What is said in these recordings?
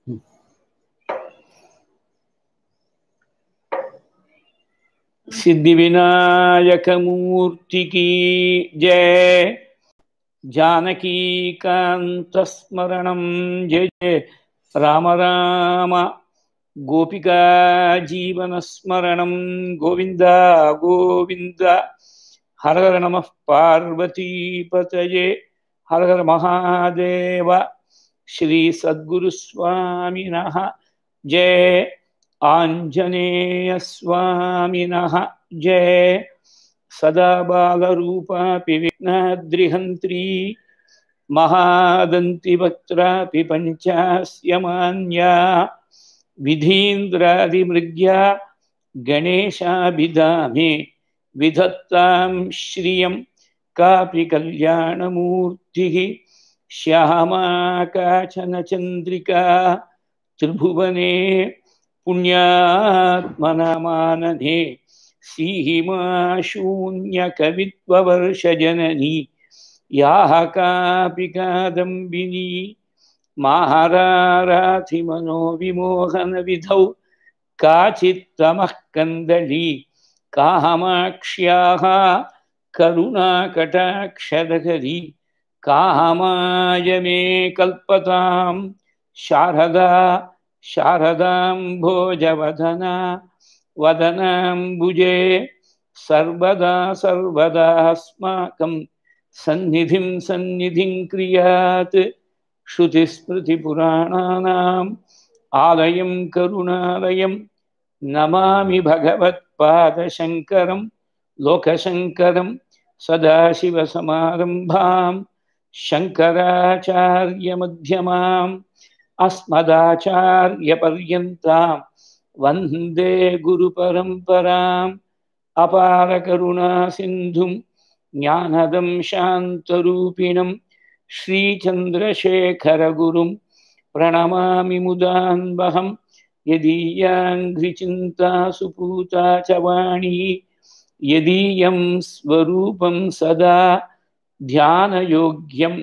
सिद्धिविनायकमूर्ति की जय जानकीकान्तस्मरणं जय जय राम राम गोपिका जीवनस्मरणं गोविन्द गोविन्द हर हर नमः पार्वतीपतये हर हर महादेव श्रीसद्गुरुस्वामिनः जय आञ्जनेयस्वामिनः जय सदा बालरूपापि विघ्नाद्रिहन्त्री महादन्तिवक्त्रापि पञ्चास्यमान्या विधीन्द्रादिमृग्या गणेशाभिधामे विधत्तां श्रियं कापि कल्याणमूर्तिः श्यामा काचन चन्द्रिका त्रिभुवने पुण्यात्मनमानने सीमा शून्यकवित्ववर्षजननी याः कापि कादम्बिनी माहाराराधिमनोविमोहनविधौ काचित्तमः कन्दली कामाक्ष्याः करुणाकटाक्षरकरी कामाय मे कल्पतां शारदा शारदां भोजवदना वदनाम्बुजे सर्वदा सर्वदास्माकं सन्निधिं सन्निधिं क्रियात् श्रुतिस्मृतिपुराणानाम् आलयं करुणालयं नमामि भगवत्पादशङ्करं लोकशङ्करं सदाशिवसमारम्भां शङ्कराचार्यमध्यमाम् अस्मदाचार्यपर्यन्तां वन्दे गुरुपरम्पराम् अपारकरुणासिन्धुं ज्ञानदं शान्तरूपिणं श्रीचन्द्रशेखरगुरुं प्रणमामि मुदान्वहं यदीयाङ्घ्रिचिन्ता सुपूता च वाणी यदीयं स्वरूपं सदा ध्यानयोग्यं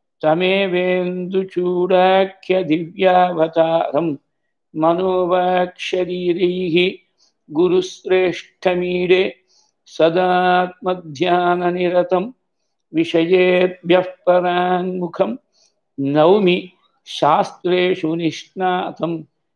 तमेवेन्दुचूडाख्यदिव्यावतारं मनोवाक्शरीरैः गुरुश्रेष्ठमीडे सदात्मध्याननिरतं विषयेभ्यः पराङ्मुखं नौमि शास्त्रेषु निष्णातं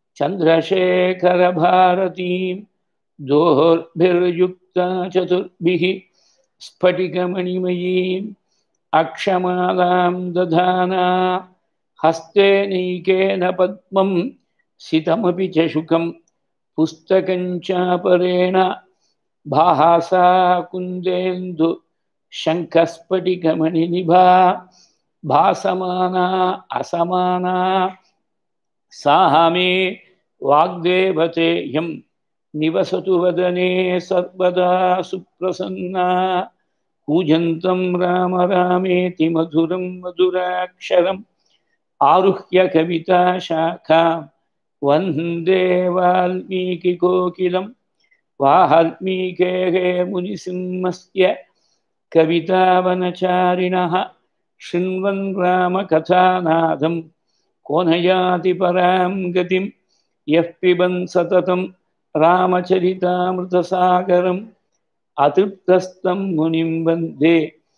चन्द्रशेखरभारतीं दोर्भिर्युक्ता चतुर्भिः स्फटिकमणिमयीम् अक्षमालां दधाना हस्ते नैकेन पद्मं सितमपि च शुकं पुस्तकं चापरेण भासा कुन्देन्दु शङ्खस्फटिकमणिनिभा भासमाना असमाना साह मे वाग्देवतेयं निवसतु वदने सर्वदा सुप्रसन्ना कूजन्तं राम रामेति मधुरं मधुराक्षरम् आरुह्य कविताशाखां वन्दे वाल्मीकिकोकिलं वाल्मीकेः मुनिसिंहस्य कवितावनचारिणः शृण्वन् रामकथानादं कोनयाति परां गतिं यः पिबन् सततं रामचरितामृतसागरम् अतृप्तस्तं मुनिं वन्दे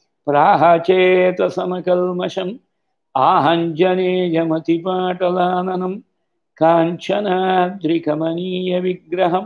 प्राहचेतसमकल्मषम् आहञ्जनेयमतिपाटलाननं काञ्चनाद्रिकमनीयविग्रहं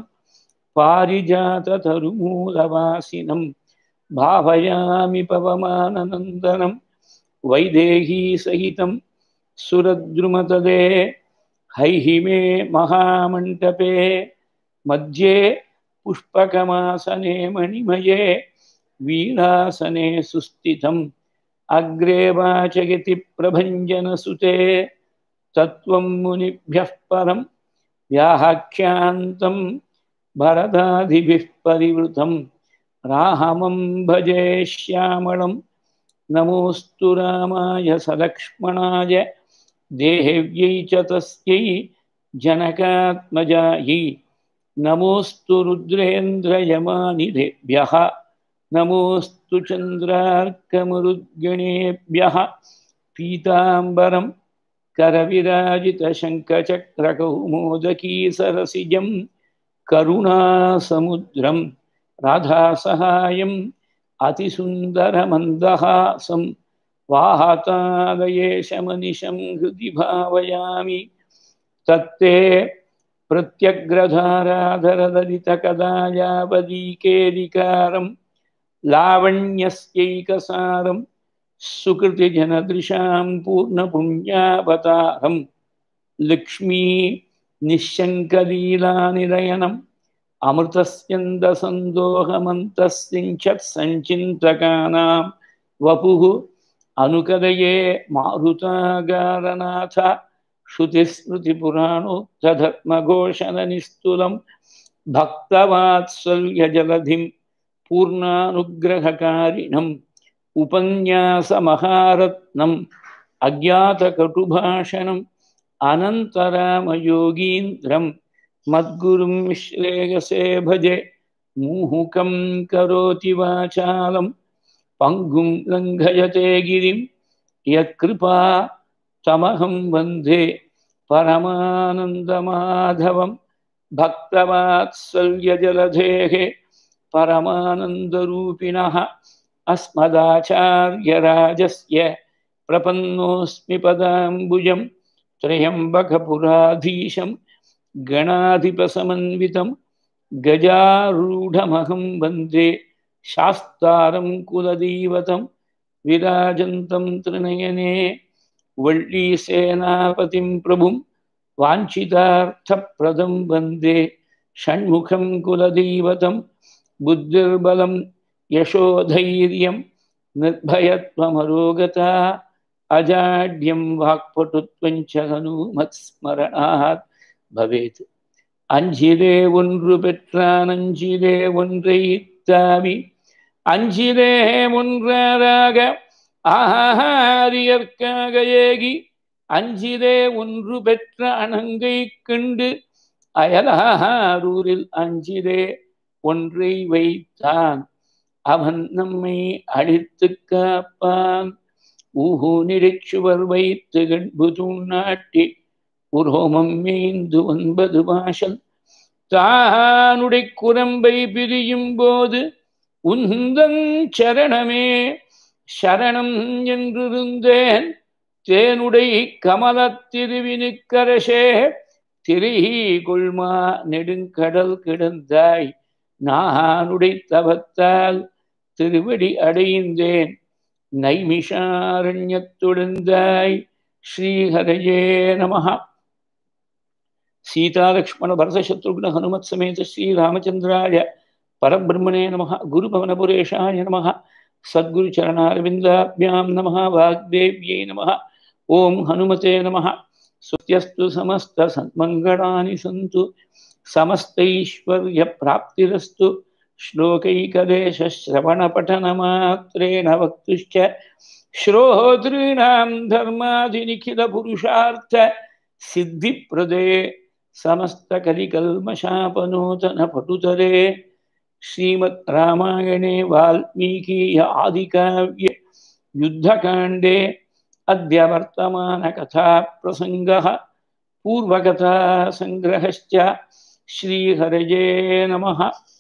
पारिजाततरुमूलवासिनं भावयामि पवमाननन्दनं वैदेहीसहितं सुरद्रुमतदे हैहिमे महामण्टपे मध्ये पुष्पकमासने मणिमये वीणासने सुस्थितम् अग्रे वाचयति प्रभञ्जनसुते तत्त्वं मुनिभ्यः परं व्याख्यान्तं भरदादिभिः परिवृतं रामं भजे श्यामलं नमोऽस्तु रामाय सलक्ष्मणाय देहेव्यै च तस्यै जनकात्मजायै नमोऽस्तु रुद्रेन्द्रयमानिधेभ्यः नमोऽस्तु चन्द्रार्कमरुद्गणेभ्यः पीताम्बरं करविराजितशङ्खचक्रकौमोदकी सरसिजं करुणासमुद्रं राधासहायम् अतिसुन्दरमन्दहासं वाहतादयेशमनिशं हृदि भावयामि तत्ते प्रत्यग्रधाराधरदलितकदायावदीकेदिकारं लावण्यस्यैकसारं सुकृतिजनदृशां पूर्णपुण्यावतारं लक्ष्मी निःशङ्कलीलानिलयनम् अमृतस्यन्दसन्दोहमन्तस्सिञ्चत् सञ्चिन्तकानां वपुः अनुकदये मारुतागारनाथ श्रुतिस्मृतिपुराणोक्तधर्मघोषणनिस्तुलं भक्तवात्सल्यजलधिं पूर्णानुग्रहकारिणम् उपन्यासमहारत्नम् अज्ञातकटुभाषणम् अनन्तरामयोगीन्द्रम् मद्गुरुं श्रेयसे भजे मुहुकं करोति वाचालं पङ्गुं लङ्घयते गिरिं यत्कृपा तमहं वन्दे परमानन्दमाधवं भक्तवात्सल्यजलधेः परमानन्दरूपिणः अस्मदाचार्यराजस्य प्रपन्नोऽस्मि पदाम्बुजं त्र्यम्बकपुराधीशं गणाधिपसमन्वितं गजारूढमहं वन्दे शास्तारं कुलदैवतं विराजन्तं त्रिनयने वल्लीसेनापतिं प्रभुं वाञ्छितार्थप्रदं वन्दे षण्मुखं कुलदैवतं बुद्धिर्बलं यशोधैर्यं निर्भयत्वमरोगता अजाड्यं वाक्पटुत्वञ्च हनूमत्स्मरणात् பவேத் அஞ்சிலே ஒன்று பெற்றான் அஞ்சிலே ஒன்றை தாவி அஞ்சிலே ஒன்றாராக ஆஹாரியற்காக ஏகி அஞ்சிலே ஒன்று பெற்ற அணங்கை கண்டு அயலாரூரில் அஞ்சிலே ஒன்றை வைத்தான் அவன் நம்மை அழித்து காப்பான் ஊஹூ நிடைச்சுவர் வைத்து கண்புதூன் நாட்டி உரோமம் மேய்ந்து ஒன்பது வாசல் தானுடை குரம்பை பிரியும் போது உந்தன் சரணமே சரணம் என்றிருந்தேன் தேனுடை கமலத்திருவினுக்கரசே திரி கொள்மா நெடுங்கடல் கிடந்தாய் நானுடை தவத்தால் திருவடி அடைந்தேன் நைமிஷாரண்யத்துடந்தாய் ஸ்ரீஹரயே நமஹா सीतालक्ष्मणभरतशत्रुघ्न हनुमत्समेत श्रीरामचन्द्राय परब्रह्मणे नमः गुरुभवनपुरेशाय नमः सद्गुरुचरणारविन्दाभ्यां नमः वाग्देव्यै नमः ॐ हनुमते नमः सुत्यस्तु समस्तसन्मङ्गलानि सन्तु समस्तैश्वर्यप्राप्तिरस्तु श्लोकैकदेशश्रवणपठनमात्रेण वक्तुश्च श्रोतॄणां धर्माधिनिखिलपुरुषार्थ सिद्धिप्रदे समस्तकलिकल्मषापनूतनपटुतरे श्रीमद् रामायणे वाल्मीकीय आदिकाव्ये युद्धकाण्डे अद्य वर्तमानकथाप्रसङ्गः पूर्वकथासङ्ग्रहश्च श्रीहरये नमः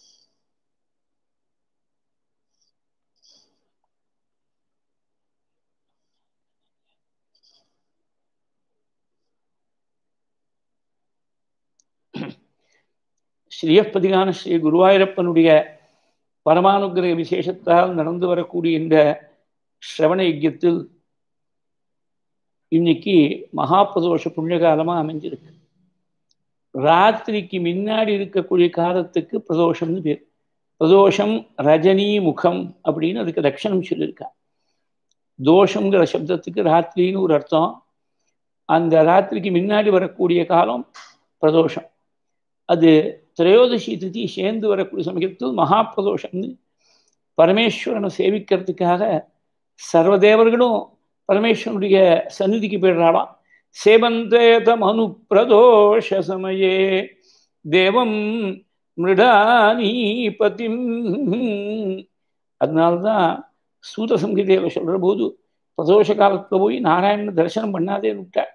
ஸ்ரீயப்பதிகான ஸ்ரீ குருவாயூரப்பனுடைய பரமானுகிரக விசேஷத்தால் நடந்து வரக்கூடிய இந்த ஸ்ரவண யஜ்யத்தில் இன்னைக்கு மகாபிரதோஷ புண்ணியகாலமாக அமைஞ்சிருக்கு ராத்திரிக்கு முன்னாடி இருக்கக்கூடிய காலத்துக்கு பிரதோஷம்னு பேர் பிரதோஷம் ரஜினி முகம் அப்படின்னு அதுக்கு லட்சணம் சொல்லியிருக்கா தோஷங்கிற சப்தத்துக்கு ராத்திரின்னு ஒரு அர்த்தம் அந்த ராத்திரிக்கு முன்னாடி வரக்கூடிய காலம் பிரதோஷம் அது திரையோதசி திதி சேர்ந்து வரக்கூடிய சமயத்தில் மகாபிரதோஷம்னு பரமேஸ்வரனை சேவிக்கிறதுக்காக சர்வதேவர்களும் பரமேஸ்வரனுடைய சந்நிதிக்கு போயிடுறாளாம் சேவந்தேதம் அனு பிரதோஷ சமயே தேவம் மிருடானீபதிம் அதனால்தான் சூத சங்கீதையில் சொல்கிற போது பிரதோஷ காலத்தில் போய் நாராயணன் தரிசனம் பண்ணாதேன்னு விட்டார்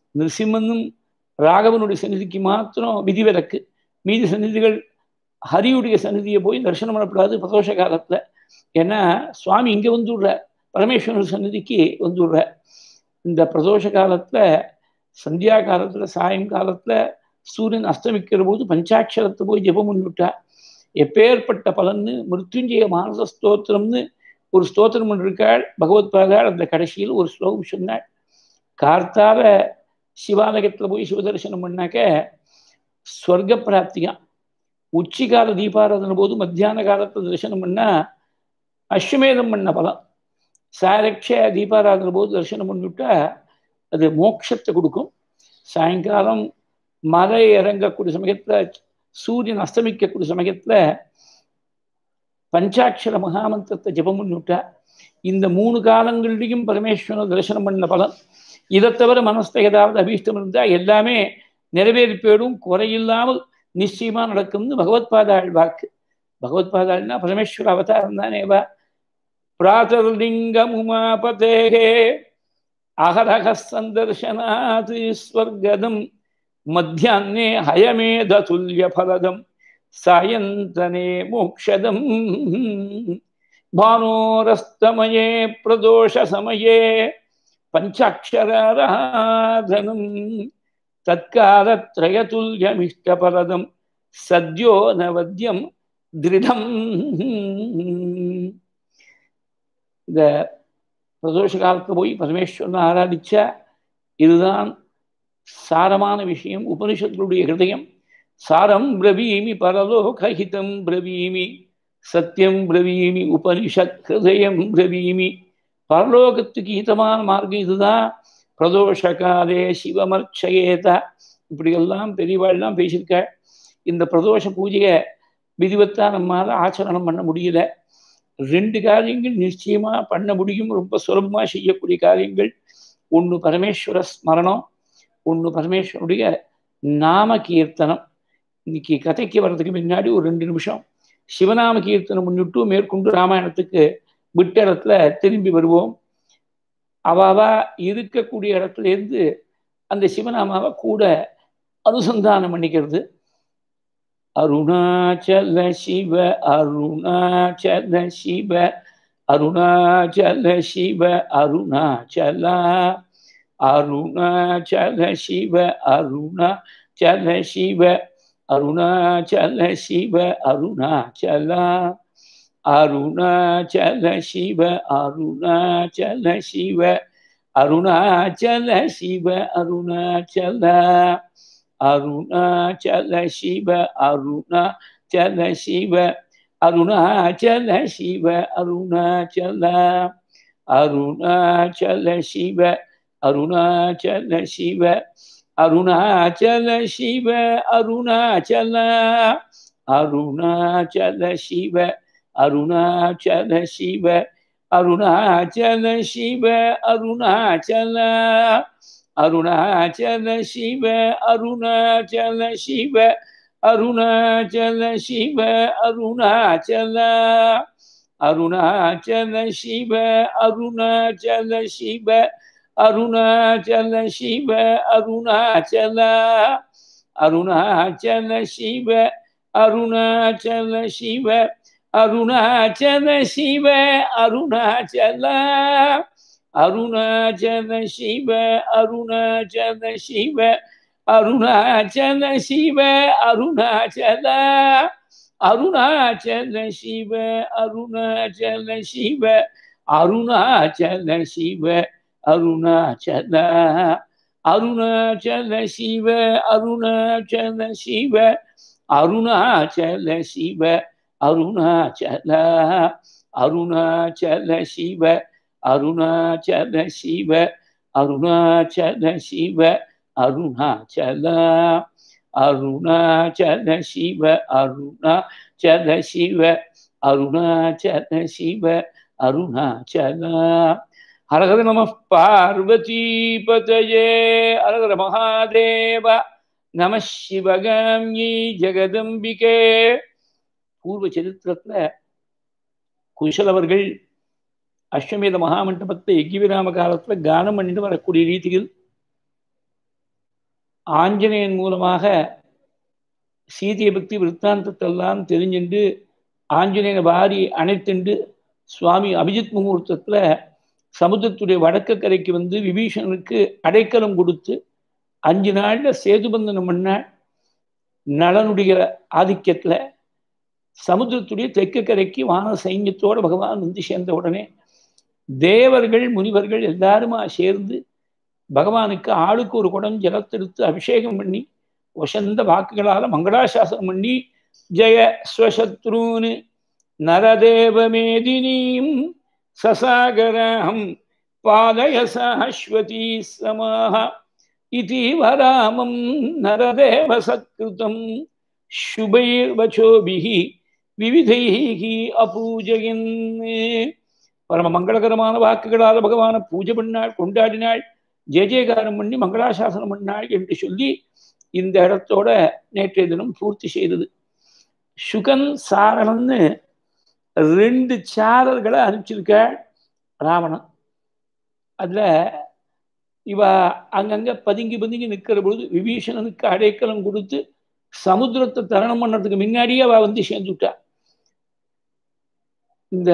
நிருசிம்மனும் ராகவனுடைய சந்நிதிக்கு மாத்திரம் விதிவிலக்கு மீதி சந்நிதிகள் ஹரியுடைய சந்நிதியை போய் தரிசனம் பண்ணக்கூடாது பிரதோஷ காலத்துல ஏன்னா சுவாமி இங்க வந்துடுற பரமேஸ்வரன் சந்நிதிக்கு வந்துடுற இந்த பிரதோஷ காலத்துல சந்தியா காலத்துல சாயங்காலத்துல சூரியன் அஸ்தமிக்கிற போது பஞ்சாட்சரத்தை போய் ஜெபம் பண்ணிவிட்டா எப்பேற்பட்ட பலன்னு மிருத்யுஞ்சய மானச ஸ்தோத்திரம்னு ஒரு ஸ்தோத்திரம் இருக்காள் பகவத் பாதாள் அந்த கடைசியில் ஒரு ஸ்லோகம் சொன்னாள் கார்த்தால சிவாலயத்துல போய் சிவதரிசனம் பண்ணாக்க ஸ்வர்க்க பிராப்தியா உச்சிகால தீபாராதனை போது மத்தியான காலத்துல தரிசனம் பண்ணா அஸ்வமேதம் பண்ண பலம் சாரக்ஷ தீபாராதனை போது தரிசனம் பண்ணிவிட்டா அது மோட்சத்தை கொடுக்கும் சாயங்காலம் மலை இறங்கக்கூடிய சமயத்துல சூரியன் அஸ்தமிக்கக்கூடிய சமயத்துல பஞ்சாட்சர மகாமந்திரத்தை ஜெபம் பண்ணிவிட்டா இந்த மூணு காலங்களிலையும் பரமேஸ்வரன் தரிசனம் பண்ண பலன் இதை தவிர மனசுல ஏதாவது அபீஷ்டம் இருந்தா எல்லாமே நிறைவேறி போயிடும் குறையில்லாமல் நிச்சயமா நடக்கும்னு பகவத் பாதாள் வாக்கு பகவத் பாதாள்னா பரமேஸ்வர அவதாரம் தானேவா பிராதர்லிங்கம் உமாபதேகே அகரக சந்தர்சனாத் ஸ்வர்கதம் மத்தியானே ஹயமேததுல்ய பலதம் சாயந்தனே மோக்ஷதம் भानोरस्तमये प्रदोषसमये पञ्चाक्षराराधनम् तत्कालत्रयतुल्यमिष्टपरदं सद्यो नवद्यं திருடம் இந்த பிரதோஷ காலத்தில் போய் பரமேஸ்வரனை ஆராதிச்சா இதுதான் சாரமான விஷயம் உபனிஷத்துடைய ஹிருதயம் சாரம் பிரவீமி பரலோகஹிதம் பிரவீமி சத்தியம் பிரவீமி உபனிஷத் ஹிருதயம் பிரவீமி பரலோகத்துக்கு ஹிதமான மார்க்கம் இதுதான் பிரதோஷ காலே சிவமர்ச்சயேத இப்படியெல்லாம் பெரியவாள்லாம் பேசியிருக்க இந்த பிரதோஷ பூஜையை விதிவத்தா நம்மால் ஆச்சரணம் பண்ண முடியல ரெண்டு காரியங்கள் நிச்சயமா பண்ண முடியும் ரொம்ப சுலபமாக செய்யக்கூடிய காரியங்கள் ஒன்று பரமேஸ்வர ஸ்மரணம் ஒன்று பரமேஸ்வருடைய நாம கீர்த்தனம் இன்னைக்கு கதைக்கு வர்றதுக்கு முன்னாடி ஒரு ரெண்டு நிமிஷம் சிவநாம கீர்த்தனம் முன்னிட்டு மேற்கொண்டு ராமாயணத்துக்கு விட்ட இடத்துல திரும்பி வருவோம் அவாவா இருக்கக்கூடிய இடத்துல இருந்து அந்த சிவநாமாவை கூட அனுசந்தானம் பண்ணிக்கிறது அருணாச்சல சிவ அருணாச்சல சிவ அருணாச்சல சிவ அருணாச்சல அருணாச்சல சிவ அருணாச்சல சிவ அருணாச்சல சிவ அருணாச்சல அருணாச்சல சிவ அருணாச்சல சிவ அருணாச்சல சிவ அருணாச்சல அருணாச்சல சிவ அருணாச்சல சிவ அருணாச்சல சிவ அருணாச்சல அருணாச்சல சிவ அருணாச்சல சிவ அருணாச்சல சிவ அருணாச்சல அருணாச்சல சிவ அருணாச்சல சிவ அருணாச்சல சிவ அருணாச்சல அருணாச்சல சிவ அருணாச்சல சிவ அருணாச்சல சிவ அருணாச்சல அருணாச்சல சிவ அருணாச்சல சிவ அருணாச்சல சிவ அருணாச்சல அருணாச்சல சிவ அருணாச்சல சிவ அருணாச்சல சிவ அருணாச்சல அருணாச்சல சிவ அருணாச்சல சிவ அருணாச்சல சிவ அருணாச்சல அருணாச்சல சிவ அருணாச்சல சிவ அருணாச்சல சிவ அருணாச்சல அருணாச்சல சிவ அருணாச்சல சிவ அருணாச்சல சிவ அருணாச்சல அருணாச்சல சிவ அருணாச்சல சிவ அருணாச்சல சிவ அருணாச்சல அருணாச்சல சிவ அருணாச்சல சிவ அருணாச்சல சிவ அருணாச்சல ஹரஹர நம பார்வதீபதயே ஹரஹர மகாதேவ நம சிவகாமியை ஜெகதம்பிகே பூர்வ சரித்திரத்துல குஷலவர்கள் அஸ்வமேத மகாமண்டபத்தை எக்கிவிராம காலத்துல கானம் பண்ணிட்டு வரக்கூடிய ரீதியில் ஆஞ்சநேயன் மூலமாக சீதையை பக்தி விற்த்தாந்தத்தெல்லாம் தெரிஞ்சுண்டு ஆஞ்சநேயனை வாரி அணைத்துண்டு சுவாமி அபிஜித் முகூர்த்தத்தில் சமுத்திரத்துடைய வடக்கு கரைக்கு வந்து விபீஷணனுக்கு அடைக்கலம் கொடுத்து அஞ்சு நாளில் சேதுபந்தனம் பண்ண நலனுடைய ஆதிக்கத்தில் சமுத்திரத்துடைய தெற்கு கரைக்கு வான சைன்யத்தோட பகவான் வந்து சேர்ந்த உடனே தேவர்கள் முனிவர்கள் எல்லாருமா சேர்ந்து பகவானுக்கு ஆளுக்கு ஒரு குடம் ஜலத்தெடுத்து அபிஷேகம் பண்ணி வசந்த வாக்குகளால் மங்களாசாசனம் பண்ணி ஜெய ஸ்வசத்ரூனு நரதேவமேதினீம் சசாகரம் பாதய சாஸ்வதி சமாக இதீவ ராமம் நரதேவ சத்கிருதம் சுபைர்வச்சோபிஹி விவிதைஹி அபூஜயன் பரம மங்களகரமான வாக்குகளால் பகவான பூஜை பண்ணாள் கொண்டாடினாள் ஜெய ஜெயகாரம் பண்ணி மங்களாசாசனம் பண்ணாள் என்று சொல்லி இந்த இடத்தோட நேற்றைய தினம் பூர்த்தி செய்தது சுகன் சாரணன்னு ரெண்டு சாரர்களை அனுப்பிச்சிருக்க ராவணன் அதுல இவ அங்கங்க பதுங்கி பதுங்கி நிற்கிற பொழுது விபீஷணனுக்கு அடைக்கலம் கொடுத்து சமுத்திரத்தை தரணம் பண்ணதுக்கு முன்னாடியே அவ வந்து சேர்ந்துட்டா இந்த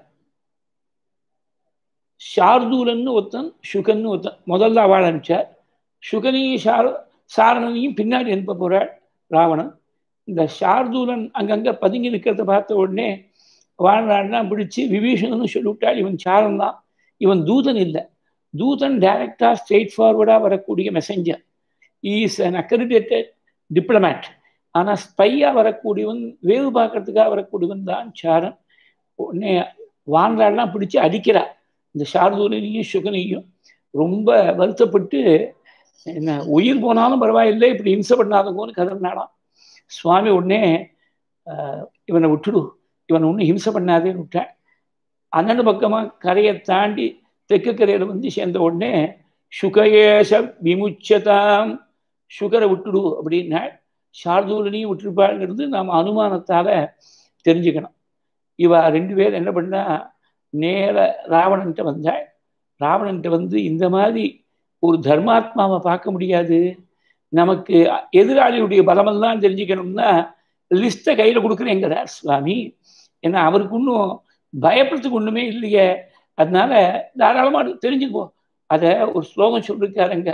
ஷார்தூலன்னு ஒருத்தன் சுகன்னு ஒருத்தன் முதல்ல அவள் அனுப்பிச்சார் சுகனையும் சார சாரணனையும் பின்னாடி அனுப்ப போறாள் ராவணன் இந்த ஷார்தூலன் அங்கங்க பதுங்கி நிற்கிறத பார்த்த உடனே வாழ்நாள்லாம் பிடிச்சு விபீஷணன்னு சொல்லிவிட்டாள் இவன் சாரன் தான் இவன் தூதன் இல்லை தூதன் டைரக்டா ஸ்ட்ரெயிட் ஃபார்வர்டா வரக்கூடிய messenger is an accredited diplomat ஆனால் ஸ்பையா வரக்கூடியவன் வேவு பார்க்கறதுக்காக வரக்கூடியவன் தான் சாரன் உடனே வான்றாள்லாம் பிடிச்சு அடிக்கிறா இந்த சார்தூலையும் சுகனையும் ரொம்ப வருத்தப்பட்டு என்ன உயிர் போனாலும் பரவாயில்லை இப்படி இம்சை பண்ணாதவங்கன்னு கதறினாலாம் சுவாமி உடனே இவனை விட்டுடு இவனை ஒன்றும் ஹிம்சை பண்ணாதேன்னு விட்டேன் அண்ணன் பக்கமாக கரையை தாண்டி தெற்கு கரையில் வந்து சேர்ந்த உடனே சுகயேச விமுச்சதாம் சுகரை விட்டுடு அப்படின்னா சார்தூலனையும் விட்டுருப்பாங்கிறது நாம் அனுமானத்தால் தெரிஞ்சுக்கணும் இவ ரெண்டு பேர் என்ன பண்ணா நேர ராவணன்ட்ட வந்தாள் ராவணன்ட்ட வந்து இந்த மாதிரி ஒரு தர்மாத்மாவை பார்க்க முடியாது நமக்கு எதிராளியுடைய பலமெல்லாம் தெரிஞ்சுக்கணும்னா லிஸ்ட்டை கையில் கொடுக்குறேங்கிறார் சுவாமி ஏன்னா அவருக்கு ஒன்றும் பயப்படுறதுக்கு ஒன்றுமே இல்லையே அதனால தாராளமாக தெரிஞ்சுக்குவோம் அதை ஒரு ஸ்லோகம் சொல்லிருக்காருங்க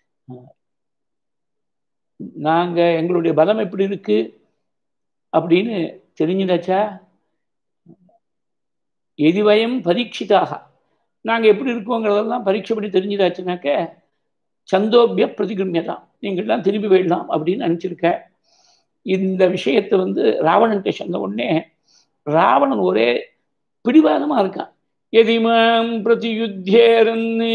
நாங்கள் எங்களுடைய பலம் எப்படி இருக்கு அப்படின்னு தெரிஞ்சுதாச்சா எதிவயம் பரீட்சிதாக நாங்கள் எப்படி இருக்கோங்கிறதெல்லாம் பரீட்சை பண்ணி தெரிஞ்சுதாச்சுனாக்க சந்தோபிய பிரதிகிருமியதான் நீங்கள்லாம் திரும்பி போயிடலாம் அப்படின்னு நினச்சிருக்க இந்த விஷயத்தை வந்து ராவணன்ட்ட சொன்ன உடனே ராவணன் ஒரே பிடிவாதமாக இருக்கான் எதிமாம் பிரதியுத்தேரன்னு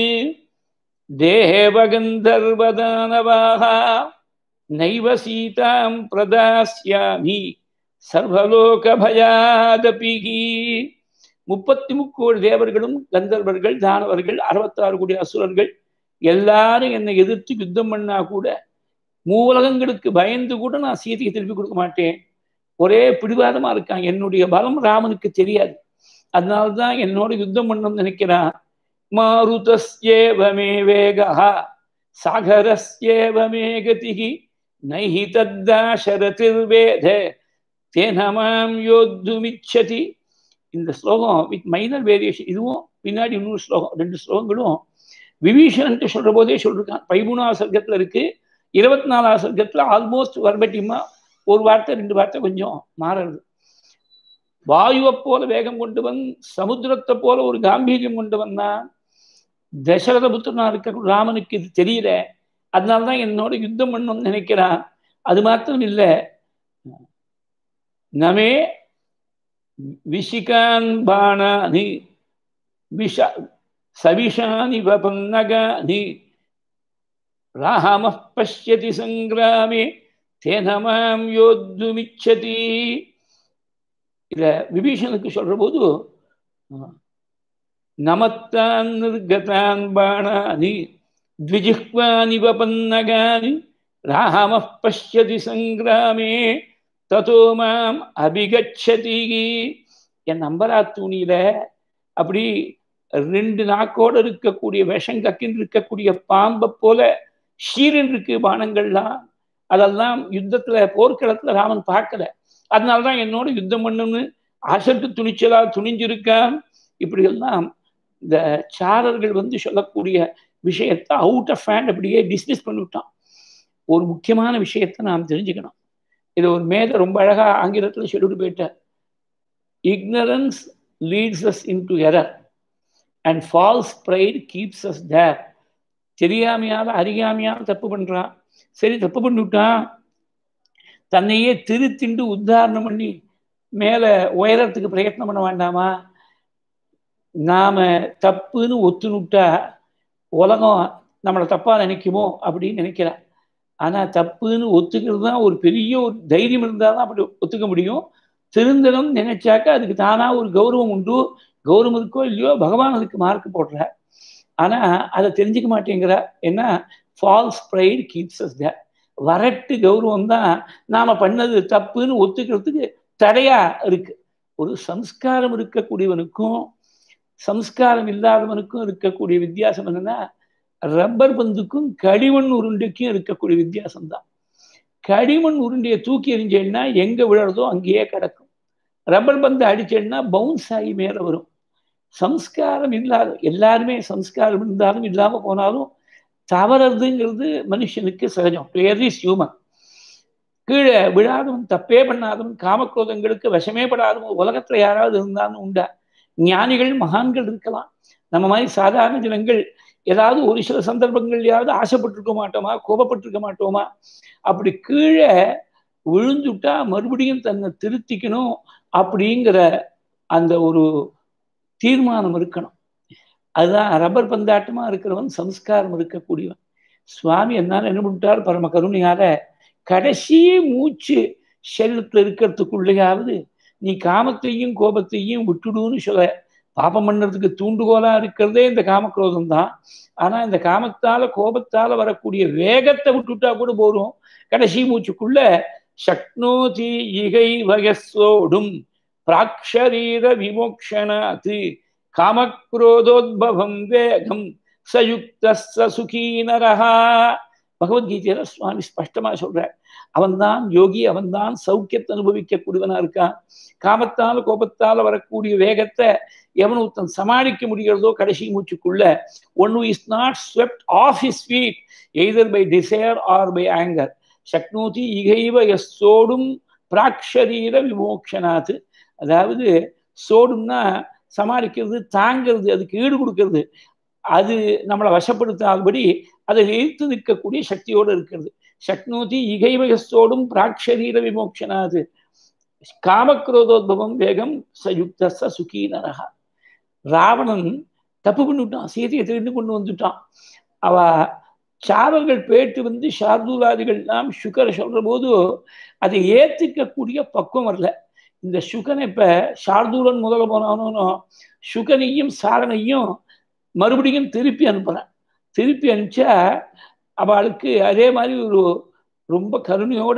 தேவகந்தர்வதானவாக நைவ சீதாம் பிரதாஸ்யாமி சர்வலோக பயாதபிகி முப்பத்தி முக்கோடி தேவர்களும் கந்தர்வர்கள் தானவர்கள் அறுபத்தாறு கோடி அசுரர்கள் எல்லாரும் என்னை எதிர்த்து யுத்தம் பண்ணா கூட மூலகங்களுக்கு பயந்து கூட நான் சீதையை திருப்பி கொடுக்க மாட்டேன் ஒரே பிடிவாதமா இருக்கான் என்னுடைய பலம் ராமனுக்கு தெரியாது அதனால்தான் என்னோட யுத்தம் பண்ணணும்னு நினைக்கிறான் மாருதஸ்யேவமே வேகா சாகரஸ்யேவமே கதிகி நைஹி தத்தாசரதிர்வேத தேனமாம் யோத்துமிச்சதி இந்த ஸ்லோகம் வித் மைனர் வேரியேஷன் இதுவும் பின்னாடி இன்னொரு ஸ்லோகம் ரெண்டு ஸ்லோகங்களும் விபீஷணன்ட்டு சொல்ற போதே சொல்லிருக்கான் பதிமூணாவது சர்க்கத்தில் இருக்கு இருபத்தி நாலாவது சர்க்கத்தில் ஆல்மோஸ்ட் வர்பட்டியமா ஒரு வார்த்தை ரெண்டு வார்த்தை கொஞ்சம் மாறுறது வாயுவை போல வேகம் கொண்டவன் சமுத்திரத்தை போல ஒரு காம்பீரியம் கொண்டவன் தான் தசரத புத்திரனா இருக்க ராமனுக்கு இது தெரியல அதனால்தான் என்னோட யுத்தம் பண்ணணும்னு நினைக்கிறான் அது மாத்திரம் இல்லை நமே விஷிகான் பாணானி விஷ சவிஷானி வபன்னகானி ராம பசியதி சங்கிராமே தேனமாம் யோத்துமிச்சதி இத விபீஷனுக்கு சொல்ற போது நமத்தான் நிர்கதான் பாணானி த்விஜிஹ்வானி வபன்னகானி ராம பசியதி சங்கிராமே ததோ மாம் அபிகச்சதி என் நம்பரா துணியில அப்படி ரெண்டு நாக்கோடு இருக்கக்கூடிய விஷம் கக்கின்னு இருக்கக்கூடிய பாம்பை போல ஷீரன் இருக்கு பானங்கள்லாம் அதெல்லாம் யுத்தத்துல போர்க்களத்துல ராமன் பார்க்கல அதனாலதான் என்னோட யுத்தம் பண்ணணும்னு அசட்டு துணிச்சலா துணிஞ்சிருக்கான் இப்படி எல்லாம் இந்த சாரர்கள் வந்து சொல்லக்கூடிய விஷயத்த அவுட் ஆஃப் ஹேண்ட் அப்படியே டிஸ்மிஸ் பண்ணிவிட்டான் ஒரு முக்கியமான விஷயத்த நாம் தெரிஞ்சுக்கணும் இது ஒரு மேத ரொம்ப அழகா ஆங்கிலத்துல சொல்லிட்டு போயிட்டார் ignorance leads us into error and false pride keeps us there தெரியாமையால அறியாமையால தப்பு பண்றான் சரி தப்பு பண்ணிவிட்டான் தன்னையே திருத்திண்டு உத்தாரணம் பண்ணி மேல உயரத்துக்கு பிரயத்னம் பண்ண வேண்டாமா நாம தப்புன்னு ஒத்துனுட்டா உலகம் நம்மளை தப்பா நினைக்குமோ அப்படின்னு நினைக்கிறேன் ஆனா தப்புன்னு ஒத்துக்கிறது தான் ஒரு பெரிய ஒரு தைரியம் இருந்தால் தான் அப்படி ஒத்துக்க முடியும் திருந்தனம் நினைச்சாக்க அதுக்கு தானா ஒரு கௌரவம் உண்டு கௌரவம் இருக்கோ இல்லையோ பகவான் அதுக்கு மார்க் போடுற ஆனா அதை தெரிஞ்சுக்க மாட்டேங்கிற ஏன்னா false pride keeps us the வரட்டு கௌரவம் தான் நாம பண்ணது தப்புன்னு ஒத்துக்கிறதுக்கு தடையா இருக்கு ஒரு சம்ஸ்காரம் இருக்கக்கூடியவனுக்கும் சம்ஸ்காரம் இல்லாதவனுக்கும் இருக்கக்கூடிய வித்தியாசம் என்னன்னா ரப்பர் பந்துக்கும் களிமண் உருண்டைக்கும் இருக்கக்கூடிய வித்தியாசம் தான் களிமண் உருண்டையை தூக்கி எறிஞ்சேன்னா எங்க விழறதோ அங்கேயே கிடக்கும் ரப்பர் பந்து அடிச்சேன்னா பவுன்ஸ் ஆகி மேல வரும் சம்ஸ்காரம் இல்லாத எல்லாருமே சம்ஸ்காரம் இருந்தாலும் இல்லாம போனாலும் தவறதுங்கிறது மனுஷனுக்கு சகஜம் இஸ் ஹியூமன் கீழே விழாதவன் தப்பே பண்ணாதவன் காமக்ரோதங்களுக்கு வசமே படாதவன் உலகத்துல யாராவது இருந்தாலும் உண்டா ஞானிகள் மகான்கள் இருக்கலாம் நம்ம மாதிரி சாதாரண ஜனங்கள் ஏதாவது ஒரு சில சந்தர்ப்பங்கள்லயாவது ஆசைப்பட்டிருக்க மாட்டோமா கோபப்பட்டிருக்க மாட்டோமா அப்படி கீழே விழுந்துட்டா மறுபடியும் தன்னை திருத்திக்கணும் அப்படிங்கிற அந்த ஒரு தீர்மானம் இருக்கணும் அதுதான் ரப்பர் பந்தாட்டமா இருக்கிறவன் சம்ஸ்காரம் இருக்கக்கூடியவன் சுவாமி என்னால் என்ன பண்ணிட்டார் பரம கருணையால கடைசி மூச்சு செல்லத்துல இருக்கிறதுக்குள்ளேயாவது நீ காமத்தையும் கோபத்தையும் விட்டுடுன்னு சொல்ல பாபம் பண்ணுறதுக்கு தூண்டுகோலா இருக்கிறதே இந்த காமக்ரோதம் தான் ஆனா இந்த காமத்தால கோபத்தால வரக்கூடிய வேகத்தை விட்டுட்டா கூட போறோம் கடைசி மூச்சுக்குள்ள சக்னோதி இகை வயசோடும் பிராக்ஷரீர விமோக்ஷனாத்து காமக்ரோதோத்பவம் வேகம் சயுக்த சுகீனரஹா பகவத்கீதையில சுவாமி ஸ்பஷ்டமா சொல்றார் அவன்தான் யோகி அவன்தான் சௌக்கியத்தை அனுபவிக்கக்கூடியவனா இருக்கான் காமத்தால கோபத்தால வரக்கூடிய வேகத்தை எவன் ஒருத்தன் சமாளிக்க முடிகிறதோ கடைசி மூச்சுக்குள்ள one is not swept off his feet either by desire or by anger சக்னோதி இகைவ எஸ்ஸோடும் பிராக்ஷரீர விமோக்ஷனாத்து அதாவது சோடும்னா சமாளிக்கிறது தாங்கிறது அதுக்கு ஈடு கொடுக்கறது அது நம்மளை வசப்படுத்தாதபடி அதை எதிர்த்து நிற்கக்கூடிய சக்தியோடு இருக்கிறது சக்னோதி இகைவயசோடும் பிராக்ஷரீர விமோக்ஷனாது காமக்ரோதோத்பவம் வேகம் சயுக்த சுகீனரகா ராவணன் தப்பு பண்ணிவிட்டான் சீதையை தெரிந்து கொண்டு வந்துட்டான் அவ சாரர்கள் பேட்டு வந்து சார்தூலாதிகள் எல்லாம் சுகரை சொல்ற போது அதை ஏத்துக்கக்கூடிய பக்குவம் வரல இந்த சுகனை இப்ப சார்தூலன் முதல்ல போனானோ சுகனையும் சாரனையும் மறுபடியும் திருப்பி அனுப்புறேன் திருப்பி அனுப்பிச்சா அவளுக்கு அதே மாதிரி ஒரு ரொம்ப கருணையோட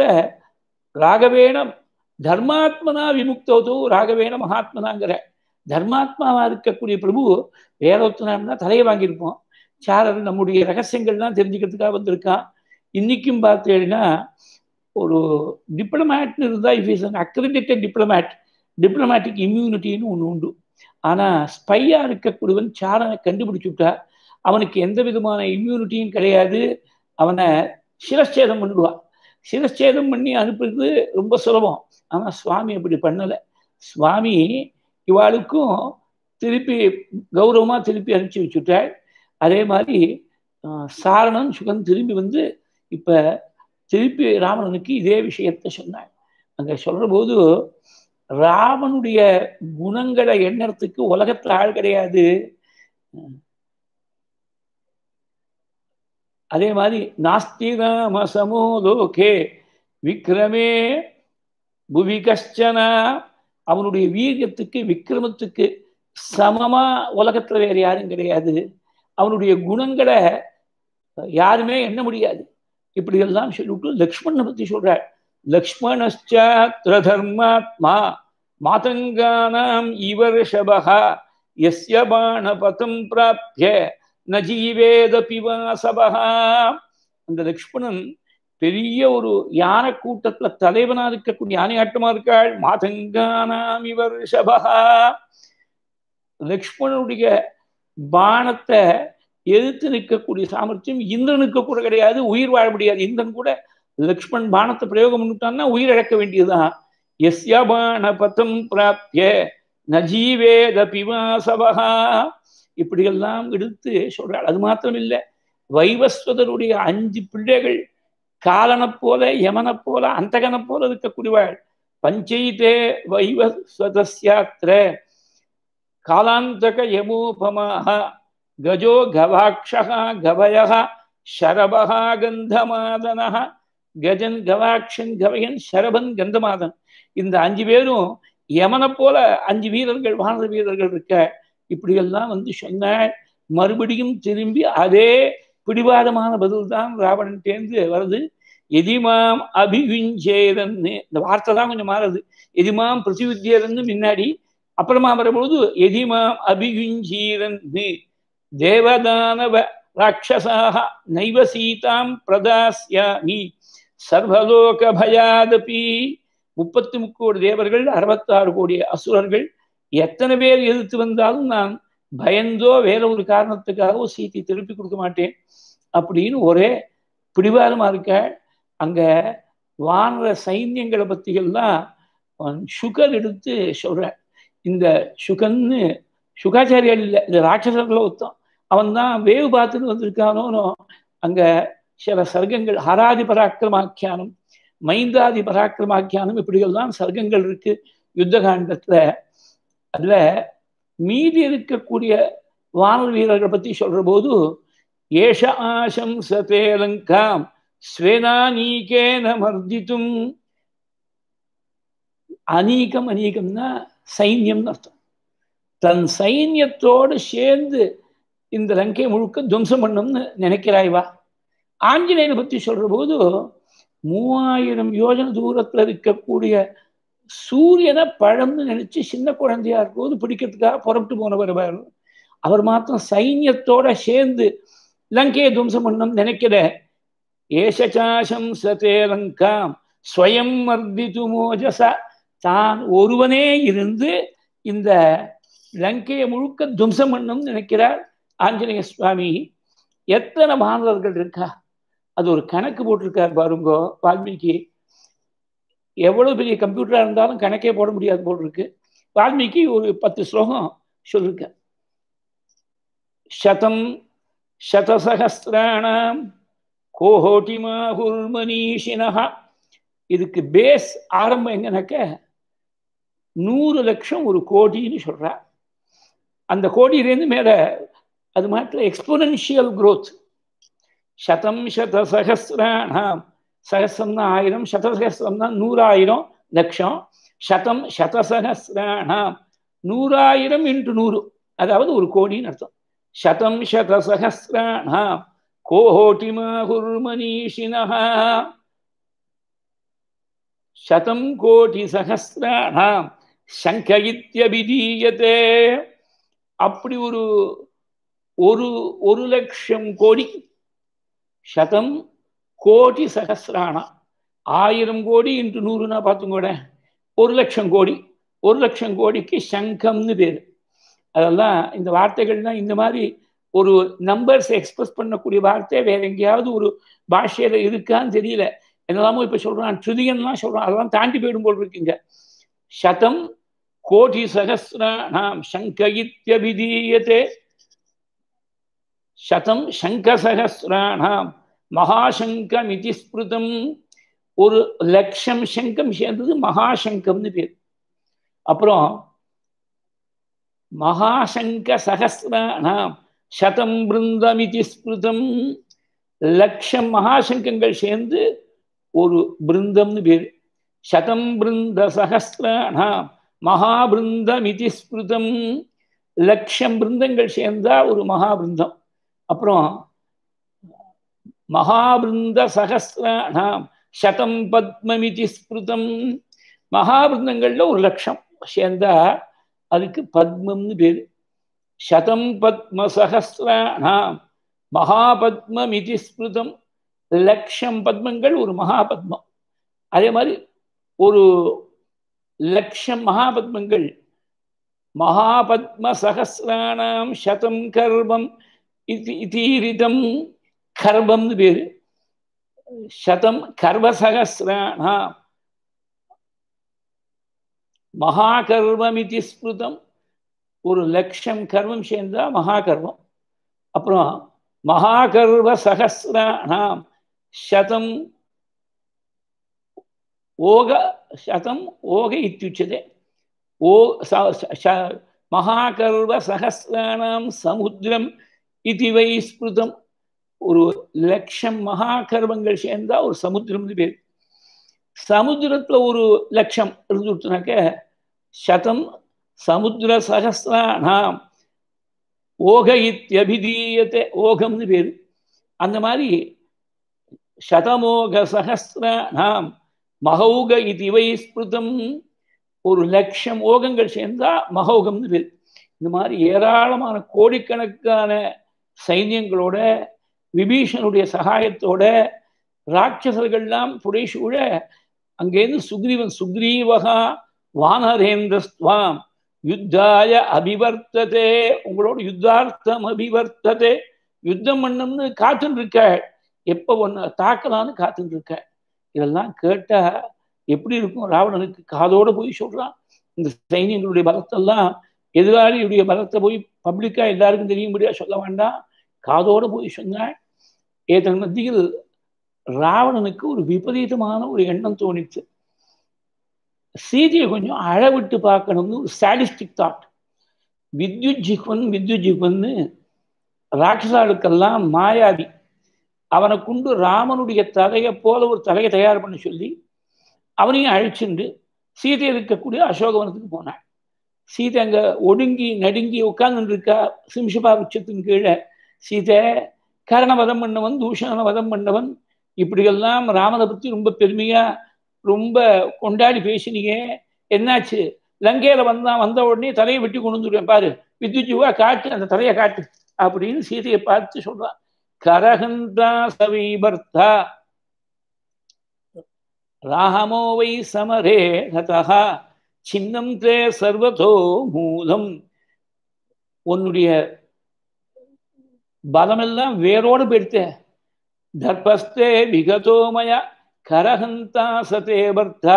ராகவேணம் தர்மாத்மனா விமுக்தோதோ ராகவேண மகாத்மனாங்கிற தர்மாத்மாவா இருக்கக்கூடிய பிரபு வேறொத்தனா தலையை வாங்கியிருப்போம் சாரர் நம்முடைய ரகசியங்கள்லாம் தெரிஞ்சுக்கிறதுக்காக வந்திருக்கான் இன்னைக்கும் பார்த்தேன்னா ஒரு டிப்ளமேட்னு இருந்தால் if is an accredited diplomat diplomatic இம்யூனிட்டின்னு ஒன்று உண்டு ஆனால் ஸ்பையாக இருக்கக்கூடியவன் சாரனை கண்டுபிடிச்சு விட்டா அவனுக்கு எந்த விதமான இம்யூனிட்டியும் கிடையாது அவனை சிரச்சேதம் பண்ணிடுவான் சிரச்சேதம் பண்ணி அனுப்புறது ரொம்ப சுலபம் ஆனால் சுவாமி அப்படி பண்ணலை சுவாமி இவாளுக்கும் திருப்பி கௌரவமாக திருப்பி அனுப்பிச்சி வச்சுட்டாள் அதே மாதிரி சாரணன் சுகன் திரும்பி வந்து இப்போ திருப்பி ராவணனுக்கு இதே விஷயத்த சொன்னாள் அங்கே சொல்கிற போது ராமனுடைய குணங்களை எண்ணறதுக்கு உலகத்துல ஆள் கிடையாது அதே மாதிரி நாஸ்தி ராம சமோ லோகே விக்ரமே புவி கஷ்டன அவனுடைய வீரியத்துக்கு விக்ரமத்துக்கு சமமா உலகத்துல வேற யாரும் கிடையாது அவனுடைய குணங்களை யாருமே எண்ண முடியாது இப்படி எல்லாம் சொல்லிவிட்டு லக்ஷ்மணனை பத்தி சொல்றாள் லக்ஷ்மணశ్చాత్ర தர்மாத்மா மாதங்கானாம் இவர்ஷபः யஸ்ய பாணபதம் பிராப்ய ந ஜீவேதபி வாசபः அந்த லக்ஷ்மணன் பெரிய ஒரு யானை கூட்டத்துல தலைவனா இருக்கக்கூடிய யானையாட்டமா இருக்காள் மாதங்கானாம் இவர் ஷபகா லக்ஷ்மணனுடைய பானத்தை எதிர்த்து நிற்கக்கூடிய சாமர்த்தியம் இந்திரனுக்கு கூட கிடையாது உயிர் வாழ முடியாது இந்திரன் கூட லக்ஷ்மண் பானத்தை பிரயோகம் பண்ணிட்டான்னா உயிர் இழக்க வேண்டியதுதான் எஸ்ய பான பதம் பிராப்திய நஜீவேத பிவாசவகா இப்படியெல்லாம் எடுத்து சொல்றாள் அது மாத்திரம் இல்லை வைவஸ்வதருடைய அஞ்சு பிள்ளைகள் காலனை போல யமனை போல அந்தகனை போல இருக்கக்கூடியவாள் பஞ்சைதே வைவஸ்வதஸ்யாத்திர காலாந்தக யமோபமாக கஜோ கவாட்சா கவய ஷரபகா கந்தமாதன கஜன் கவாக்ஷன் கவயன் ஷரபன் கந்தமாதன் இந்த அஞ்சு பேரும் யமனை போல அஞ்சு வீரர்கள் வானர வீரர்கள் இருக்க இப்படியெல்லாம் வந்து சொன்ன மறுபடியும் திரும்பி அதே பிடிவாதமான பதில் தான் ராவணன் தேர்ந்து வருது எதிமாம் அபிவிஞ்சேரன்னு இந்த வார்த்தை தான் கொஞ்சம் மாறுது எதிமாம் பிரதிவித்தியரன்னு முன்னாடி அப்புறமா வரும்போது எதிமாம் அபிவிஞ்சீரன்னு தேவதானவ ராட்சசாக நைவ சீதாம் பிரதாஸ்யாமி சர்வலோக பயாதபி முப்பத்தி முக்கோடி தேவர்கள் அறுபத்தாறு கோடி அசுரர்கள் எத்தனை பேர் எதிர்த்து வந்தாலும் நான் பயந்தோ வேற ஒரு காரணத்துக்காகவோ சீத்தை திருப்பி கொடுக்க மாட்டேன் அப்படின்னு ஒரே பிடிவாதமா இருக்க அங்க வானர சைன்யங்களை பத்தி எல்லாம் சுகர் எடுத்து சொல்ற இந்த சுகன்னு சுகாச்சாரியால் இல்லை இந்த ராட்சசர்களை ஒருத்தம் அவன் தான் வேவு பார்த்துட்டு வந்திருக்கானோன்னு அங்க சில சர்க்கங்கள் ஹராதி பராக்கிரமாக்கியானம் மைந்தாதி பராக்கிரமாக்கியானம் இப்படியெல்லாம் சர்க்கங்கள் இருக்கு யுத்த காண்டத்துல அதுல மீதி இருக்கக்கூடிய வானல் வீரர்கள் பத்தி சொல்ற போது ஏஷ ஆசம் சதேலங்காம் ஸ்வேனானீகேன மர்தித்தும் அநீகம் அநீகம்னா சைன்யம்னு அர்த்தம் தன் சைன்யத்தோடு சேர்ந்து இந்த லங்கை முழுக்க துவம்சம் பண்ணணும்னு நினைக்கிறாய்வா ஆஞ்சநேயனை பற்றி சொல்ற போது மூவாயிரம் யோஜன தூரத்தில் இருக்கக்கூடிய சூரியனை பழம்னு நினைச்சு சின்ன குழந்தையா இருக்கும்போது பிடிக்கிறதுக்காக புறப்பட்டு போனவர் அவர் அவர் மாத்திரம் சைன்யத்தோட சேர்ந்து லங்கையை துவம்சம் பண்ணணும் நினைக்கிற ஏஷாசம் சதே லங்காம் ஸ்வயம் மர்தித்து மோஜச தான் ஒருவனே இருந்து இந்த லங்கையை முழுக்க துவம்சம் பண்ணணும்னு நினைக்கிறார் ஆஞ்சநேய சுவாமி எத்தனை மாணவர்கள் இருக்கா அது ஒரு கணக்கு போட்டிருக்கார் பாருங்கோ வால்மீகி எவ்வளவு பெரிய கம்ப்யூட்டரா இருந்தாலும் கணக்கே போட முடியாது போல் இருக்கு வால்மீகி ஒரு பத்து ஸ்லோகம் சொல்லிருக்க சதம் சதசகஸ்திராணாம் கோஹோட்டிமாகுர் மனீஷினஹா இதுக்கு பேஸ் ஆரம்பம் எங்கனாக்க நூறு லட்சம் ஒரு கோடின்னு சொல்றா அந்த கோடியிலேருந்து மேல அது மாத்திர எக்ஸ்போனன்ஷியல் குரோத் சதம் சத சகசிராணாம் சகசிரம்னா ஆயிரம் சதசகசிரம்னா நூறாயிரம் லட்சம் சதம் சதசகசிராணாம் நூறாயிரம் இன்ட்டு நூறு அதாவது ஒரு கோடின்னு அர்த்தம் சதம் சதசகசிராணாம் கோஹோட்டிமாகுர் மனீஷினஹா சதம் கோடி சகசிராணாம் சங்க இத்தியபிதீயத்தே அப்படி ஒரு ஒரு ஒரு லட்சம் கோடி சதம் கோடி சகசிராணா ஆயிரம் கோடி இன்று நூறுனா பார்த்துங்கூட ஒரு லட்சம் கோடி ஒரு லட்சம் கோடிக்கு சங்கம்னு பேர் அதெல்லாம் இந்த வார்த்தைகள்லாம் இந்த மாதிரி ஒரு நம்பர்ஸ் எக்ஸ்பிரஸ் பண்ணக்கூடிய வார்த்தை வேற எங்கேயாவது ஒரு பாஷையில இருக்கான்னு தெரியல என்னெல்லாமோ இப்ப சொல்றான் ட்ரிலியன்லாம் சொல்றான் அதெல்லாம் தாண்டி போயிடும் போல் இருக்குங்க சதம் கோடி சகசிராணாம் சங்க இத்தியபிதீயத்தே சதம் சங்கசகசிராணாம் மகாசங்கமிதி ஸ்மிருதம் ஒரு லட்சம் சங்கம் சேர்ந்தது மகாசங்கம்னு பேர் அப்புறம் மகாசங்க சகசிராணாம் சதம் பிருந்தமிதி ஸ்மிருதம் லட்சம் மகாசங்கங்கள் சேர்ந்து ஒரு பிருந்தம்னு பேர் சதம் பிருந்த சகசிராணாம் மகாபிருந்தமிதி ஸ்மிருதம் லட்சம் பிருந்தங்கள் சேர்ந்தா ஒரு மகாபிருந்தம் அப்புறம் மகாபிருந்த சகசிராணாம் சதம் பத்மமிதி ஸ்மிருதம் மகாபிருந்தங்கள்ல ஒரு லட்சம் சேர்ந்தா அதுக்கு பத்மம்னு பேரு சதம் பத்ம சகசிராணாம் மகாபத்மமிதி ஸ்மிருதம் லட்சம் பத்மங்கள் ஒரு மகாபத்மம் அதே மாதிரி ஒரு லட்சம் மகாபத்மங்கள் மகாபத்ம சகசிராணாம் சதம் கர்வம் இதீரிதம் கர்வம்னு பேரு சதம் கர்வசகசிராணாம் மகாகர்வமிதி ஸ்மிருதம் ஒரு லட்சம் கர்வம் சேர்ந்தா மகாகர்வம் அப்புறம் மகாகர்வ சகசிராணாம் சதம் ஓக சதம் ஓக இத்தியுச்சதே ஓ மகாகர்வ சகசிராணாம் சமுத்திரம் இது வை ஸ்மிருதம் ஒரு லட்சம் மகாகர்வங்கள் சேர்ந்தா ஒரு சமுத்திரம்னு பேர் சமுத்திரத்துல ஒரு லட்சம் இருந்துட்டுனாக்க சதம் சமுத்திர சகசிராணாம் ஓக இத்தியபிதீயத்தை ஓகம்னு பேரு அந்த மாதிரி சதமோக சகசிராணாம் மகௌக இது வை ஸ்மிருதம் ஒரு லட்சம் ஓகங்கள் சேர்ந்தா மகௌகம்னு பேர் இந்த மாதிரி ஏராளமான கோடிக்கணக்கான சைன்யங்களோட விபீஷனுடைய சகாயத்தோட ராட்சசர்கள்லாம் புடைசூழ அங்கேருந்து சுக்ரீவன் சுக்ரீவகா வானரேந்திரஸ்துவாம் யுத்தாய அபிவர்த்ததே உங்களோட யுத்தார்த்தம் அபிவர்த்ததே யுத்தம் பண்ணம்னு காத்துன்னு இருக்க எப்ப ஒன்று தாக்கலான்னு காத்துன்னு இருக்க இதெல்லாம் கேட்டா எப்படி இருக்கும் ராவணனுக்கு காதோட போய் சொல்றான் இந்த சைனியங்களுடைய பலத்தெல்லாம் எதிராளியுடைய பலத்தை போய் பப்ளிக்கா எல்லாருக்கும் தெரியும்படியா சொல்ல வேண்டாம் காதோட போய் சொன்னாள் ஏதன் மத்தியில் ராவணனுக்கு ஒரு விபரீதமான ஒரு எண்ணம் தோணிச்சு சீதையை கொஞ்சம் அழவிட்டு பார்க்கணும்னு ஒரு சாடிஸ்டிக் தாட் வித்யுத் ஜிஹ்வன் வித்யுத் ஜிஹ்வன்னு ராட்சசாளுக்கெல்லாம் மாயாவி அவனை கொண்டு ராமனுடைய தலையை போல ஒரு தலையை தயார் பண்ண சொல்லி அவனையும் அழிச்சுண்டு சீதை இருக்கக்கூடிய அசோகவனத்துக்கு போனான் சீதை அங்க ஒடுங்கி நடுங்கி உட்கார்ந்து இருக்கா சிம்ஷபா உச்சத்தின் கீழே சீதை கரணவதம் பண்ணவன் தூஷண வதம் பண்ணவன் இப்படியெல்லாம் ராமனை பத்தி ரொம்ப பெருமையா ரொம்ப கொண்டாடி பேசினீங்க என்னாச்சு லங்கையில வந்தான் வந்த உடனே தலையை வெட்டி கொண்டு வந்துடுவேன் பாரு வித்யுஜுவா காட்டு அந்த தலையை காட்டு அப்படின்னு சீதையை பார்த்து சொல்றான் கரகந்தா சவீபர்த்தா ராமோ வை சமரே ஹதா சின்னம் தே சர்வதோ மூலம் உன்னுடைய பலமெல்லாம் வேரோடு போயிடுத்த தர்பஸ்தே விகதோமய கரஹந்தா சதே பர்த்தா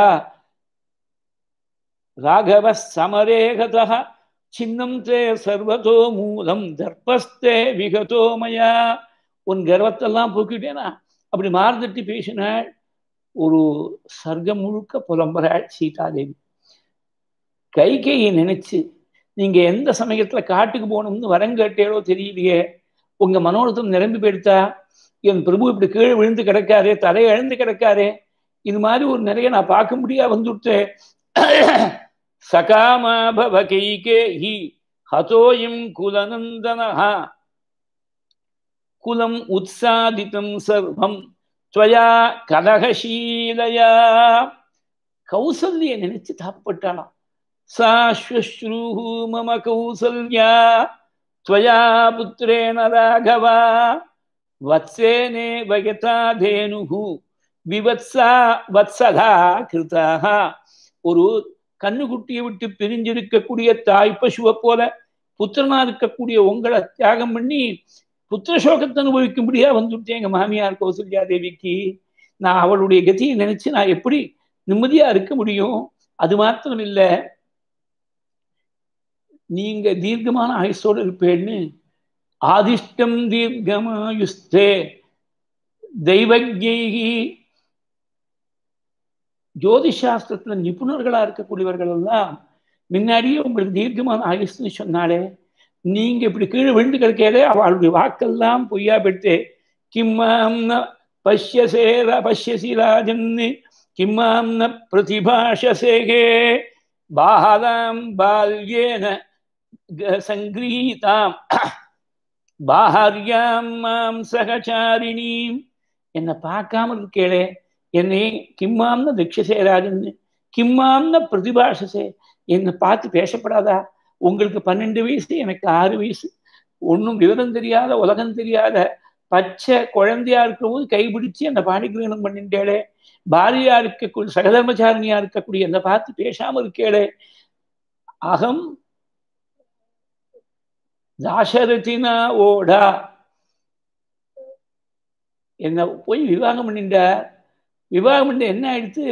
ராகவ சமரேகதா சின்னம் தே சர்வதோ மூலம் தர்பஸ்தே விகதோமயா உன் கர்வத்தெல்லாம் போக்கிட்டேனா அப்படி மார்தட்டி பேசினாள் ஒரு சர்க்கம் முழுக்க புலம்புறாள் சீதாதேவி கைகையை நினைச்சு நீங்க எந்த சமயத்துல காட்டுக்கு போகணும்னு வரம் கேட்டேளோ தெரியலையே உங்க மனோரத்தம் நிரம்பி போயிடுத்தா என் பிரபு இப்படி கீழே விழுந்து கிடக்காரே தலையை இழந்து கிடக்காரே இது மாதிரி ஒரு நிறைய நான் பார்க்க முடியா வந்துட்டு சகாமா பவ கைகே ஹி ஹதோயம் குலநந்தனஹா குலம் உத்சாதிதம் சர்வம் துவயா கலகசீலையா கௌசல்ய நினைச்சு தாப்பட்டாளாம் சாஸ்வஸ்ரூஹு மம கௌசல்யா त्वया पुत्रेण राघव वत्सेने वयता धेनुः விவத்சா வத்சதா கிருதாக ஒரு கண்ணுக்குட்டியை விட்டு பிரிஞ்சிருக்கக்கூடிய தாய் பசுவை போல புத்திரனா இருக்கக்கூடிய உங்களை தியாகம் பண்ணி புத்திர சோகத்தை அனுபவிக்கும்படியா வந்துட்டேன் எங்க மாமியார் கௌசல்யா தேவிக்கு நான் அவளுடைய கதியை நினைச்சு நான் எப்படி நிம்மதியா இருக்க முடியும் அது மாத்திரம் இல்லை நீங்க தீர்க்கமான ஆயுசோடு இருப்பேன்னு ஆதிஷ்டம் தீர்க்கமாயுஸ்தே தெய்வஜி ஜோதிஷாஸ்திரத்துல நிபுணர்களா இருக்கக்கூடியவர்கள் எல்லாம் முன்னாடியே உங்களுக்கு தீர்க்கமான ஆயுஷ்னு சொன்னாலே நீங்க இப்படி கீழே விழுந்து கிடக்கையிலே அவளுடைய வாக்கெல்லாம் பொய்யா பெற்று கிம்மாம் ந பஷ்யசேர பஷ்யசி ராஜன் கிம்மாம் ந பிரதிபாஷசேகே பாலாம் பால்யேன சங்கிரீதாம் பாஹாரியாம் மாம் சகச்சாரிணீம் என்னை பார்க்காம இருக்கேளே என்னை கிம்மாம்ன திக்ஷசேராஜன் கிம்மாம்ன பிரதிபாஷசே என்னை பார்த்து பேசப்படாதா உங்களுக்கு பன்னெண்டு வயசு எனக்கு ஆறு வயசு ஒன்றும் விவரம் தெரியாத உலகம் தெரியாத பச்சை குழந்தையா இருக்கிற போது கைபிடிச்சு அந்த பாணிகிரகணம் பண்ணிட்டேளே பாரியா இருக்கக்கூடிய சகதர்மச்சாரணியா இருக்கக்கூடிய அந்த பார்த்து பேசாம இருக்கேளே அகம் தாசரதினா ஓடா என்ன போய் விவாகம் பண்ணிட்ட விவாகம் பண்ண என்ன ஆயிடுத்து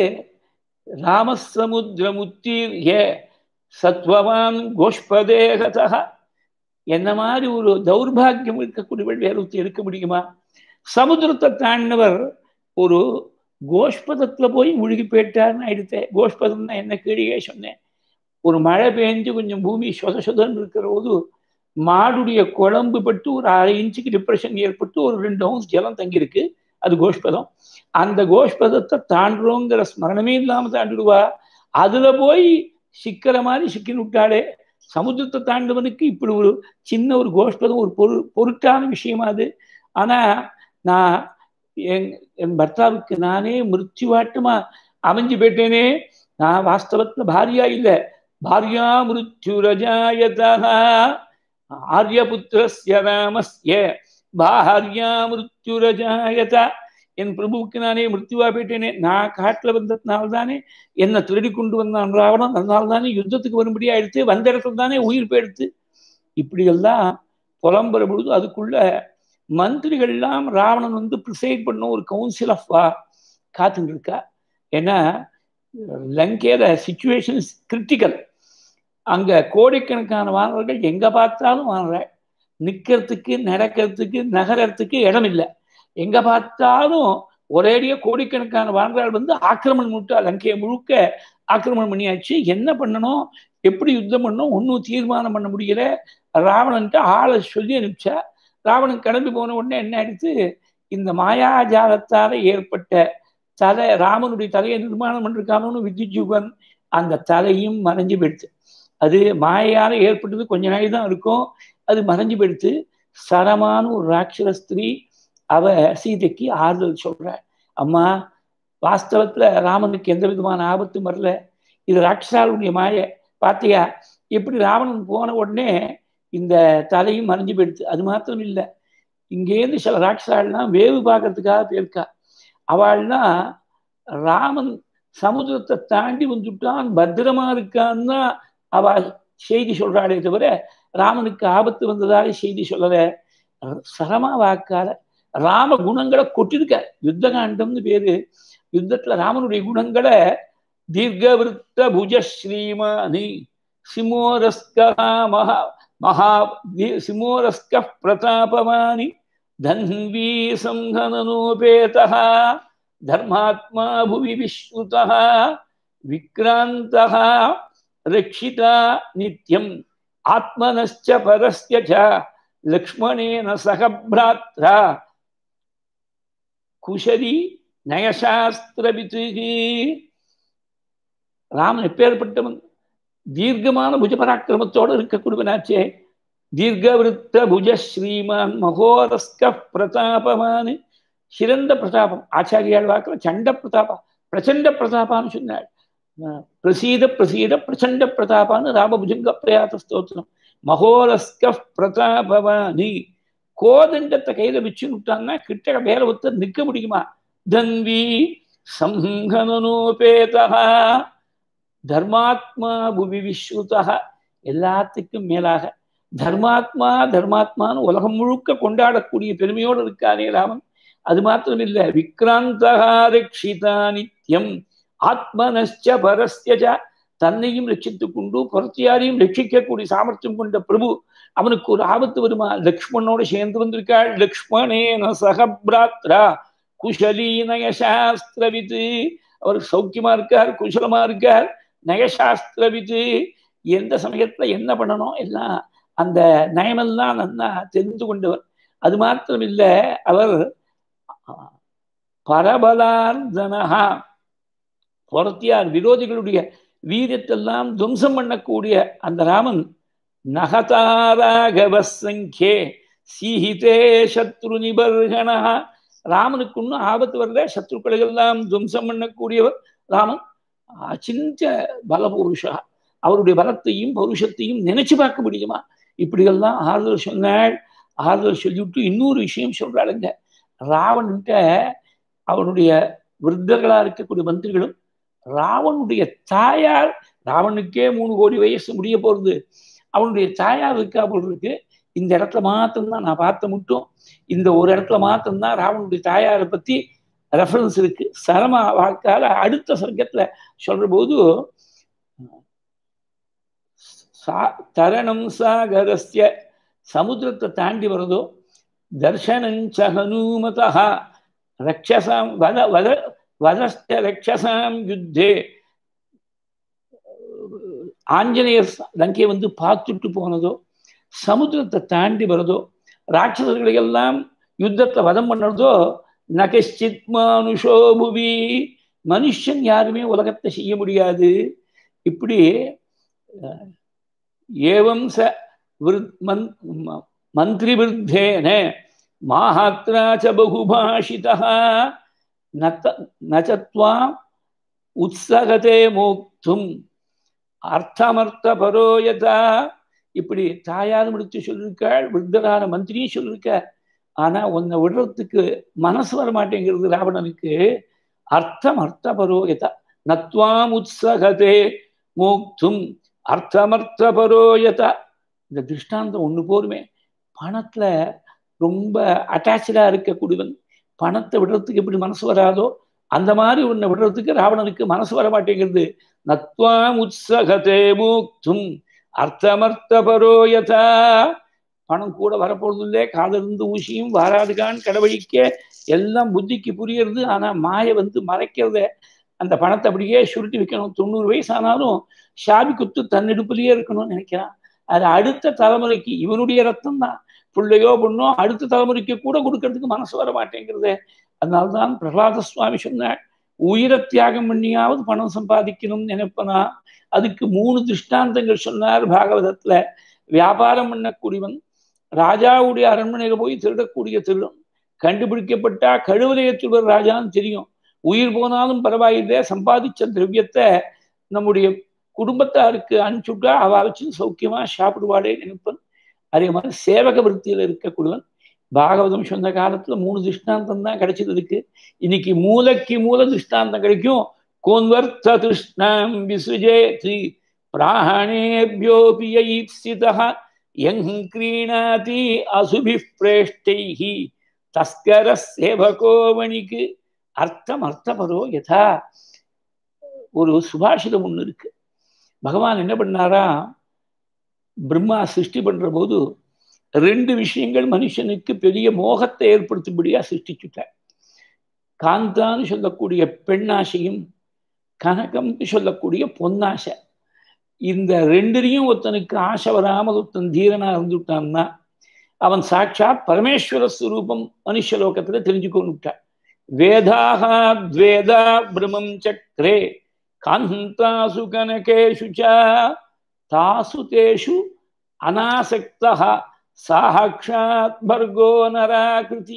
ராமசமுத்திரமுத்தீர் ஏ சத்வவான் கோஷ்பதேகதா என்ன மாதிரி ஒரு தௌர்பாகியம் இருக்கக்கூடியவள் வேற ஒருத்தர் இருக்க முடியுமா சமுத்திரத்தை தாண்டினவர் ஒரு கோஷ்பதத்துல போய் முழுகி போயிட்டார்னு ஆயிடுத்தே கோஷ்பதம்னா என்ன கீழே சொன்னேன் ஒரு மழை பெஞ்சு கொஞ்சம் பூமி சொத சொதன்னு இருக்கிற போது மாடுடைய குழம்பு பட்டு ஒரு அரை இன்ச்சுக்கு டிப்ரெஷன் ஏற்பட்டு ஒரு ரெண்டு ஹவுஸ் ஜலம் தங்கியிருக்கு அது கோஷ்பதம் அந்த கோஷ்பதத்தை தாண்டுறோங்கிற ஸ்மரணமே இல்லாம தாண்டிடுவா அதுல போய் சிக்கிற மாதிரி சிக்கின்னு விட்டாளே சமுத்திரத்தை தாண்டவனுக்கு இப்படி ஒரு சின்ன ஒரு கோஷ்பதம் ஒரு பொரு பொருட்டான விஷயமா அது ஆனா நான் என் என் பர்த்தாவுக்கு நானே மிருத்யுவாட்டமா அமைஞ்சு போயிட்டேனே நான் வாஸ்தவத்துல பாரியா இல்லை பாரியா மிருத்யுரஜாயதா ஆரியபுத்திரஸ்ய ராமஸ்ய பாரியா மிருத்யுரஜாயத என் பிரபுவுக்கு நானே மிருத்யுவா போயிட்டேனே நான் காட்டுல வந்ததுனால தானே என்னை திருடி கொண்டு வந்தான் ராவணன் அதனால தானே யுத்தத்துக்கு வரும்படியா எடுத்து வந்த இடத்துல தானே உயிர் போயிடுத்து இப்படியெல்லாம் புலம்புற பொழுது அதுக்குள்ள மந்திரிகள் எல்லாம் ராவணன் வந்து ப்ரிசைட் பண்ண ஒரு கவுன்சில் ஆஃப் வா காத்துட்டு இருக்கா ஏன்னா லங்கேல சுச்சுவேஷன்ஸ் கிரிட்டிக்கல் அங்க கோடிக்கணக்கான வானவர்கள் எங்க பார்த்தாலும் வாங்குற நிக்கிறதுக்கு நடக்கிறதுக்கு நகரத்துக்கு இடம் இல்லை எங்க பார்த்தாலும் ஒரேடியா கோடிக்கணக்கான வானவர்கள் வந்து ஆக்கிரமணம் முட்டா லங்கையை முழுக்க ஆக்கிரமணம் பண்ணியாச்சு என்ன பண்ணணும் எப்படி யுத்தம் பண்ணணும் ஒன்றும் தீர்மானம் பண்ண முடியல ராவணன்ட்டு ஆளை சொல்லி அனுப்பிச்சா ராவணன் கிளம்பி போன உடனே என்ன ஆயிடுச்சு இந்த மாயாஜாலத்தால ஏற்பட்ட தலை ராமனுடைய தலையை நிர்மாணம் பண்ணிருக்கானு வித்யுஜுகன் அந்த தலையும் மறைஞ்சு போயிடுச்சு அது மாயால ஏற்பட்டது கொஞ்ச நாள் தான் இருக்கும் அது மறைஞ்சு போயிடுத்து சரமான ஒரு ராட்சர ஸ்திரீ அவ சீதைக்கு ஆறுதல் சொல்ற அம்மா வாஸ்தவத்துல ராமனுக்கு எந்த விதமான ஆபத்தும் வரல இது ராட்சசாளுடைய மாய பாத்தியா எப்படி ராவணன் போன உடனே இந்த தலையும் மறைஞ்சு போயிடுச்சு அது மாத்திரம் இல்லை இங்கேருந்து சில ராட்சசாள்லாம் வேவு பார்க்கறதுக்காக போயிருக்கா அவள்னா ராமன் சமுத்திரத்தை தாண்டி வந்துட்டான் பத்திரமா இருக்கான்னு தான் அவ செய்தி சொல்றாளே தவிர ராமனுக்கு ஆபத்து வந்ததாக செய்தி சொல்லல சரமா வாக்கால ராம குணங்களை கொட்டிருக்க யுத்த காண்டம்னு பேரு யுத்தத்துல ராமனுடைய குணங்களை தீர்க்கவிருத்த புஜ ஸ்ரீமானி சிமோரஸ்கா மகா மகா சிமோரஸ்க பிரதாபமானி தன்வீ சங்கனனோபேதா धर्मात्मा भुवि विश्रुतः विक्रान्तः रक्षिता नित्यम् आत्मनश्च परस्य च लक्ष्मणेन सह भ्रात्रा குஷரி நயசாஸ்திரபித்து ராமன் எப்பேற்பட்டவன் தீர்க்கமான புஜபராக்கிரமத்தோடு இருக்கக்கூடியவனாச்சே தீர்க்கவிருத்த புஜ ஸ்ரீமான் மகோரஸ்க பிரதாபமான் சிறந்த பிரதாபம் ஆச்சாரியால் வாக்கில் சண்ட பிரதாபம் பிரச்சண்ட பிரதாபான்னு சொன்னாள் பிரசீத பிரசீத பிரச்சண்ட பிரதாபான்னு ராமபுஜங்க பிரயாத ஸ்தோத்திரம் மகோரஸ்க பிரதாபவானி கோதண்டத்தை கையில வச்சு விட்டாங்கன்னா கிட்ட மேல ஒருத்தர் நிக்க முடியுமா தன்வி சங்கனோபேதா தர்மாத்மா புவி விஸ்ருதா எல்லாத்துக்கும் மேலாக தர்மாத்மா தர்மாத்மான்னு உலகம் முழுக்க கொண்டாடக்கூடிய பெருமையோடு இருக்கானே ராமன் அது மாத்திரம் இல்ல விக்ராந்தகா ரட்சிதா நித்தியம் ஆத்மனச்ச பரஸ்யஜ தன்னையும் ரட்சித்துக் கொண்டு புறத்தியாரையும் ரட்சிக்கக்கூடிய சாமர்த்தியம் கொண்ட பிரபு அவனுக்கு ஒரு ஆபத்து வருமா லக்ஷ்மணோட சேர்ந்து வந்திருக்காள் லக்ஷ்மணேன சகபிராத்ரா குஷலி நயசாஸ்திரவித்து அவர் சௌக்கியமா இருக்கார் குஷலமா இருக்கார் நயசாஸ்திரவித்து எந்த சமயத்துல என்ன பண்ணணும் எல்லாம் அந்த நயமெல்லாம் நல்லா தெரிந்து கொண்டவர் அது மாத்திரம் இல்லை அவர் பரபலார்தனஹா பொறத்தியார் விரோதிகளுடைய வீரத்தெல்லாம் துவம்சம் பண்ணக்கூடிய அந்த ராமன் நகதாராகவ சங்கே சீஹிதே சத்ரு நிபர்கணா ராமனுக்கு ஒன்றும் ஆபத்து வரல சத்ருக்களை எல்லாம் துவம்சம் பண்ணக்கூடியவர் ராமன் அச்சிஞ்ச பலபுருஷா அவருடைய பலத்தையும் பௌருஷத்தையும் நினைச்சு பார்க்க முடியுமா இப்படியெல்லாம் ஆறுதல் சொன்னாள் ஆறுதல் சொல்லிவிட்டு இன்னொரு விஷயம் சொல்றாளுங்க ராவன்கிட்ட அவனுடைய விருத்தர்களா இருக்கக்கூடிய மந்திரிகளும் ராவனுடைய தாயார் ராவனுக்கே மூணு கோடி வயசு முடிய போறது அவனுடைய தாயார் இருக்கா போல் இருக்கு இந்த இடத்துல மாத்திரம்தான் நான் பார்த்த மட்டும் இந்த ஒரு இடத்துல மாத்திரம்தான் ராவனுடைய தாயாரை பத்தி ரெஃபரன்ஸ் இருக்கு சரம வாக்கால அடுத்த சர்க்கத்துல சொல்ற போது தரணம் சாகரஸ்ய சமுத்திரத்தை தாண்டி வருதோ தர்ஷனஞ்ச ஹனுமதா ரக்ஷசாம் வத வத வதஸ்த ரக்ஷசாம் யுத்தே ஆஞ்சநேயர் லங்கையை வந்து பார்த்துட்டு போனதோ சமுத்திரத்தை தாண்டி வருதோ ராட்சசர்களை எல்லாம் யுத்தத்தை வதம் பண்ணதோ நகச்சித் மானுஷோ புவி மனுஷன் யாருமே உலகத்தை செய்ய முடியாது இப்படி ஏவம் ச மந்திரி விருத்தேன மாஹாத்ரா ச பகுபாஷிதா நச்சத்வாம் உத்சகதே மோக்தும் அர்த்தமர்த்த பரோயதா இப்படி தாயார் முடித்து சொல்லியிருக்காள் விருத்தரான மந்திரியும் சொல்லியிருக்க ஆனா உன்னை விடுறதுக்கு மனசு வர மாட்டேங்கிறது ராவணனுக்கு அர்த்தம் அர்த்த பரோயதா நத்வாம் உத்சகதே மோக்தும் அர்த்தமர்த்த பரோயதா இந்த திருஷ்டாந்தம் ஒண்ணு போருமே பணத்துல ரொம்ப அட்டாச்சா இருக்கக்கூடியவன் பணத்தை விடுறதுக்கு எப்படி மனசு வராதோ அந்த மாதிரி உன்னை விடுறதுக்கு ராவணனுக்கு மனசு வர மாட்டேங்கிறது நத்வாம் உத்சகதே மூக்தும் அர்த்தமர்த்த பரோயதா பணம் கூட வரப்போறது இல்லை காதிலிருந்து ஊசியும் வாராதுகான் கடவழிக்க எல்லாம் புத்திக்கு புரியறது ஆனா மாய வந்து மறைக்கிறத அந்த பணத்தை அப்படியே சுருட்டி வைக்கணும் தொண்ணூறு வயசு ஆனாலும் ஷாபி குத்து தன்னிடுப்புலயே இருக்கணும்னு நினைக்கிறான் அது அடுத்த தலைமுறைக்கு இவனுடைய ரத்தம் தான் பிள்ளையோ பொண்ணோ அடுத்த தலைமுறைக்கு கூட கொடுக்கறதுக்கு மனசு வர மாட்டேங்கிறது அதனால்தான் பிரகலாத சுவாமி சொன்னார் உயிரை தியாகம் பண்ணியாவது பணம் சம்பாதிக்கணும்னு நினைப்பனா அதுக்கு மூணு திருஷ்டாந்தங்கள் சொன்னார் பாகவதத்துல வியாபாரம் பண்ணக்கூடியவன் ராஜாவுடைய அரண்மனையில போய் திருடக்கூடிய திருடம் கண்டுபிடிக்கப்பட்டா கழுவலைய திருவர் ராஜான்னு தெரியும் உயிர் போனாலும் பரவாயில்லை சம்பாதிச்ச திரவியத்தை நம்முடைய குடும்பத்தாருக்கு அனுப்பிச்சுட்டா அவ வச்சு சௌக்கியமா சாப்பிடுவாடே நினைப்பன் அதே மாதிரி சேவக விருத்தியில இருக்கக்கூடியவன் பாகவதம் சொன்ன காலத்துல மூணு திருஷ்டாந்தம் தான் கிடைச்சது இருக்கு இன்னைக்கு மூலக்கு மூல திருஷ்டாந்தம் கிடைக்கும் கோன்வர்த்த திருஷ்ணாம் விசுஜேதி பிராணேபியோபி ஈப்சிதா யங் கிரீணாதி அசுபி பிரேஷ்டைஹி தஸ்கர சேவகோவணிக்கு அர்த்தம் அர்த்தபரோ யதா ஒரு சுபாஷிதம் ஒண்ணு இருக்கு பகவான் என்ன பண்ணாரா பிரம்மா சிருஷ்டி பண்ற போது ரெண்டு விஷயங்கள் மனுஷனுக்கு பெரிய மோகத்தை ஏற்படுத்தும்படியா சிருஷ்டிச்சுட்டார் காந்தான்னு சொல்லக்கூடிய பெண்ணாசையும் கனகம்னு சொல்லக்கூடிய பொன்னாசை இந்த ரெண்டுலையும் ஒருத்தனுக்கு ஆசை வராமல் ஒருத்தன் தீரனா இருந்துட்டான்னா அவன் சாட்சாத் பரமேஸ்வர ஸ்வரூபம் மனுஷலோகத்துல தெரிஞ்சுக்கொண்டுட்டான் வேதாக துவேதா பிரமம் சக்கரே காந்தாசு கனகேஷு தாசு தேஷு அநாசக்தா சாட்சாத் பர்கோ நராகிருதி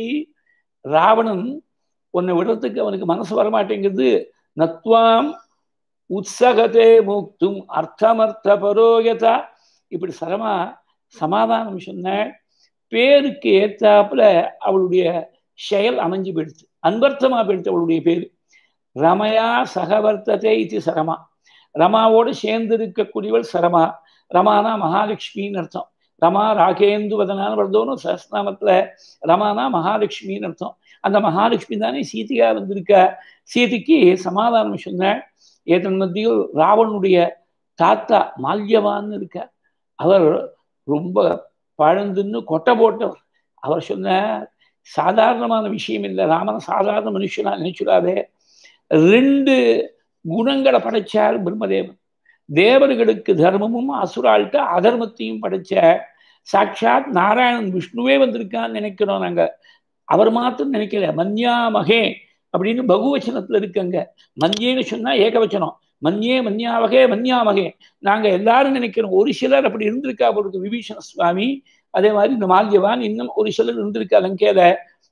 ராவணன் உன்னை விடுறதுக்கு அவனுக்கு மனசு வரமாட்டேங்குது நத்வாம் உற்சகத்தே மூக்தும் அர்த்தமர்த்த பரோயதா இப்படி சரமா சமாதானம் சொன்ன பேருக்கு ஏத்தாப்புல அவளுடைய செயல் அமைஞ்சு போயிடுச்சு அன்பர்த்தமா போயிடுச்சு அவளுடைய பேரு ரமயா சகவர்த்ததே இது சரமா ரமாவோடு சேர்ந்து இருக்கக்கூடியவள் சரமா ரமானா மகாலட்சுமின்னு அர்த்தம் ரமா ராகேந்து வதனான்னு வருதோன்னு சஹஸ்நாமத்துல ரமானா மகாலட்சுமின்னு அர்த்தம் அந்த மகாலட்சுமி தானே சீதையா வந்திருக்க சீதைக்கு சமாதானம் சொன்ன ஏதன் மத்தியில் ராவனுடைய தாத்தா மால்யவான்னு இருக்க அவர் ரொம்ப பழந்துன்னு கொட்டை போட்டவர் அவர் சொன்ன சாதாரணமான விஷயம் இல்லை ராமன் சாதாரண மனுஷனா நினைச்சுடாதே ரெண்டு குணங்களை படைச்சார் பிரம்மதேவன் தேவர்களுக்கு தர்மமும் அசுராள்கிட்ட அதர்மத்தையும் படைச்ச சாட்சாத் நாராயணன் விஷ்ணுவே வந்திருக்கான்னு நினைக்கிறோம் நாங்க அவர் மாத்திரம் நினைக்கல மன்யா மகே அப்படின்னு பகுவச்சனத்துல இருக்குங்க மன்யேன்னு சொன்னா ஏகவச்சனம் மன்யே மன்யாவகே மன்யாமகே நாங்க எல்லாரும் நினைக்கிறோம் ஒரு சிலர் அப்படி இருந்திருக்கா பொழுது விபீஷண சுவாமி அதே மாதிரி இந்த மால்யவான் இன்னும் ஒரு சிலர் இருந்திருக்கா லங்கேல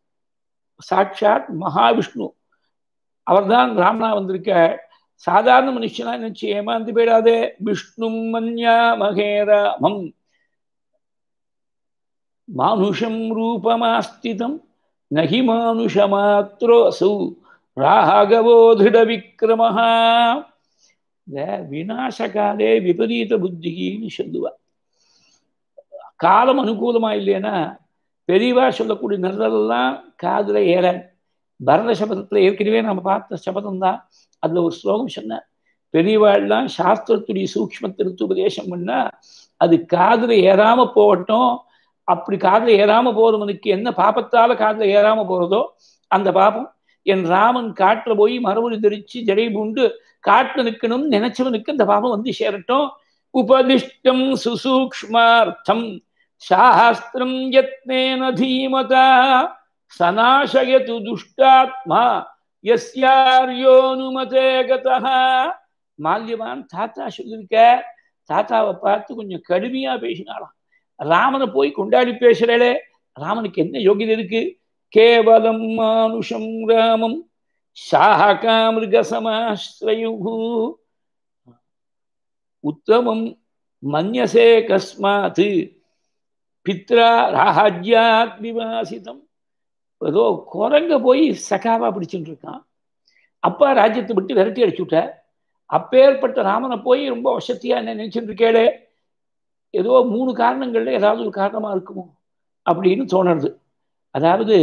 சாட்சாத் மகாவிஷ்ணு அவர்தான் ராமனா வந்திருக்க சாதாரண மனுஷனா நினைச்சு ஏமாந்து போயிடாதே விஷ்ணு மன்யா மகேராமம் மானுஷம் ரூபமாஸ்திதம் நகி மானுஷமாத்ரோசு ராகவோ திருட விக்ரமஹா இந்த விநாசகாலே விபரீத புத்தின்னு சொல்லுவா காலம் அனுகூலமா இல்லைன்னா பெரியவா சொல்லக்கூடிய நல்லதெல்லாம் காதுல ஏற பரத சபதத்துல ஏற்கனவே நம்ம பார்த்த சபதம் தான் அதுல ஒரு ஸ்லோகம் சொன்ன பெரியவாள்லாம் சாஸ்திரத்துடைய சூக்மத்திற்கு உபதேசம் பண்ணா அது காதுல ஏறாம போகட்டும் அப்படி காதுல ஏறாம போறவனுக்கு என்ன பாப்பத்தால காதுல ஏறாம போறதோ அந்த பாப்பம் என் ராமன் காட்டுல போய் மறுபடி தெரிச்சு ஜடை பூண்டு காட்டுல நிற்கணும் நினைச்சவனுக்கு அந்த பாபம் வந்து சேரட்டும் உபதிஷ்டம் சுசூக்ஷ்மார்த்தம் சாஸ்திரம் யத்னேன தீமதா சநாசயது துஷ்டாத்மா எஸ்யாரியோனுமதே கதா மால்யவான் தாத்தா சொல்லியிருக்க தாத்தாவை பார்த்து கொஞ்சம் கடுமையா பேசினாலாம் ராமனை போய் கொண்டாடி பேசுறே ராமனுக்கு என்ன யோகியதை இருக்கு கேவலம் மானுஷம் ராமம் சாகாமிருகசமாஸ்ரயு உத்தமம் மன்யசே கஸ்மாத் பித்ரா ராஜ்யாத் விவாசிதம் ஏதோ குரங்க போய் சகாவா பிடிச்சுட்டு இருக்கான் அப்பா ராஜ்யத்தை விட்டு விரட்டி அடிச்சு விட்ட அப்பேற்பட்ட ராமனை போய் ரொம்ப வசதியா என்ன நினைச்சுட்டு இருக்கேளே ஏதோ மூணு காரணங்கள்ல ஏதாவது ஒரு காரணமா இருக்குமோ அப்படின்னு தோணுறது அதாவது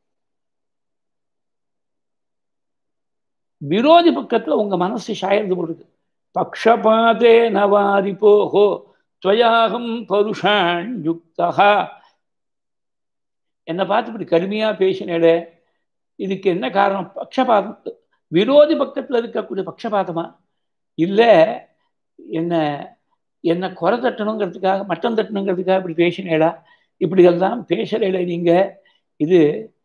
விரோதி பக்கத்துல உங்க மனசு சாயறது போடுது பக்ஷபாதே நவாரி போஹோ துவயாகம் பருஷான் யுக்தா என்னை பார்த்து இப்படி கடுமையா பேசினேடே இதுக்கு என்ன காரணம் பக்ஷபாதம் விரோதி பக்கத்துல இருக்கக்கூடிய பக்ஷபாதமா இல்ல என்ன என்ன குறை தட்டணுங்கிறதுக்காக மட்டம் தட்டணுங்கிறதுக்காக இப்படி பேசினேடா இப்படி எல்லாம் பேசுறேல நீங்க இது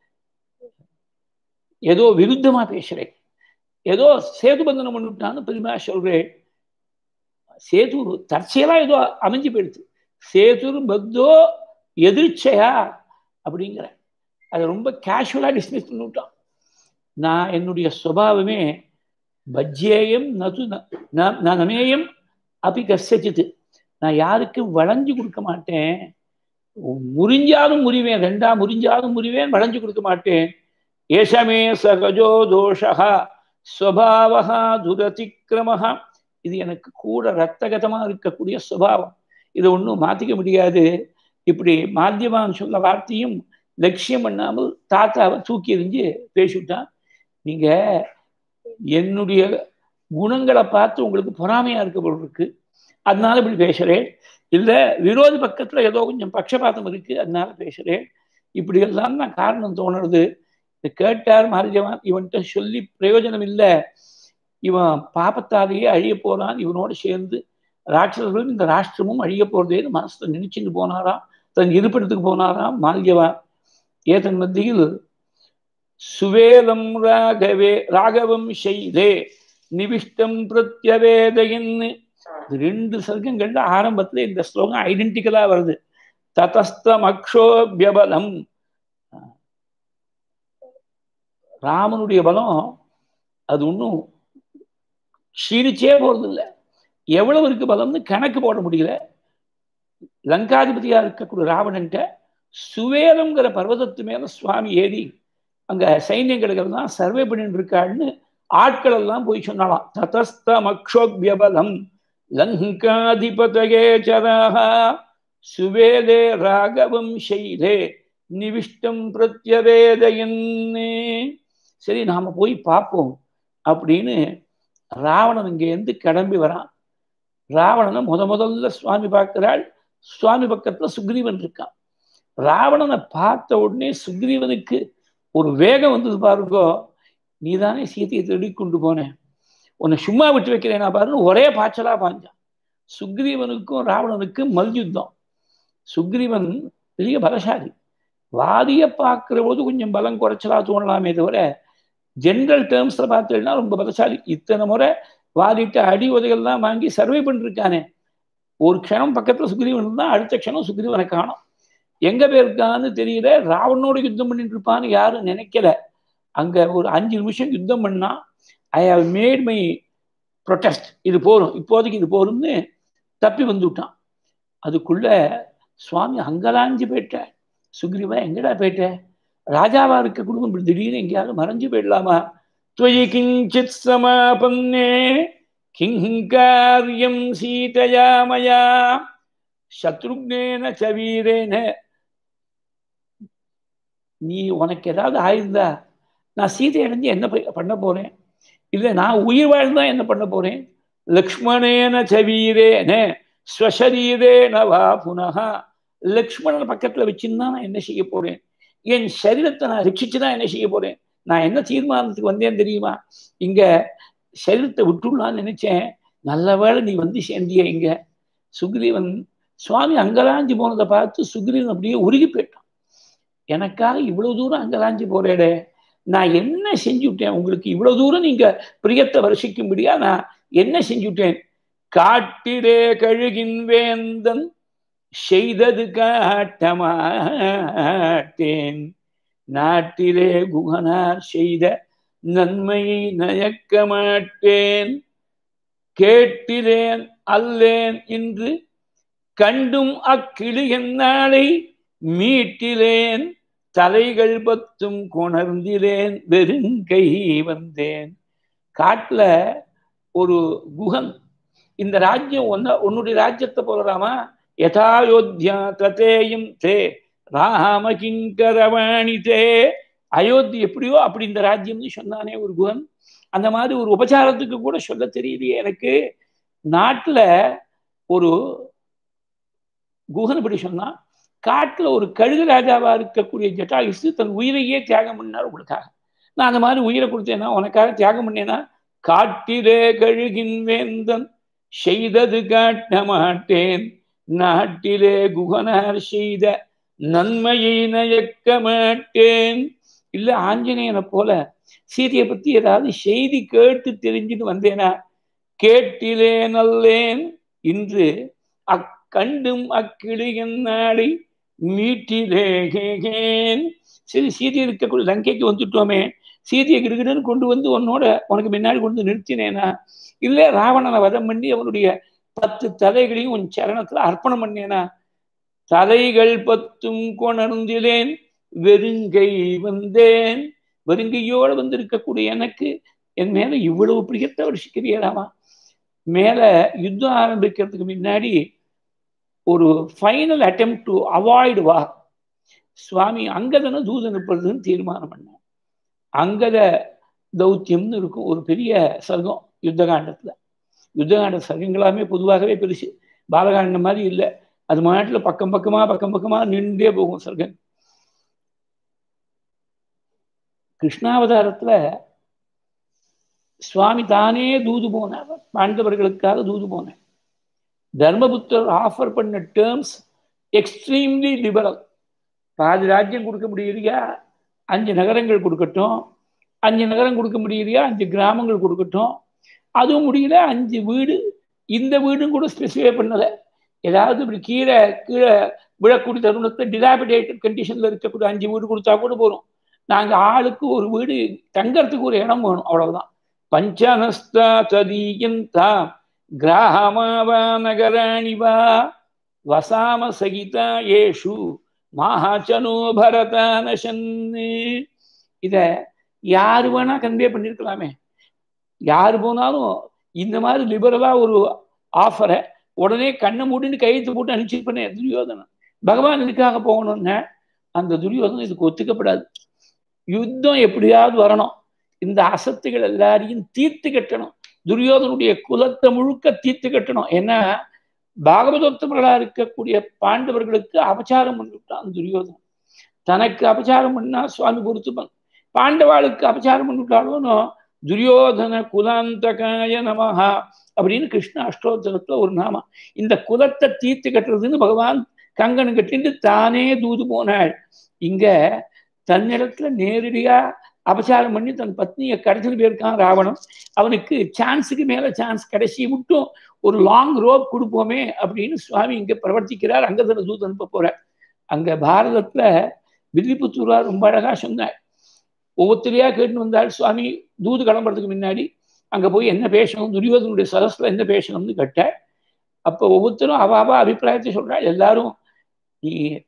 ஏதோ விருத்தமா பேசுறேன் ஏதோ சேது பந்தனம் பண்ணிவிட்டான்னு பெருமையா சொல்றேன் சேது தற்செயலா ஏதோ அமைஞ்சு போயிடுது சேதுர் பக்தோ எதிர்ச்சையா அப்படிங்கிற அதை ரொம்ப கேஷுவலா டிஸ்மிஸ் பண்ணிவிட்டான் நான் என்னுடைய சுவாவமே பஜ்யேயம் நது நான் நமேயம் அப்படி கசித்து நான் யாருக்கும் வளைஞ்சு கொடுக்க மாட்டேன் முறிஞ்சாலும் முறிவேன் ரெண்டா முறிஞ்சாலும் முறிவேன் வளைஞ்சு கொடுக்க மாட்டேன் ஏஷமே சகஜோ தோஷா ஸ்வபாவா துரதிக்கிரமஹா இது எனக்கு கூட ரத்தகதமா இருக்கக்கூடிய சுபாவம் இதை ஒன்றும் மாத்திக்க முடியாது இப்படி மாத்தியமான் சொல்ல வார்த்தையும் லட்சியம் பண்ணாமல் தாத்தாவை தூக்கி எறிஞ்சு பேசிவிட்டான் நீங்க என்னுடைய குணங்களை பார்த்து உங்களுக்கு பொறாமையா இருக்க போல் இருக்கு அதனால இப்படி பேசுறேன் இல்லை விரோதி பக்கத்துல ஏதோ கொஞ்சம் பட்சபாதம் இருக்கு அதனால பேசுறேன் இப்படி எல்லாம் தான் காரணம் தோணுறது இது கேட்டார் மாரிஜவான் இவன்கிட்ட சொல்லி பிரயோஜனம் இல்லை இவன் பாப்பத்தாலேயே அழிய போறான் இவனோடு சேர்ந்து ராட்சசர்களும் இந்த ராஷ்டிரமும் அழிய போறதேன்னு மனசுல நினைச்சுட்டு போனாராம் தன் இருப்பிடத்துக்கு போனாராம் மால்யவான் ஏதன் மத்தியில் சுவேதம் ராகவே ராகவம் செய்தே நிவிஷ்டம் பிரத்யவேதையின் ரெண்டு சர்க்கங்கள்ல ஆரம்பத்துல இந்த ஸ்லோகம் ஐடென்டிக்கலா வருது ததஸ்தம் அக்ஷோபியபலம் ராமனுடைய பலம் அது ஒன்றும் க்ஷீணிச்சே போறது இல்லை எவ்வளவு இருக்கு பலம்னு கணக்கு போட முடியல லங்காதிபதியா இருக்கக்கூடிய ராவணன்ட்ட சுவேதம்ங்கிற பர்வதத்து மேல சுவாமி ஏறி அங்க சைன்யங்களுக்கெல்லாம் சர்வே பண்ணிட்டு இருக்காள்னு ஆட்கள் எல்லாம் போய் சொன்னாலாம் ததஸ்தம் அக்ஷோபியபலம் லங்காதிபதயே சராக சுவேதே ராகவம் செய்தே நிவிஷ்டம் பிரத்யவேதையன்னே சரி நாம போய் பார்ப்போம் அப்படின்னு ராவணன் இங்கேருந்து கிளம்பி வரான் ராவணனை முத முதல்ல சுவாமி பார்க்கிறாள் சுவாமி பக்கத்துல சுக்ரீவன் இருக்கான் ராவணனை பார்த்த உடனே சுக்ரீவனுக்கு ஒரு வேகம் வந்தது பாருங்கோ நீ தானே சீத்தையை தேடி கொண்டு போனேன் உன்னை சும்மா விட்டு வைக்கிறேன் நான் பாருன்னு ஒரே பாய்ச்சலா பாஞ்சான் சுக்ரீவனுக்கும் ராவணனுக்கும் மல்யுத்தம் சுக்ரீவன் பெரிய பலசாலி வாதியை பார்க்கிற போது கொஞ்சம் பலம் குறைச்சலா தோணலாமே தவிர ஜென்ரல் டேர்ம்ஸ்ல பார்த்தீங்கன்னா ரொம்ப பலசாலி இத்தனை முறை வாதிட்ட அடி உதைகள்லாம் வாங்கி சர்வே பண்ணிருக்கானே ஒரு க்ஷணம் பக்கத்துல சுக்ரீவன் தான் அடுத்த க்ஷணம் சுக்ரீவனை காணும் எங்க போயிருக்கான்னு தெரியல ராவணோட யுத்தம் பண்ணிட்டு இருப்பான்னு யாரும் நினைக்கல அங்க ஒரு அஞ்சு நிமிஷம் யுத்தம் பண்ணா I have made my protest இது போரும் இப்போதைக்கு இது போரும்னு தப்பி வந்து விட்டான் அதுக்குள்ள சுவாமி அங்கலாஞ்சு போயிட்டார் சுக்ரீவா எங்கடா போயிட்ட ராஜாவா இருக்க குடும்பம் இப்படி திடீர்னு எங்கேயாவது மறைஞ்சு போயிடலாமா துவயி கிஞ்சித் சமாபன்னே கிங்காரியம் சீதையா மயா சத்ருக்னேன சவீரேன நீ உனக்கு ஏதாவது ஆயிருந்தா நான் சீதை அடைஞ்சு என்ன பண்ண போறேன் இல்லை நான் உயிர் வாழ்ந்தா என்ன பண்ண போறேன் லக்ஷ்மணேன சவீரேன ஸ்வசரீரேன வா புனகா லக்ஷ்மணன் பக்கத்துல வச்சுருந்தா நான் என்ன செய்ய போறேன் என் சரீரத்தை நான் ரட்சிச்சுதான் என்ன செய்ய போறேன் நான் என்ன தீர்மானத்துக்கு வந்தேன் தெரியுமா இங்க சரீரத்தை விட்டுடலான்னு நினைச்சேன் நல்ல வேளை நீ வந்து சேர்ந்திய இங்க சுக்ரீவன் சுவாமி அங்கலாஞ்சி போனதை பார்த்து சுக்ரீவன் அப்படியே உருகி போயிட்டான் எனக்காக இவ்வளவு தூரம் அங்கலாஞ்சி போறேடே நான் என்ன செஞ்சுட்டேன் உங்களுக்கு இவ்வளவு தூரம் நீங்க பிரியத்தை வருஷிக்கும்படியா நான் என்ன செஞ்சுட்டேன் காட்டிலே கழுகின் வேந்தன் செய்தது காட்டமாட்டேன் நாட்டிலே குகனார் செய்த நன்மையை நயக்க மாட்டேன் கேட்டிலேன் அல்லேன் இன்று கண்டும் அக்கிளி என்னாளை மீட்டிலேன் தலைகள் பத்தும் கொணர்ந்திலேன் வெறுங்கை வந்தேன் காட்டுல ஒரு குகன் இந்த ராஜ்யம் ஒன்ன உன்னுடைய ராஜ்யத்தை போலராமா யதாயோத்தியா ததேயும் தே ராம கிங்கரவாணி தே அயோத்தி எப்படியோ அப்படி இந்த ராஜ்யம்னு சொன்னானே ஒரு குகன் அந்த மாதிரி ஒரு உபச்சாரத்துக்கு கூட சொல்ல தெரியலையே எனக்கு நாட்டுல ஒரு குகன் இப்படி சொன்னான் காட்டுல ஒரு கழுகு ராஜாவா இருக்கக்கூடிய ஜட்டாயுசு தன் உயிரையே தியாகம் பண்ணார் உங்களுக்காக நான் அந்த மாதிரி உயிரை கொடுத்தேன்னா உனக்காக தியாகம் பண்ணேன்னா காட்டிலே கழுகின் வேந்தன் செய்தது காட்ட மாட்டேன் நாட்டிலே குகனார் செய்த நன்மையை நயக்க மாட்டேன் இல்ல ஆஞ்சநேயனை போல சீதையை பத்தி ஏதாவது செய்தி கேட்டு தெரிஞ்சுட்டு வந்தேனா கேட்டிலே நல்லேன் இன்று அக்கண்டும் அக்கிளியின் நாளை மீட்டிலேகேன் சரி சீதை இருக்கக்கூடிய லங்கைக்கு வந்துட்டோமே சீதையை கிடுகிடுன்னு கொண்டு வந்து உன்னோட உனக்கு முன்னாடி கொண்டு நிறுத்தினேனா இல்லை ராவணனை வதம் பண்ணி அவனுடைய பத்து தலைகளையும் உன் சரணத்துல அர்ப்பணம் பண்ணேனா தலைகள் பத்தும் கொணர்ந்திலேன் வெறுங்கை வந்தேன் வெறுங்கையோடு வந்து இருக்கக்கூடிய எனக்கு என் மேல இவ்வளவு பிரியத்தை வருஷிக்கிறியலாமா மேல யுத்தம் ஆரம்பிக்கிறதுக்கு முன்னாடி ஒரு ஃபைனல் அட்டம் டு அவாய்டு வா சுவாமி அங்கதனை தூது அனுப்புறதுன்னு தீர்மானம் பண்ண அங்கத தௌத்தியம்னு இருக்கும் ஒரு பெரிய சர்க்கம் யுத்தகாண்டத்துல யுத்தகாண்ட சர்க்கங்களாமே பொதுவாகவே பெருசு பாலகாண்டம் மாதிரி இல்லை அது மாட்டில் பக்கம் பக்கமா பக்கம் பக்கமா நின்றே போகும் சர்க்கம் கிருஷ்ணாவதாரத்துல சுவாமி தானே தூது போனார் பாண்டவர்களுக்காக தூது போனேன் தர்மபுத்தர் ஆஃபர் பண்ண டேர்ம்ஸ் எக்ஸ்ட்ரீம்லி லிபரல் பாதி ராஜ்யம் கொடுக்க முடியலையா அஞ்சு நகரங்கள் கொடுக்கட்டும் அஞ்சு நகரம் கொடுக்க முடியலையா அஞ்சு கிராமங்கள் கொடுக்கட்டும் அதுவும் முடியல அஞ்சு வீடு இந்த வீடும் கூட ஸ்பெசிஃபை பண்ணலை ஏதாவது இப்படி கீழே கீழே விழக்கூடிய தருணத்தை டிலாபிடேட்டட் கண்டிஷனில் இருக்கக்கூடிய அஞ்சு வீடு கொடுத்தா கூட போகிறோம் நாங்கள் ஆளுக்கு ஒரு வீடு தங்கறதுக்கு ஒரு இடம் வேணும் அவ்வளவுதான் பஞ்சனஸ்தா ததீயந்தா கிராமவா நகராணி வா வசாம சகிதா ஏஷு மகாச்சனோ பரதானசன்னு இத யாரு வேணா கன்வே பண்ணிருக்கலாமே யாரு போனாலும் இந்த மாதிரி லிபரலா ஒரு ஆஃபரை உடனே கண்ணை மூடின்னு கையெழுத்து போட்டு அனுப்பிச்சிருப்பேனே துரியோதனன் பகவான் இதுக்காக போகணும்னா அந்த துரியோதனம் இதுக்கு ஒத்துக்கப்படாது யுத்தம் எப்படியாவது வரணும் இந்த அசத்துகள் எல்லாரையும் தீர்த்து கட்டணும் துரியோதனுடைய குலத்தை முழுக்க தீர்த்து கட்டணும் ஏன்னா பாகவதோத்தமர்களா இருக்கக்கூடிய பாண்டவர்களுக்கு அபச்சாரம் பண்ணிவிட்டான் துரியோதனன் தனக்கு அபச்சாரம் பண்ணா சுவாமி பொறுத்துப்பான் பாண்டவாளுக்கு அபச்சாரம் பண்ணிவிட்டாலும் துரியோதன குலாந்தகாய நமஹா அப்படின்னு கிருஷ்ண அஷ்டோத்தரத்துல ஒரு நாமம் இந்த குலத்தை தீர்த்து கட்டுறதுன்னு பகவான் கங்கணம் கட்டிட்டு தானே தூது போனாள் இங்க தன்னிடத்துல நேரடியா அபச்சாரம் பண்ணி தன் பத்னியை கடைசியில் போயிருக்கான் ராவணன் அவனுக்கு சான்ஸுக்கு மேல சான்ஸ் கடைசி மட்டும் ஒரு லாங் ரோப் கொடுப்போமே அப்படின்னு சுவாமி இங்க பிரவர்த்திக்கிறார் அங்கதன தூது அனுப்ப போறார் அங்க பாரதத்துல வில்லிபுத்தூரா ரொம்ப அழகா சொன்னார் ஒவ்வொருத்தரையா கேட்டு வந்தாள் சுவாமி தூது கிளம்புறதுக்கு முன்னாடி அங்க போய் என்ன பேசணும் துரியோதனுடைய சதஸ்ல என்ன பேசணும்னு கேட்ட அப்போ ஒவ்வொருத்தரும் அவ அவ அபிப்பிராயத்தை சொல்றாள் எல்லாரும் நீ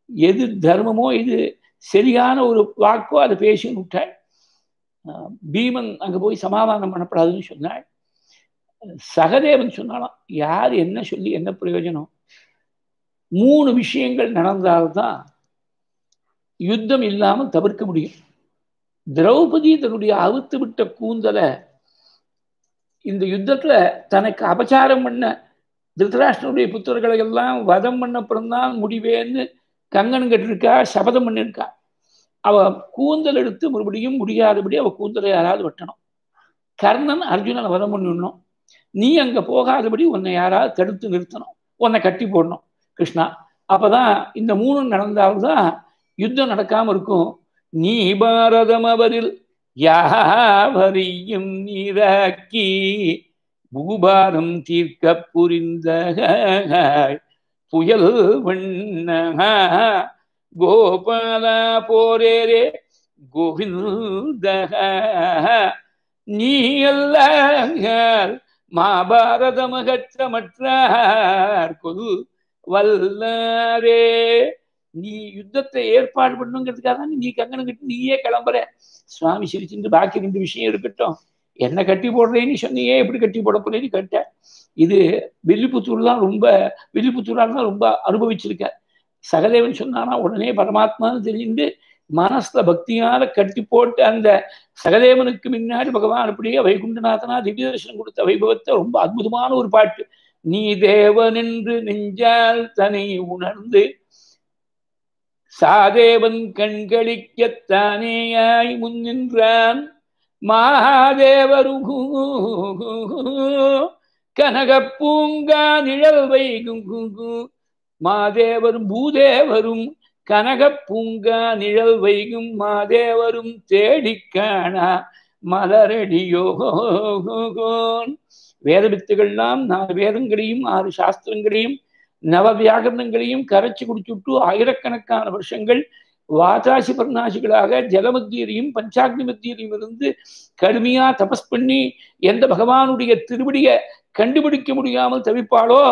எது தர்மமோ எது சரியான ஒரு வாக்கோ அதை பேசி விட்டாள் பீமன் அங்கே போய் சமாதானம் பண்ணப்படாதுன்னு சொன்னாள் சகதேவன் சொன்னாலாம் யார் என்ன சொல்லி என்ன பிரயோஜனம் மூணு விஷயங்கள் நடந்தால்தான் யுத்தம் இல்லாமல் தவிர்க்க முடியும் திரௌபதி தன்னுடைய அவுத்து விட்ட கூந்தலை இந்த யுத்தத்துல தனக்கு அபச்சாரம் பண்ண திருதராஷ்டனுடைய புத்தர்களை எல்லாம் வதம் பண்ணப்புறம்தான் முடிவேன்னு கங்கன் கட்டிருக்கா சபதம் பண்ணிருக்கா அவ கூந்தல் எடுத்து மறுபடியும் முடியாதபடி அவ கூந்தலை யாராவது வெட்டணும் கர்ணன் அர்ஜுனனை வதம் பண்ணிடணும் நீ அங்க போகாதபடி உன்னை யாராவது தடுத்து நிறுத்தணும் உன்னை கட்டி போடணும் கிருஷ்ணா அப்பதான் இந்த மூணு நடந்தால்தான் யுத்தம் நடக்காம இருக்கும் நீ பாரதம் அவரில் யாவரையும் நீராக்கி பூபாரம் தீர்க்க புரிந்த புயல் வண்ண கோபால போரேரே கோவிந்த நீ அல்ல மாபாரதமகற்றமற்றார் கொல் வல்லாரே நீ யுத்தத்தை ஏற்பாடு பண்ணுங்கிறதுக்காக தான் நீ கங்கணம் கட்டி நீயே கிளம்புற சுவாமி சிரிச்சுட்டு பாக்கி ரெண்டு விஷயம் இருக்கட்டும் என்ன கட்டி போடுறேன்னு சொன்னியே எப்படி கட்டி போட போறேன்னு கேட்ட இது வில்லிபுத்தூர் தான் ரொம்ப வில்லிபுத்தூரால் தான் ரொம்ப அனுபவிச்சிருக்க சகதேவன் சொன்னானா உடனே பரமாத்மான்னு தெரிஞ்சு மனசுல பக்தியால கட்டி போட்டு அந்த சகதேவனுக்கு முன்னாடி பகவான் அப்படியே வைகுண்டநாதனா திவ்ய தரிசனம் கொடுத்த வைபவத்தை ரொம்ப அற்புதமான ஒரு பாட்டு நீ தேவன் என்று நெஞ்சால் தனை உணர்ந்து சாதேவன் கண்களிக்கத்தானேயாய் முன்னின்றான் மாதேவருகு கனக பூங்கா நிழல் வைகும் மாதேவரும் பூதேவரும் கனக பூங்கா நிழல் வைகும் மாதேவரும் தேடிக்காணா மலரடியோகோன் வேத வித்துகள்லாம் நாலு வேதங்களையும் ஆறு சாஸ்திரங்களையும் நவ வியாகரணங்களையும் கரைச்சி குடிச்சுட்டு ஆயிரக்கணக்கான வருஷங்கள் வாதாசி பர்ணாசிகளாக ஜலமத்தியிலையும் பஞ்சாக்னி மத்தியிலையும் இருந்து கடுமையா தபஸ் பண்ணி எந்த பகவானுடைய திருவடிய கண்டுபிடிக்க முடியாமல் தவிப்பாளோ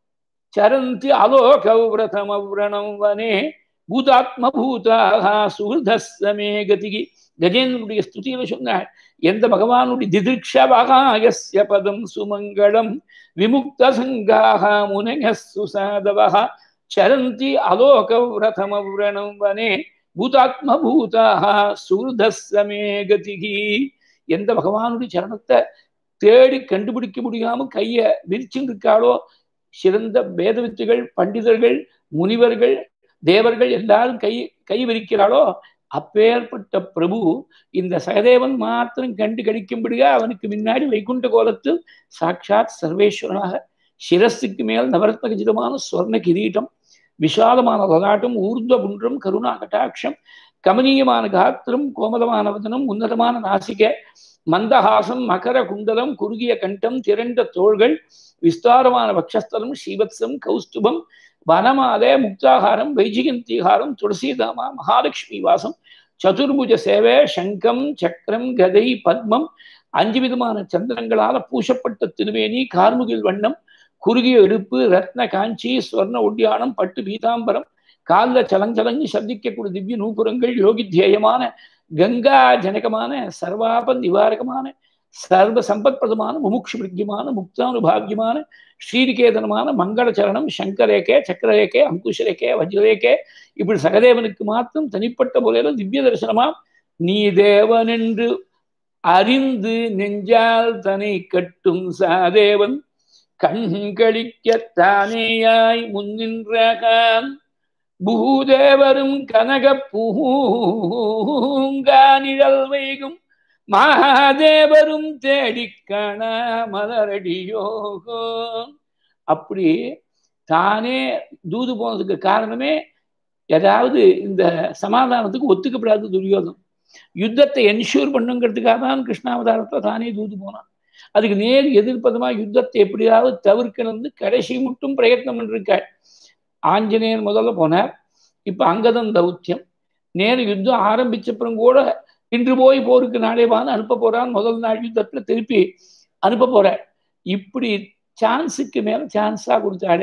சரந்தி அலோகவிரதமவ்ரணம் வனே பூதாத்ம பூதாக சுகிருதஸ்தமே கதிகி கஜேந்திரனுடைய ஸ்துதியில சொன்னாள் எந்த பகவானுடைய திதிக்ஷபாகாயஸ்ய பதம் சுமங்களம் விமுக்த சங்காக முனக சுசாதவா சரந்தி அலோகவிரதமவ்ரணம் வனே பூதாத்ம பூதாக சுகிருதஸ்தமே கதிகி எந்த பகவானுடைய சரணத்தை தேடி கண்டுபிடிக்க முடியாம கைய விரிச்சுட்டு இருக்காளோ சிறந்த வேதவித்துகள் பண்டிதர்கள் முனிவர்கள் தேவர்கள் எல்லாரும் கை கை விரிக்கிறாளோ அப்பேற்பட்ட பிரபு இந்த சகதேவன் மாத்திரம் கண்டு கழிக்கும்படியா அவனுக்கு முன்னாடி வைகுண்ட கோலத்தில் சாட்சாத் சர்வேஸ்வரனாக சிரஸுக்கு மேல் நவரத்ன கஜிதமான ஸ்வர்ண கிரீட்டம் விஷாலமான லலாட்டம் ஊர்த புன்றம் கருணா கட்டாட்சம் கமனீயமான காத்திரம் கோமலமான வதனம் உன்னதமான நாசிகை மந்தஹாசம் மகர குண்டலம் குறுகிய கண்டம் திரண்ட தோள்கள் விஸ்தாரமான பக்ஷஸ்தலம் ஸ்ரீவத்சம் கௌஸ்துபம் வனமாலே முக்தாகாரம் வைஜிகந்தீகாரம் துளசிதாமா மகாலட்சுமி வாசம் சதுர்புஜ சேவை சங்கம் சக்கரம் கதை பத்மம் அஞ்சு விதமான சந்திரங்களால பூசப்பட்ட திருவேணி கார்முகில் வண்ணம் குறுகிய இடுப்பு ரத்ன காஞ்சி ஸ்வர்ண ஒட்டியானம் பட்டு பீதாம்பரம் காலில் சலஞ்சலங்கி சந்திக்கக்கூடிய திவ்ய நூபுரங்கள் யோகித்தியேயமான கங்கா ஜனகமான சர்வாப நிவாரகமான சர்வ சம்பத்பிரதமான முமுக்ஷு பிரிக்கியமான முக்தானுபாகியமான ஸ்ரீநிகேதனமான மங்களச்சரணம் சங்கரேக்கே சக்கரரேக்கே அங்குஷரேக்கே வஜ்ரரேக்கே இப்படி சகதேவனுக்கு மாத்திரம் தனிப்பட்ட முறையில திவ்ய தரிசனமா நீ தேவன் என்று அறிந்து நெஞ்சால் தனை கட்டும் சாதேவன் கண்களிக்கத்தானேயாய் முன்னின்றான் பூதேவரும் கனக பூங்கானிழல் வைகும் மகாதேவரும் தேடிக்காண மலரடியோகோ அப்படி தானே தூது போனதுக்கு காரணமே ஏதாவது இந்த சமாதானத்துக்கு ஒத்துக்கப்படாத துரியோதம் யுத்தத்தை என்ஷூர் பண்ணுங்கிறதுக்காக தான் கிருஷ்ணாவதாரத்தை தானே தூது போனான் அதுக்கு நேர் எதிர்ப்பதமா யுத்தத்தை எப்படியாவது தவிர்க்கணும்னு கடைசி மட்டும் பிரயத்னம் பண்ணிருக்காள் ஆஞ்சநேயர் முதல்ல போனார் இப்ப அங்கதன் தௌத்தியம் நேரு யுத்தம் ஆரம்பிச்சப்புறம் கூட இன்று போய் போருக்கு நாளே வான்னு அனுப்ப போறான் முதல் நாள் யுத்தத்துல திருப்பி அனுப்ப போற இப்படி சான்ஸுக்கு மேல சான்ஸா கொடுத்தாலே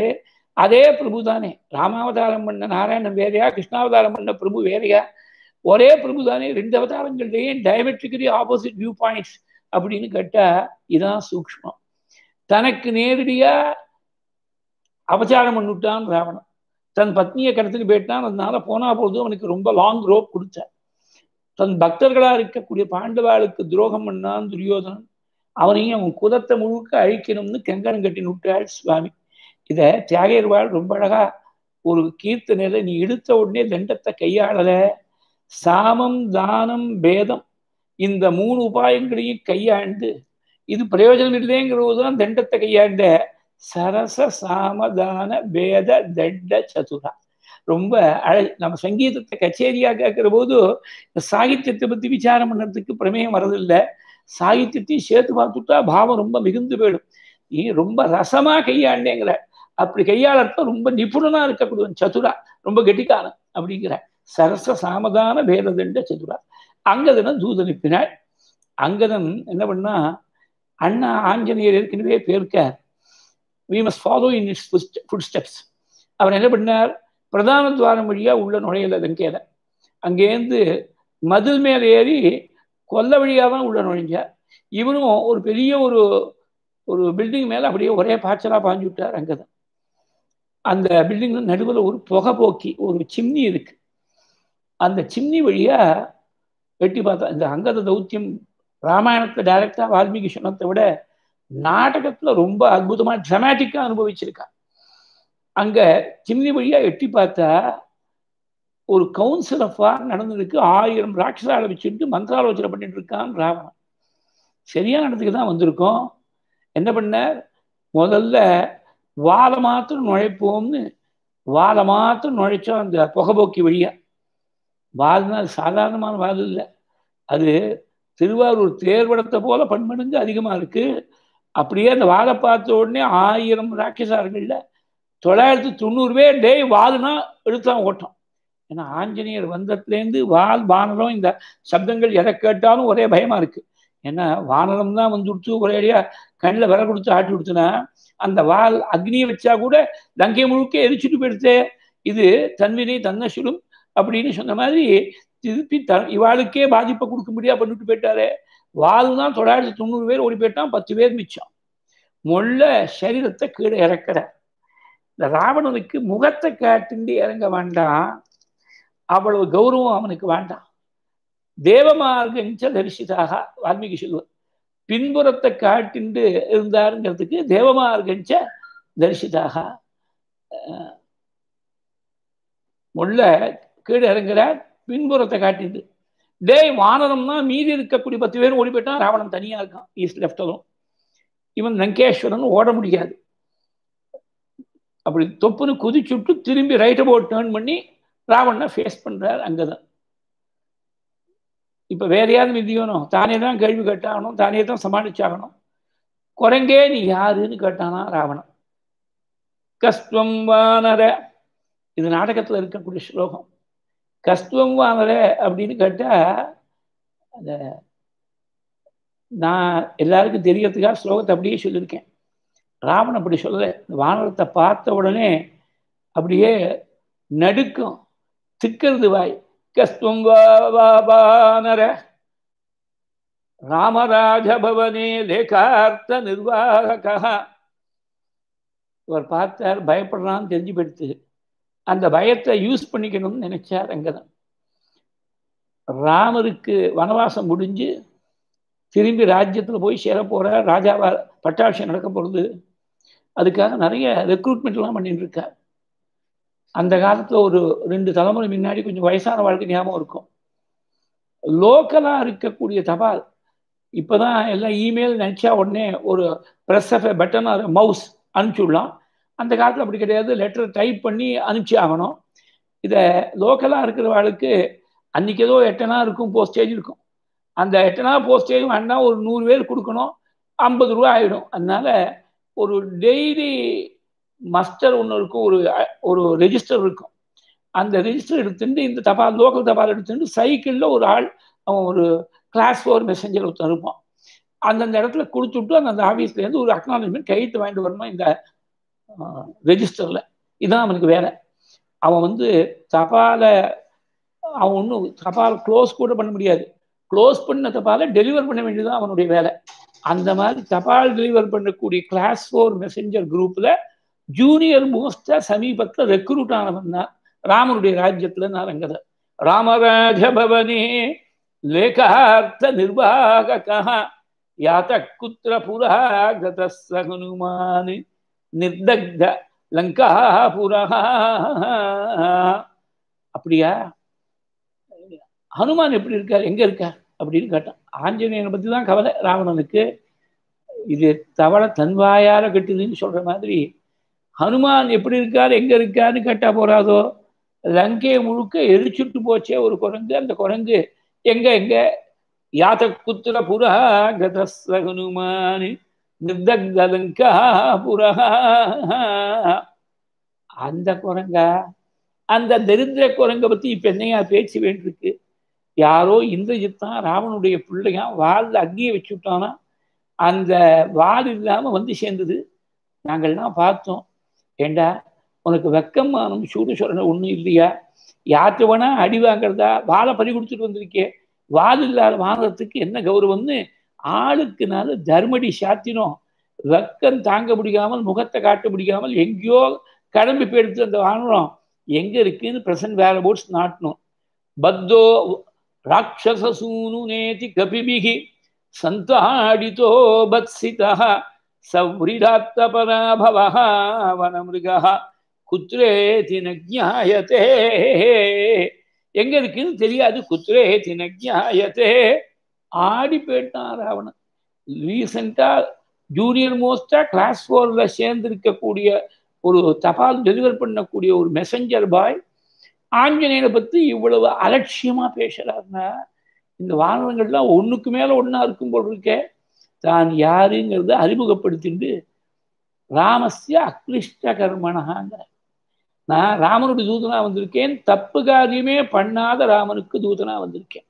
அதே பிரபு தானே ராமாவதாரம் பண்ண நாராயணன் வேறையா கிருஷ்ணாவதாரம் பண்ண பிரபு வேறையா ஒரே பிரபு தானே ரெண்டு அவதாரங்கள்லேயே டயமெட்ரிக்கலி ஆப்போசிட் வியூ பாயிண்ட்ஸ் அப்படின்னு கேட்டா இதான் சூக்ஷ்மம் தனக்கு நேரடியா அபச்சாரம் பண்ணிவிட்டான் ராவணன் தன் பத்னியை கடத்திட்டு போயிட்டான் அதனால போனா பொழுது அவனுக்கு ரொம்ப லாங் ரோப் கொடுத்தார் தன் பக்தர்களா இருக்கக்கூடிய பாண்டவாளுக்கு துரோகம் பண்ணான் துரியோதனன் அவனையும் அவன் குதத்தை முழுக்க அழிக்கணும்னு கங்கணம் கட்டி விட்டாள் சுவாமி இத தியாகர்வாள் ரொம்ப அழகா ஒரு கீர்த்தனையில நீ எடுத்த உடனே தண்டத்தை கையாளல சாமம் தானம் பேதம் இந்த மூணு உபாயங்களையும் கையாண்டு இது பிரயோஜனம் இல்லைங்கிறதுதான் தண்டத்தை கையாண்ட சரச சாமதான பேத தண்ட சதுரா ரொம்ப அழ நம்ம சங்கீதத்தை கச்சேரியா கேட்கிற போது இந்த சாகித்யத்தை பத்தி விசாரம் பண்ணுறதுக்கு பிரமேயம் வரதில்லை சாகித்யத்தையும் சேர்த்து பார்த்துட்டா பாவம் ரொம்ப மிகுந்து போயிடும் நீ ரொம்ப ரசமா கையாண்டேங்கிற அப்படி கையாளர்த்த ரொம்ப நிபுணனா இருக்கக்கூடிய சதுரா ரொம்ப கெட்டிக்காரன் அப்படிங்கிற சரச சாமதான பேததண்ட சதுரா அங்கதனை தூது அனுப்பினாள் அங்கதன் என்ன பண்ணா அண்ணா ஆஞ்சநேயர் ஏற்கனவே பேர்க்கார் we must follow in its footsteps அவர் என்ன பண்ணார் பிரதான துவாரம் வழியா உள்ள நுழையல லங்கையில அங்கேருந்து மதில் மேல ஏறி கொல்ல வழியாக தான் உள்ள நுழைஞ்சார் இவனும் ஒரு பெரிய ஒரு ஒரு பில்டிங் மேல அப்படியே ஒரே பாய்ச்சலா பாஞ்சு விட்டார் அங்கதான் அந்த பில்டிங்ல நடுவில் ஒரு புகை போக்கி ஒரு சிம்னி இருக்கு அந்த சிம்னி வழியா வெட்டி பார்த்தா இந்த அங்கத தௌத்தியம் ராமாயணத்தை டைரக்டா வால்மீகி சொன்னதை விட நாடகத்துல ரொம்ப அற்புதமா டிராமாட்டிக்கா அனுபவிச்சிருக்கா அங்க சிம்னி வழியா எட்டி பார்த்தா ஒரு கவுன்சில் ஆஃப் வார் நடந்திருக்கு ஆயிரம் ராட்சசால வச்சுட்டு மந்திராலோசனை பண்ணிட்டு இருக்கான் ராவணன் சரியான இடத்துக்கு தான் வந்திருக்கோம் என்ன பண்ணார் முதல்ல வாழை மாத்திரம் நுழைப்போம்னு வாழை மாத்திரம் நுழைச்சோம் அந்த புகைபோக்கி வழியா வால்னா அது சாதாரணமான வால் இல்லை அது திருவாரூர் தேர்வடத்தை போல பன்மடங்கு அதிகமாக இருக்கு அப்படியே அந்த வாழை பார்த்த உடனே ஆயிரம் ராட்சசார்கள்ல தொள்ளாயிரத்தி தொண்ணூறு பேர் டேய் வால்னா எடுத்தான் ஓட்டம் ஏன்னா ஆஞ்சநேயர் வந்ததுலேருந்து வால் வானரம் இந்த சப்தங்கள் எதை கேட்டாலும் ஒரே பயமா இருக்கு ஏன்னா வானரம் தான் வந்து கொடுத்து ஒரேடியா கண்ணில் விர கொடுத்து ஆட்டி கொடுத்துனா அந்த வால் அக்னியை வச்சா கூட லங்கை முழுக்க எரிச்சுட்டு போயிடுத்து இது தன்வினை தன்னை சுடும் அப்படின்னு சொன்ன மாதிரி திருப்பி த இவாளுக்கே பாதிப்பை கொடுக்க முடியா பண்ணிட்டு போயிட்டாரு வால் தான் தொள்ளாயிரத்தி தொண்ணூறு பேர் ஓடி போயிட்டான் பத்து பேர் மிச்சம் மொள்ள சரீரத்தை கீழே இறக்குற இந்த ராவணனுக்கு முகத்தை காட்டுண்டு இறங்க வேண்டாம் அவ்வளவு கௌரவம் அவனுக்கு வேண்டாம் தேவமார்கஞ்ச தரிசிதாக வால்மீகி சொல்லுவார் பின்புறத்தை காட்டிண்டு இருந்தாருங்கிறதுக்கு தேவமார்கஞ்ச தரிசிதாக முள்ள கீழே இறங்குறார் பின்புறத்தை காட்டிட்டு டேய் வானரம்னா மீதி இருக்கக்கூடிய பத்து பேரும் ஓடி போயிட்டான் ராவணன் தனியா இருக்கான் ஈஸ்ட் லெஃப்டலும் இவன் லங்கேஸ்வரன் ஓட முடியாது அப்படி தொப்புன்னு குதிச்சுட்டு திரும்பி ரைட் அபவுட் டேர்ன் பண்ணி ராவணனை ஃபேஸ் பண்றார் அங்கதான் இப்ப வேற யாரும் விதியணும் தானே தான் கேள்வி கேட்டாகணும் தானே தான் சமாளிச்சாகணும் குரங்கே நீ யாருன்னு கேட்டானா ராவணன் கஸ்துவம் வானர இது நாடகத்துல இருக்கக்கூடிய ஸ்லோகம் கஸ்துவம் வானர அப்படின்னு கேட்டா அந்த நான் எல்லாருக்கும் தெரியறதுக்காக ஸ்லோகத்தை அப்படியே சொல்லியிருக்கேன் ராவன் அப்படி சொல்லலை வானரத்தை பார்த்த உடனே அப்படியே நடுக்கும் திக்கிறது வாய் கஸ்துவம் வானர ராமராஜபவனே லேகார்த்த நிர்வாகா இவர் பார்த்தார் பயப்படுறான்னு தெரிஞ்சு போயிடுத்து அந்த பயத்தை யூஸ் பண்ணிக்கணும்னு நினைச்சார் அங்கதான் ராமருக்கு வனவாசம் முடிஞ்சு திரும்பி ராஜ்யத்தில் போய் சேர போற ராஜாவா பட்டாட்சி நடக்க போகிறது அதுக்காக நிறைய ரெக்ரூட்மெண்ட்லாம் பண்ணிட்டு இருக்கார் அந்த காலத்தில் ஒரு ரெண்டு தலைமுறை முன்னாடி கொஞ்சம் வயசான வாழ்க்கை ஞாபகம் இருக்கும் லோக்கலாக இருக்கக்கூடிய தபால் இப்போதான் எல்லாம் இமெயில் நினச்சா உடனே ஒரு press of button or mouse அனுப்பிச்சுடலாம் அந்த காலத்தில் அப்படி கிடையாது லெட்டர் டைப் பண்ணி அனுப்பிச்சி ஆகணும் இதை லோக்கலாக இருக்கிறவாளுக்கு அன்றைக்கி ஏதோ எட்டனா இருக்கும் போஸ்டேஜ் இருக்கும் அந்த எட்டனா போஸ்டேஜ் வேணால் ஒரு நூறு பேர் கொடுக்கணும் ஐம்பது ரூபா ஆகிடும் அதனால ஒரு டெய்லி மஸ்டர் ஒன்று இருக்கும் ஒரு ஒரு ரெஜிஸ்டர் இருக்கும் அந்த ரெஜிஸ்டர் எடுத்துட்டு இந்த தபால் லோக்கல் தபால் எடுத்துட்டு சைக்கிளில் ஒரு ஆள் அவன் ஒரு கிளாஸ் ஃபோர் மெசஞ்சர் ஒருத்தன் இருப்பான் அந்தந்த இடத்துல கொடுத்துட்டு அந்தந்த ஆஃபீஸ்லேருந்து ஒரு அக்னாலஜ்மெண்ட் கையெழுத்து வாங்கிட்டு வரணும் இந்த ரெஜிஸ்டரில் இதுதான் அவனுக்கு வேலை அவன் வந்து தபாலை அவன் ஒன்றும் தபால் க்ளோஸ் கூட பண்ண முடியாது க்ளோஸ் பண்ண தபாலை டெலிவர் பண்ண வேண்டியதுதான் அவனுடைய வேலை அந்த மாதிரி தபால் டெலிவர் பண்ணக்கூடிய கிளாஸ் ஃபோர் மெசஞ்சர் குரூப்பில் ஜூனியர் மோஸ்டா சமீபத்தில் ரெக்ரூட் ஆனவன் தான் ராமனுடைய ராஜ்யத்தில் நாரங்கத ராமராஜ பவனே லேகார்த்த நிர்வாகா யாத்த குத்திர புரா கதஸ்ரகுனுமான் நிர்தக்த லங்கா புரா அப்படியா ஹனுமான் எப்படி இருக்கார் எங்க இருக்கார் அப்படின்னு கேட்டான் ஆஞ்சநேயனை பத்தி தான் கவலை ராவணனுக்கு இது தவளை தன்வாயார கட்டுதுன்னு சொல்ற மாதிரி ஹனுமான் எப்படி இருக்கார் எங்க இருக்காருன்னு கேட்டா போறாதோ லங்கையை முழுக்க எரிச்சுட்டு போச்சே ஒரு குரங்கு அந்த குரங்கு எங்க எங்க யாத குத்திர புரா கதஸ்ர ஹனுமான் நிர்தக்தலங்கா புரா அந்த குரங்கா அந்த தரித்திர குரங்கை பத்தி இப்ப என்னையா பேச்சு வேண்டியிருக்கு யாரோ இந்திரஜித் தான் ராவனுடைய பிள்ளையா வாலில் அக்னியை வச்சு விட்டானா அந்த வால் இல்லாம வந்து சேர்ந்தது நாங்கள்லாம் பார்த்தோம் ஏண்டா உனக்கு வெக்கமானம் சூடு சொல்ற ஒன்றும் இல்லையா யார்கிட்ட வேணா அடி வாங்குறதா வாழை பறி கொடுத்துட்டு வந்திருக்கே வால் இல்லாத வாங்குறதுக்கு என்ன கௌரவம்னு ஆளுக்கு நாள் தர்மடி சாத்தினோம் வெக்கம் தாங்க முடியாமல் முகத்தை காட்ட முடியாமல் எங்கேயோ கிளம்பி போயிடுத்து அந்த வாங்குறோம் எங்க இருக்குன்னு பிரசன்ட் வேற போட்ஸ் நாட்டணும் பத்தோ ராட்சசூனு நேதி கபிபிகி சந்தாடிதோ பத்சிதா சவ்ரிடாத்த பராபவ வனமிருகா குத்ரேதி நஜாயத்தே எங்க இருக்குன்னு தெரியாது குத்ரேதி நஜாயத்தே ஆடி போயிட்டான் ராவணன் ரீசெண்டா ஜூனியர் மோஸ்டா கிளாஸ் ஃபோர்ல சேர்ந்து இருக்கக்கூடிய ஒரு தபால் டெலிவர் பண்ணக்கூடிய ஒரு மெசஞ்சர் பாய் ஆஞ்சநேயனை பத்தி இவ்வளவு அலட்சியமா பேசுறாருன்னா இந்த வாகனங்கள்லாம் ஒண்ணுக்கு மேல ஒன்னா இருக்கும் போல் இருக்க தான் யாருங்கிறத அறிமுகப்படுத்திட்டு ராமஸ்ய அக்லிஷ்ட கர்மனகாங்கிற நான் ராமனுடைய தூதனா வந்திருக்கேன் தப்பு காரியமே பண்ணாத ராமனுக்கு தூதனா வந்திருக்கேன்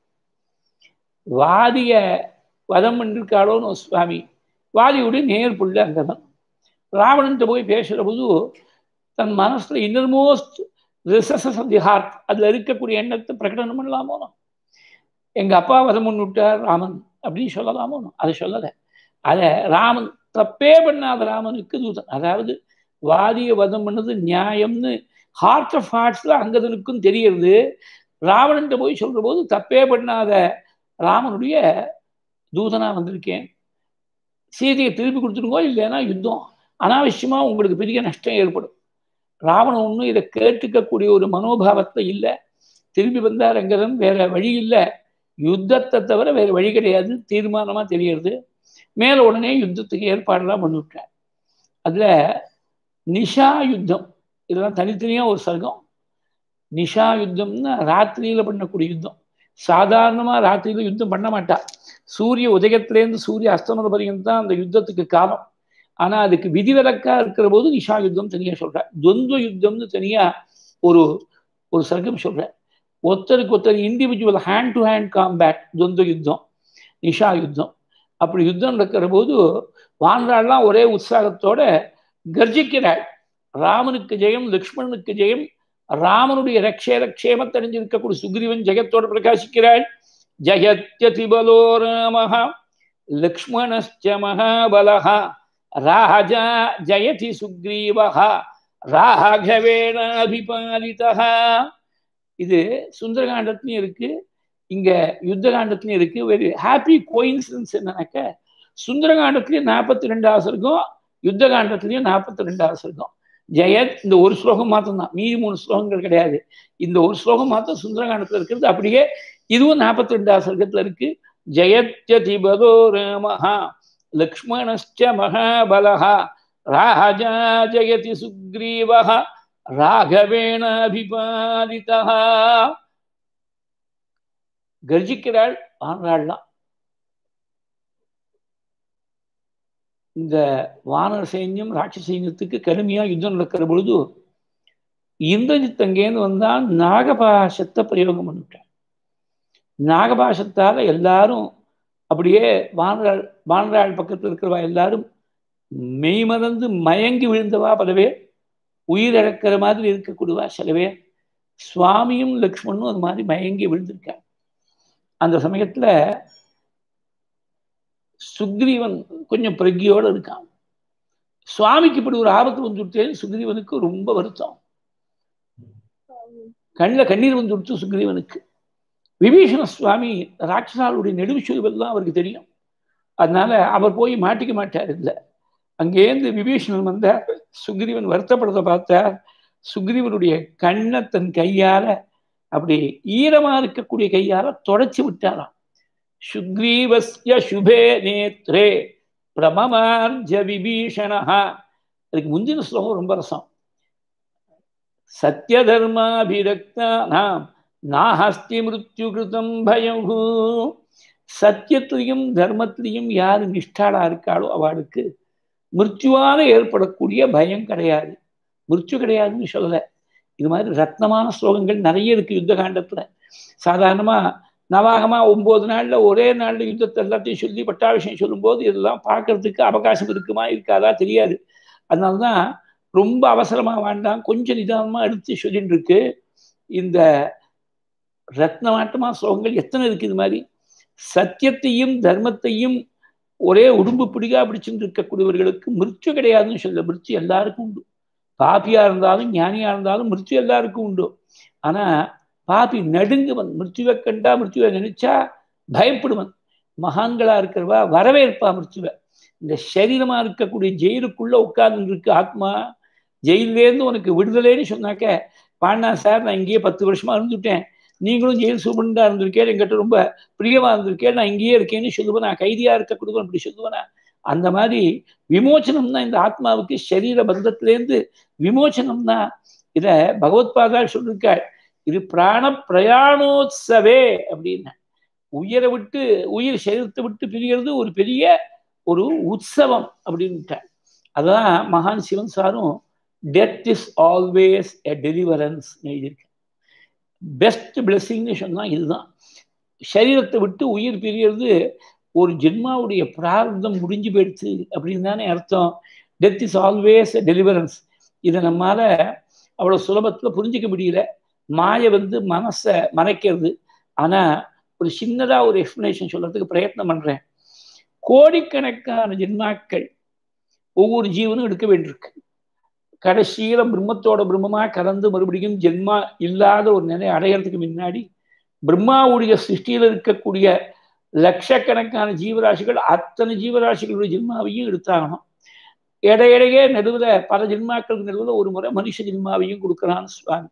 வாதிய வதம் பண்ணிருக்காளோன்னு சுவாமி வாதியுடைய நேர் புள்ள அங்கதான் ராவணன்ட்ட போய் பேசுகிற போது தன் மனசுல innermost recesses of the heart அதுல இருக்கக்கூடிய எண்ணத்தை பிரகடனம் பண்ணலாமோ எங்க அப்பா வதம் பண்ணிவிட்டார் ராமன் அப்படின்னு சொல்லலாமோ அதை சொல்லலை அதை ராமன் தப்பே பண்ணாத ராமனுக்கு தூதன் அதாவது வாதிய வதம் பண்ணது நியாயம்னு ஹார்ட் ஆஃப் ஹார்ட்ஸ்ல அங்கதனுக்கும் தெரியறது ராவணன்ட்ட போய் சொல்ற போது தப்பே பண்ணாத ராமனுடைய தூதனா வந்திருக்கேன் சீதையை திருப்பி கொடுத்துருங்கோ இல்லைன்னா யுத்தம் அனாவசியமா உங்களுக்கு பெரிய நஷ்டம் ஏற்படும் ராவணன் ஒன்றும் இதை கேட்டுக்கக்கூடிய ஒரு மனோபாவத்தை இல்லை திரும்பி வந்தார் அங்கதன் வேற வழி இல்லை யுத்தத்தை தவிர வேற வழி கிடையாது தீர்மானமா தெரியறது மேல உடனே யுத்தத்துக்கு ஏற்பாடெல்லாம் பண்ணிவிட்டார் அதுல நிஷா யுத்தம் இதெல்லாம் தனித்தனியா ஒரு சர்க்கம் நிஷா யுத்தம்னா ராத்திரியில பண்ணக்கூடிய யுத்தம் சாதாரணமா ராத்திரியில யுத்தம் பண்ண மாட்டா சூரிய உதயத்திலேருந்து சூரிய அஸ்தமன பரியந்தம் தான் அந்த யுத்தத்துக்கு காலம் ஆனா அதுக்கு விதிவிலக்கா இருக்கிற போது நிஷா யுத்தம் தனியா சொல்ற துவந்த யுத்தம்னு தனியா ஒரு ஒரு சர்க்கம் சொல்ற ஒருத்தருக்கு ஒருத்தர் individual hand to hand combat துவந்த யுத்தம் நிஷா யுத்தம் அப்படி யுத்தம் நடக்கிற போது வான்றாள்லாம் ஒரே உற்சாகத்தோட கர்ஜிக்கிறாள் ராமனுக்கு ஜெயம் லக்ஷ்மணனுக்கு ஜெயம் ராமனுடைய ரக்ஷே ரக்ஷேமத்தை அடைஞ்சிருக்கக்கூடிய சுக்ரீவன் ஜெயத்தோடு பிரகாசிக்கிறாள் ஜயத்யதிபலோ ராமஹ லக்ஷ்மணஸ்ச மகாபலஹ ராஜா ஜயதி சுக்ரீவஹ ராகவேணாபிபாலிதா இது சுந்தரகாண்டத்துலையும் இருக்கு இங்க யுத்த காண்டத்துலையும் இருக்கு வெரி ஹாப்பி கோயின்சிடன்ஸ் என்னன்னாக்க சுந்தரகாண்டத்துலயும் நாற்பத்தி ரெண்டாவது இருக்கும் யுத்த காண்டத்துலயும் நாற்பத்தி ரெண்டாவது இருக்கும் ஜெயத் இந்த ஒரு ஸ்லோகம் மாத்திரம் தான் மீதி மூணு ஸ்லோகங்கள் கிடையாது இந்த ஒரு ஸ்லோகம் மாத்திரம் சுந்தரகாண்டத்துல இருக்கிறது அப்படியே இதுவும் நாற்பத்தி ரெண்டாவது சர்க்கத்துல இருக்கு ஜெயத்யதிபதோ ராமஹா லக்ஷ்மணஸ்ச மகாபலஹா ராஜா ஜெயதி சுக்ரீவஹ ராகவேணாபிபாலிதா கர்ஜிக்கிறாள் ஆண்டாள்லாம் இந்த வானர சைன்யம் ராட்ச சைன்யத்துக்கு கடுமையா யுத்தம் நடக்கிற பொழுது இந்திரஜித் அங்கேருந்து வந்தால் நாகபாசத்தை பிரயோகம் பண்ணிவிட்டார் நாகபாசத்தால எல்லாரும் அப்படியே வானராள் வானராள் பக்கத்தில் இருக்கிறவா எல்லாரும் மெய்மறந்து மயங்கி விழுந்தவா பலவே உயிரிழக்கிற மாதிரி இருக்கக்கூடியவா சில பேர் சுவாமியும் லக்ஷ்மணும் அது மாதிரி மயங்கி விழுந்திருக்காங்க அந்த சமயத்துல சுக்ரீவன் கொஞ்சம் பிரகியோடு இருக்கான் சுவாமிக்கு இப்படி ஒரு ஆபத்து வந்துவிட்டேன் சுக்ரீவனுக்கு ரொம்ப வருத்தம் கண்ணில் கண்ணீர் வந்து கொடுத்து சுக்ரீவனுக்கு விபீஷண சுவாமி ராட்சசாலுடைய நெடுவிச்சுவெல்லாம் அவருக்கு தெரியும் அதனால அவர் போய் மாட்டிக்க மாட்டார் இல்லை அங்கேருந்து விபீஷணன் வந்த சுக்ரீவன் வருத்தப்படுறத பார்த்தார் சுக்ரீவனுடைய கண்ணை தன் கையால அப்படி ஈரமா இருக்கக்கூடிய கையால தொடச்சி விட்டாராம் சுக்ரீவஸ்ய சுபே நேத்ரே பிரமமார்ஜ விபீஷணா அதுக்கு முந்தின ஸ்லோகம் ரொம்ப ரசம் சத்திய தர்மாபிரக்தானாம் நாஹஸ்தி மிருத்யு கிருதம் பயம் சத்தியத்திலையும் தர்மத்திலையும் யாரு நிஷ்டாளா இருக்காளோ அவளுக்கு மிருத்யுவால ஏற்படக்கூடிய பயம் கிடையாது மிருத்யு கிடையாதுன்னு சொல்லல இது மாதிரி ரத்னமான ஸ்லோகங்கள் நிறைய இருக்கு யுத்த காண்டத்துல சாதாரணமா நவாகமா ஒன்பது நாள்ல ஒரே நாள்ல யுத்தத்தை எல்லாத்தையும் சொல்லி பட்டாபிஷேகம் சொல்லும்போது இதெல்லாம் பார்க்கறதுக்கு அவகாசம் இருக்குமா இருக்காதா தெரியாது அதனாலதான் ரொம்ப அவசரமா வேண்டாம் கொஞ்சம் நிதானமா எடுத்து சொல்லிட்டு இருக்கு இந்த ரத்னமாட்டமா ஸ்லோகங்கள் எத்தனை இருக்கு இது மாதிரி சத்தியத்தையும் தர்மத்தையும் ஒரே உடும்பு பிடிக்கா பிடிச்சுட்டு இருக்கக்கூடியவர்களுக்கு மிருச்சு கிடையாதுன்னு சொல்ல மிருச்சு எல்லாருக்கும் உண்டு பாப்பியா இருந்தாலும் ஞானியா இருந்தாலும் மிருச்சு எல்லாருக்கும் உண்டு ஆனா பாப்பி நடுங்குவன் மிருத்யுவை கண்டா மிருத்யுவை நினைச்சா பயப்படுவன் மகான்களா இருக்கிறவா வரவேற்பா மிருத்யுவை இந்த சரீரமா இருக்கக்கூடிய ஜெயிலுக்குள்ள உட்கார்ந்து இருக்கு ஆத்மா ஜெயிலேருந்து உனக்கு விடுதலைன்னு சொன்னாக்க பாண்டா சார் நான் இங்கேயே பத்து வருஷமா இருந்துட்டேன் நீங்களும் ஜெயில் சூப்பரண்டா இருந்திருக்கேன் என்கிட்ட ரொம்ப பிரியமா இருந்திருக்கேன் நான் இங்கேயே இருக்கேன்னு சொல்லுவேன் நான் கைதியா இருக்கக்கூடியவன் அப்படி சொல்லுவேனா அந்த மாதிரி விமோச்சனம் தான் இந்த ஆத்மாவுக்கு சரீர பந்தத்திலேருந்து விமோச்சனம் தான் இத பகவத்பாதா சொல்லிருக்காள் இது பிராண பிரயாணோத்சவே அப்படின்னு உயிரை விட்டு உயிர் சரீரத்தை விட்டு பிரிகிறது ஒரு பெரிய ஒரு உற்சவம் அப்படின்ட்டார் அதான் மகான் சிவன் சாரும் death is always a deliverance எழுதியிருக்கேன் பெஸ்ட் பிளெஸ்ஸிங்னு சொன்னால் இதுதான் சரீரத்தை விட்டு உயிர் பிரியறது ஒரு ஜென்மாவுடைய பிரார்த்தம் முடிஞ்சு போயிடுச்சு அப்படின்னு தானே அர்த்தம் death is always a deliverance இதை நம்மால அவ்வளோ சுலபத்தில் புரிஞ்சிக்க முடியல மாயை வந்து மனசை மறைக்கிறது ஆனால் ஒரு சின்னதாக ஒரு எக்ஸ்பிளனேஷன் சொல்றதுக்கு பிரயத்னம் பண்ணுறேன் கோடிக்கணக்கான ஜென்மாக்கள் ஒவ்வொரு ஜீவனும் எடுக்க வேண்டியிருக்கு கடைசியில பிரம்மத்தோட பிரம்மமா கலந்து மறுபடியும் ஜென்மா இல்லாத ஒரு நிலை அடையிறதுக்கு முன்னாடி பிரம்மாவுடைய சிருஷ்டியில் இருக்கக்கூடிய லட்சக்கணக்கான ஜீவராசிகள் அத்தனை ஜீவராசிகளுடைய ஜென்மாவையும் எடுத்தாகணும் இடையிடையே நடுவில் பல ஜென்மாக்களுக்கு நடுவில் ஒரு முறை மனுஷ ஜென்மாவையும் கொடுக்குறான் சுவாமி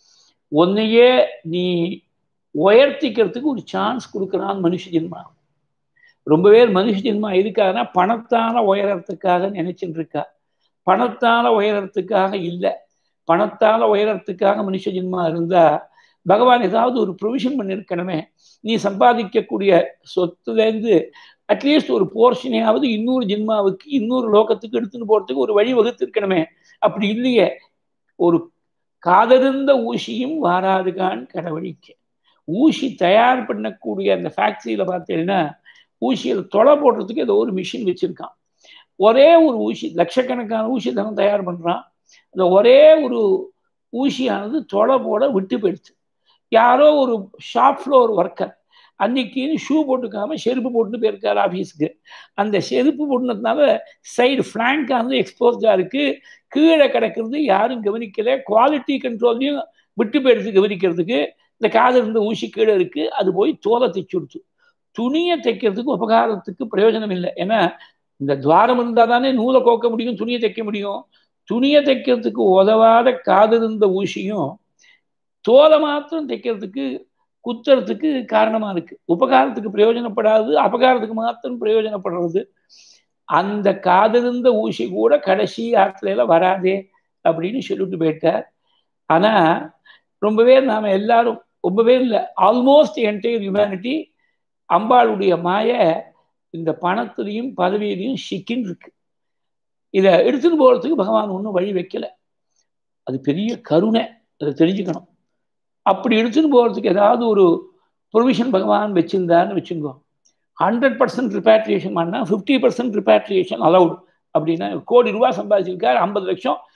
ஒன்னையே நீ உயர்த்திக்கிறதுக்கு ஒரு சான்ஸ் கொடுக்குறான் மனுஷ ஜென்மா ரொம்ப பேர் மனுஷ ஜென்மா எதுக்காகனா பணத்தால உயரத்துக்காக நினைச்சுட்டு இருக்கா பணத்தால உயரத்துக்காக இல்லை பணத்தால உயரத்துக்காக மனுஷ ஜென்மா இருந்தா பகவான் ஏதாவது ஒரு ப்ரொவிஷன் பண்ணியிருக்கணுமே நீ சம்பாதிக்கக்கூடிய சொத்துலேருந்து அட்லீஸ்ட் ஒரு போர்ஷனையாவது இன்னொரு ஜென்மாவுக்கு இன்னொரு லோகத்துக்கு எடுத்துன்னு போறதுக்கு ஒரு வழி வகுத்திருக்கணுமே அப்படி இல்லையே ஒரு காதறிந்த ஊசியும் வாராதுகான் கடவுளிக்க ஊசி தயார் பண்ணக்கூடிய அந்த ஃபேக்ட்ரியில பார்த்தீங்கன்னா ஊசியில் தொலை போடுறதுக்கு ஏதோ ஒரு மிஷின் வச்சிருக்கான் ஒரே ஒரு ஊசி லட்சக்கணக்கான ஊசி தானே தயார் பண்ணுறான் அந்த ஒரே ஒரு ஊசியானது தொலை போட விட்டு போயிடுச்சு யாரோ ஒரு ஷாப் ஃப்ளோர் ஒர்க்கர் அன்னைக்குன்னு ஷூ போட்டுக்காம செருப்பு போட்டு போயிருக்காரு ஆஃபீஸுக்கு அந்த செருப்பு போட்டுனதுனால சைடு ஃப்ளாங்கானது எக்ஸ்போஸ்டாக இருக்கு கீழே கிடக்கிறது யாரும் கவனிக்கல குவாலிட்டி கண்ட்ரோல்லையும் விட்டு போயிடுச்சு கவனிக்கிறதுக்கு இந்த காது இருந்த ஊசி கீழே இருக்கு அது போய் தோலை தைச்சு கொடுத்து துணியை தைக்கிறதுக்கு உபகாரத்துக்கு பிரயோஜனம் இல்லை ஏன்னா இந்த துவாரம் இருந்தால் தானே நூலை கோக்க முடியும் துணியை தைக்க முடியும் துணியை தைக்கிறதுக்கு உதவாத காது இருந்த ஊசியும் தோலை மாத்திரம் தைக்கிறதுக்கு குத்துறதுக்கு காரணமா இருக்கு உபகாரத்துக்கு பிரயோஜனப்படாது அபகாரத்துக்கு மாத்திரம் பிரயோஜனப்படுறது அந்த காதிருந்த ஊசி கூட கடைசி ஆற்றுல வராதே அப்படின்னு சொல்லிட்டு போயிட்டார் ஆனா ரொம்பவே நாம எல்லாரும் ரொம்பவே இல்லை ஆல்மோஸ்ட் என்டையர் ஹியூமனிட்டி அம்பாளுடைய மாய இந்த பணத்திலையும் பதவியிலையும் சிக்கின்னு இருக்கு இதை எடுத்துட்டு போறதுக்கு பகவான் ஒன்றும் வழி வைக்கல அது பெரிய கருணை அதை தெரிஞ்சுக்கணும் அப்படி எடுத்துட்டு போகிறதுக்கு ஏதாவது ஒரு ப்ரொவிஷன் பகவான் வச்சிருந்தான்னு வச்சுக்கோ ஹண்ட்ரட் பர்சன்ட் ரிப்பேட்ரியேஷன் பண்ணால் ஃபிஃப்டி பர்சன்ட் ரிப்பேட்ரியேஷன் அலவுட் அப்படின்னா கோடி ரூபா சம்பாதிச்சிருக்காரு ஐம்பது லட்சம்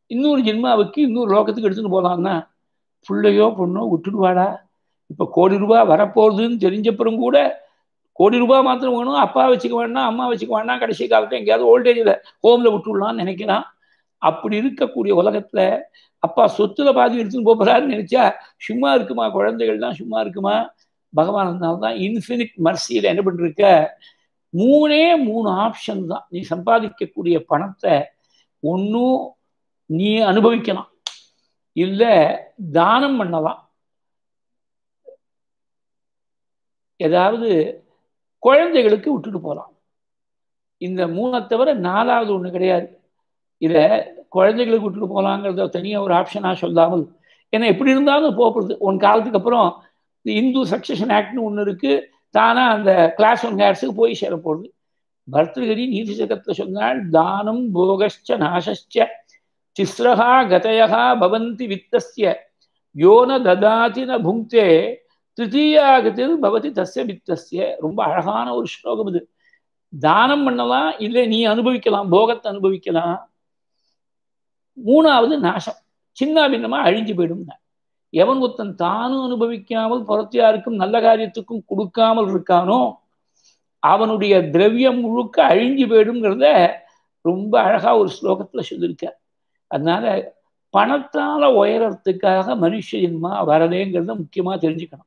இன்னொரு ஜென்மாவுக்கு இன்னொரு லோகத்துக்கு எடுத்துன்னு போகலான்னா பிள்ளையோ பொண்ணோ விட்டுடுவாடா இப்போ கோடி ரூபாய் வரப்போகுதுன்னு தெரிஞ்சப்புறம் கூட கோடி ரூபாய் மாத்திரம் வேணும் அப்பா வச்சுக்க வேண்டாம் அம்மா வச்சுக்க வேண்டாம் கடைசி காலத்தில் எங்கேயாவது ஓல்டேஜில் ஹோமில் விட்டுடலாம்னு நினைக்கிறான் அப்படி இருக்கக்கூடிய உலகத்தில் அப்பா சொத்துல பாதி எடுத்துன்னு போகிறாருன்னு நினைச்சா சும்மா இருக்குமா குழந்தைகள் தான் சும்மா இருக்குமா பகவான் தான் இன்ஃபினிட் மர்சியில் என்ன பண்ணிருக்க மூணே மூணு ஆப்ஷன் தான் நீ சம்பாதிக்கக்கூடிய பணத்தை ஒன்றும் நீ அனுபவிக்கலாம் இல்லை தானம் பண்ணலாம் ஏதாவது குழந்தைகளுக்கு விட்டுட்டு போகலாம் இந்த மூணை தவிர நாலாவது ஒன்று கிடையாது இதை குழந்தைகளுக்கு விட்டுட்டு போகலாங்கிறத தனியாக ஒரு ஆப்ஷனாக சொல்லாமல் ஏன்னா எப்படி இருந்தாலும் போகிறது ஒன் காலத்துக்கு அப்புறம் இந்து சக்சஷன் ஆக்ட்னு ஒன்று இருக்குது தானாக அந்த கிளாஸ் ஒன் ஹேர்ஸுக்கு போய் சேர போகுது பர்தகிரி நீதி சகத்தில் சொன்னால் தானம் போகச்ச நாசச்ச திஸ்ரஹா கதயா பவந்தி வித்தஸ்ய யோன ததாதி ந புங்கே திருத்தீயாகத்தில் பவதி தஸ்ய வித்தஸ்ய ரொம்ப அழகான ஒரு ஸ்லோகம் இது தானம் பண்ணலாம் இல்லை நீ அனுபவிக்கலாம் போகத்தை அனுபவிக்கலாம் மூணாவது நாசம் சின்ன பின்னமாக அழிஞ்சு போயிடும் எவன் ஒருத்தன் தானும் அனுபவிக்காமல் புறத்தியாருக்கும் நல்ல காரியத்துக்கும் கொடுக்காமல் இருக்கானோ அவனுடைய திரவியம் முழுக்க அழிஞ்சு போயிடுங்கிறத ரொம்ப அழகா ஒரு ஸ்லோகத்துல சொல்லியிருக்க அதனால பணத்தால உயரத்துக்காக மனுஷ ஜென்மா வரலேங்கிறத முக்கியமா தெரிஞ்சுக்கணும்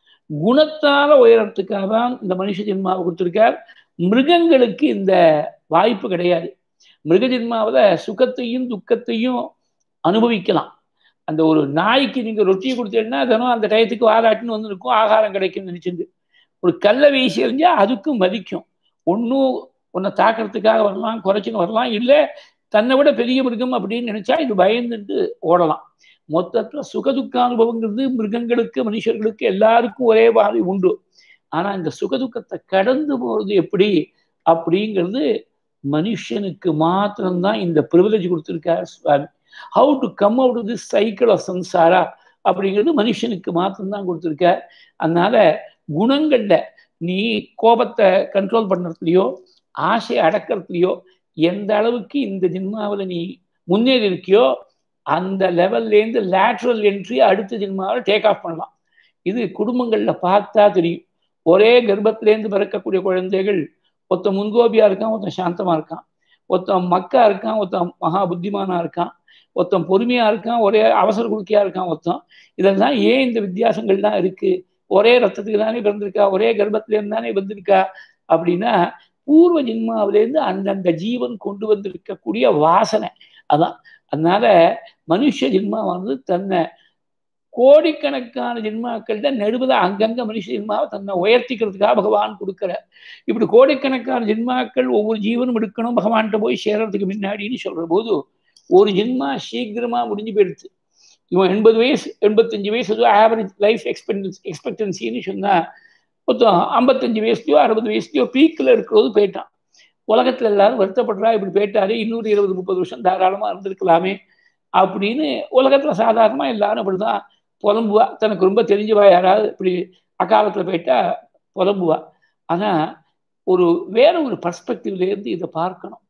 குணத்தால உயரத்துக்காக தான் இந்த மனுஷ ஜென்மாவை கொடுத்துருக்கார் மிருகங்களுக்கு இந்த வாய்ப்பு கிடையாது மிருக ஜென்மாவில் சுகத்தையும் துக்கத்தையும் அனுபவிக்கலாம் அந்த ஒரு நாய்க்கு நீங்கள் ரொட்டியை கொடுத்தீங்கன்னா தினம் அந்த டயத்துக்கு வாராட்டுன்னு வந்து இருக்கும் ஆகாரம் கிடைக்கும்னு நினச்சிருந்து ஒரு கல்லை வீசி எறிஞ்சால் அதுக்கும் மதிக்கும் ஒன்றும் உன்னை தாக்கிறதுக்காக வரலாம் குறைச்சின்னு வரலாம் இல்லை தன்னை விட பெரிய மிருகம் அப்படின்னு நினச்சா இது பயந்துட்டு ஓடலாம் மொத்தத்தில் சுகதுக்க அனுபவங்கிறது மிருகங்களுக்கு மனுஷர்களுக்கு எல்லாருக்கும் ஒரே மாதிரி உண்டு ஆனால் இந்த சுகதுக்கத்தை கடந்து போகிறது எப்படி அப்படிங்கிறது மனுஷனுக்கு மாத்திரம்தான் இந்த ப்ரிவிலேஜ் கொடுத்துருக்கார் சுவாமி how to come out this cycle of samsara அப்படிங்கிறது மனுஷனுக்கு மாத்திரம்தான் கொடுத்துருக்கார் அதனால குணங்கள்ல நீ கோபத்தை கண்ட்ரோல் பண்ணுறதுலையோ ஆசையை அடக்கிறதுலையோ எந்த அளவுக்கு இந்த ஜின்மாவில் நீ முன்னேறி இருக்கியோ அந்த லெவல்லேருந்து லேட்ரல் என்ட்ரி அடுத்த ஜின்மாவில் டேக் ஆஃப் பண்ணலாம் இது குடும்பங்களில் பார்த்தா தெரியும் ஒரே கர்ப்பத்திலேருந்து பிறக்கக்கூடிய குழந்தைகள் ஒருத்தன் முன்கோபியா இருக்கான் ஒருத்தன் சாந்தமா இருக்கான் ஒருத்தன் மக்கா இருக்கான் ஒருத்தன் மகா புத்திமானா இருக்கான் ஒருத்தன் பொறுமையா இருக்கான் ஒரே அவசர குறுக்கியா இருக்கான் ஒருத்தன் இதெல்லாம் ஏன் இந்த வித்தியாசங்கள்லாம் இருக்கு ஒரே ரத்தத்துக்கு தானே பிறந்திருக்கா ஒரே கர்ப்பத்திலேருந்து தானே வந்திருக்கா அப்படின்னா பூர்வ ஜென்மாவிலேருந்து அந்தந்த ஜீவன் கொண்டு வந்திருக்கக்கூடிய வாசனை அதான் அதனால மனுஷ ஜென்மாவானது தன்னை கோடிக்கணக்கான ஜென்மாக்கள்கிட்ட நடுவில் அங்கங்க மனுஷ ஜென்மாவை தன்னை உயர்த்திக்கிறதுக்காக பகவான் கொடுக்குறார் இப்படி கோடிக்கணக்கான ஜென்மாக்கள் ஒவ்வொரு ஜீவனும் எடுக்கணும் பகவான்கிட்ட போய் சேர்றதுக்கு முன்னாடின்னு சொல்ற போது ஒரு ஜென்மா சீக்கிரமா முடிஞ்சு போயிடுச்சு இவன் எண்பது வயசு எண்பத்தஞ்சு வயசு ஏதோ ஆவரேஜ் லைஃப் எக்ஸ்பெக்டன்ஸ் எக்ஸ்பெக்டன்சின்னு சொன்னா மொத்தம் ஐம்பத்தஞ்சு வயசுலையோ அறுபது வயசுலையோ பீக்கில் இருக்கிறது போயிட்டான் உலகத்துல எல்லாரும் வருத்தப்படுறா இப்படி போயிட்டாரு இன்னொரு இருபது முப்பது வருஷம் தாராளமா இருந்திருக்கலாமே அப்படின்னு உலகத்துல சாதாரணமா எல்லாரும் அப்படிதான் புலம்புவா தனக்கு ரொம்ப தெரிஞ்சவா யாராவது இப்படி அக்காலத்துல போயிட்டா புலம்புவா ஆனா ஒரு வேற ஒரு பர்ஸ்பெக்டிவ்ல இருந்து இதை பார்க்கணும்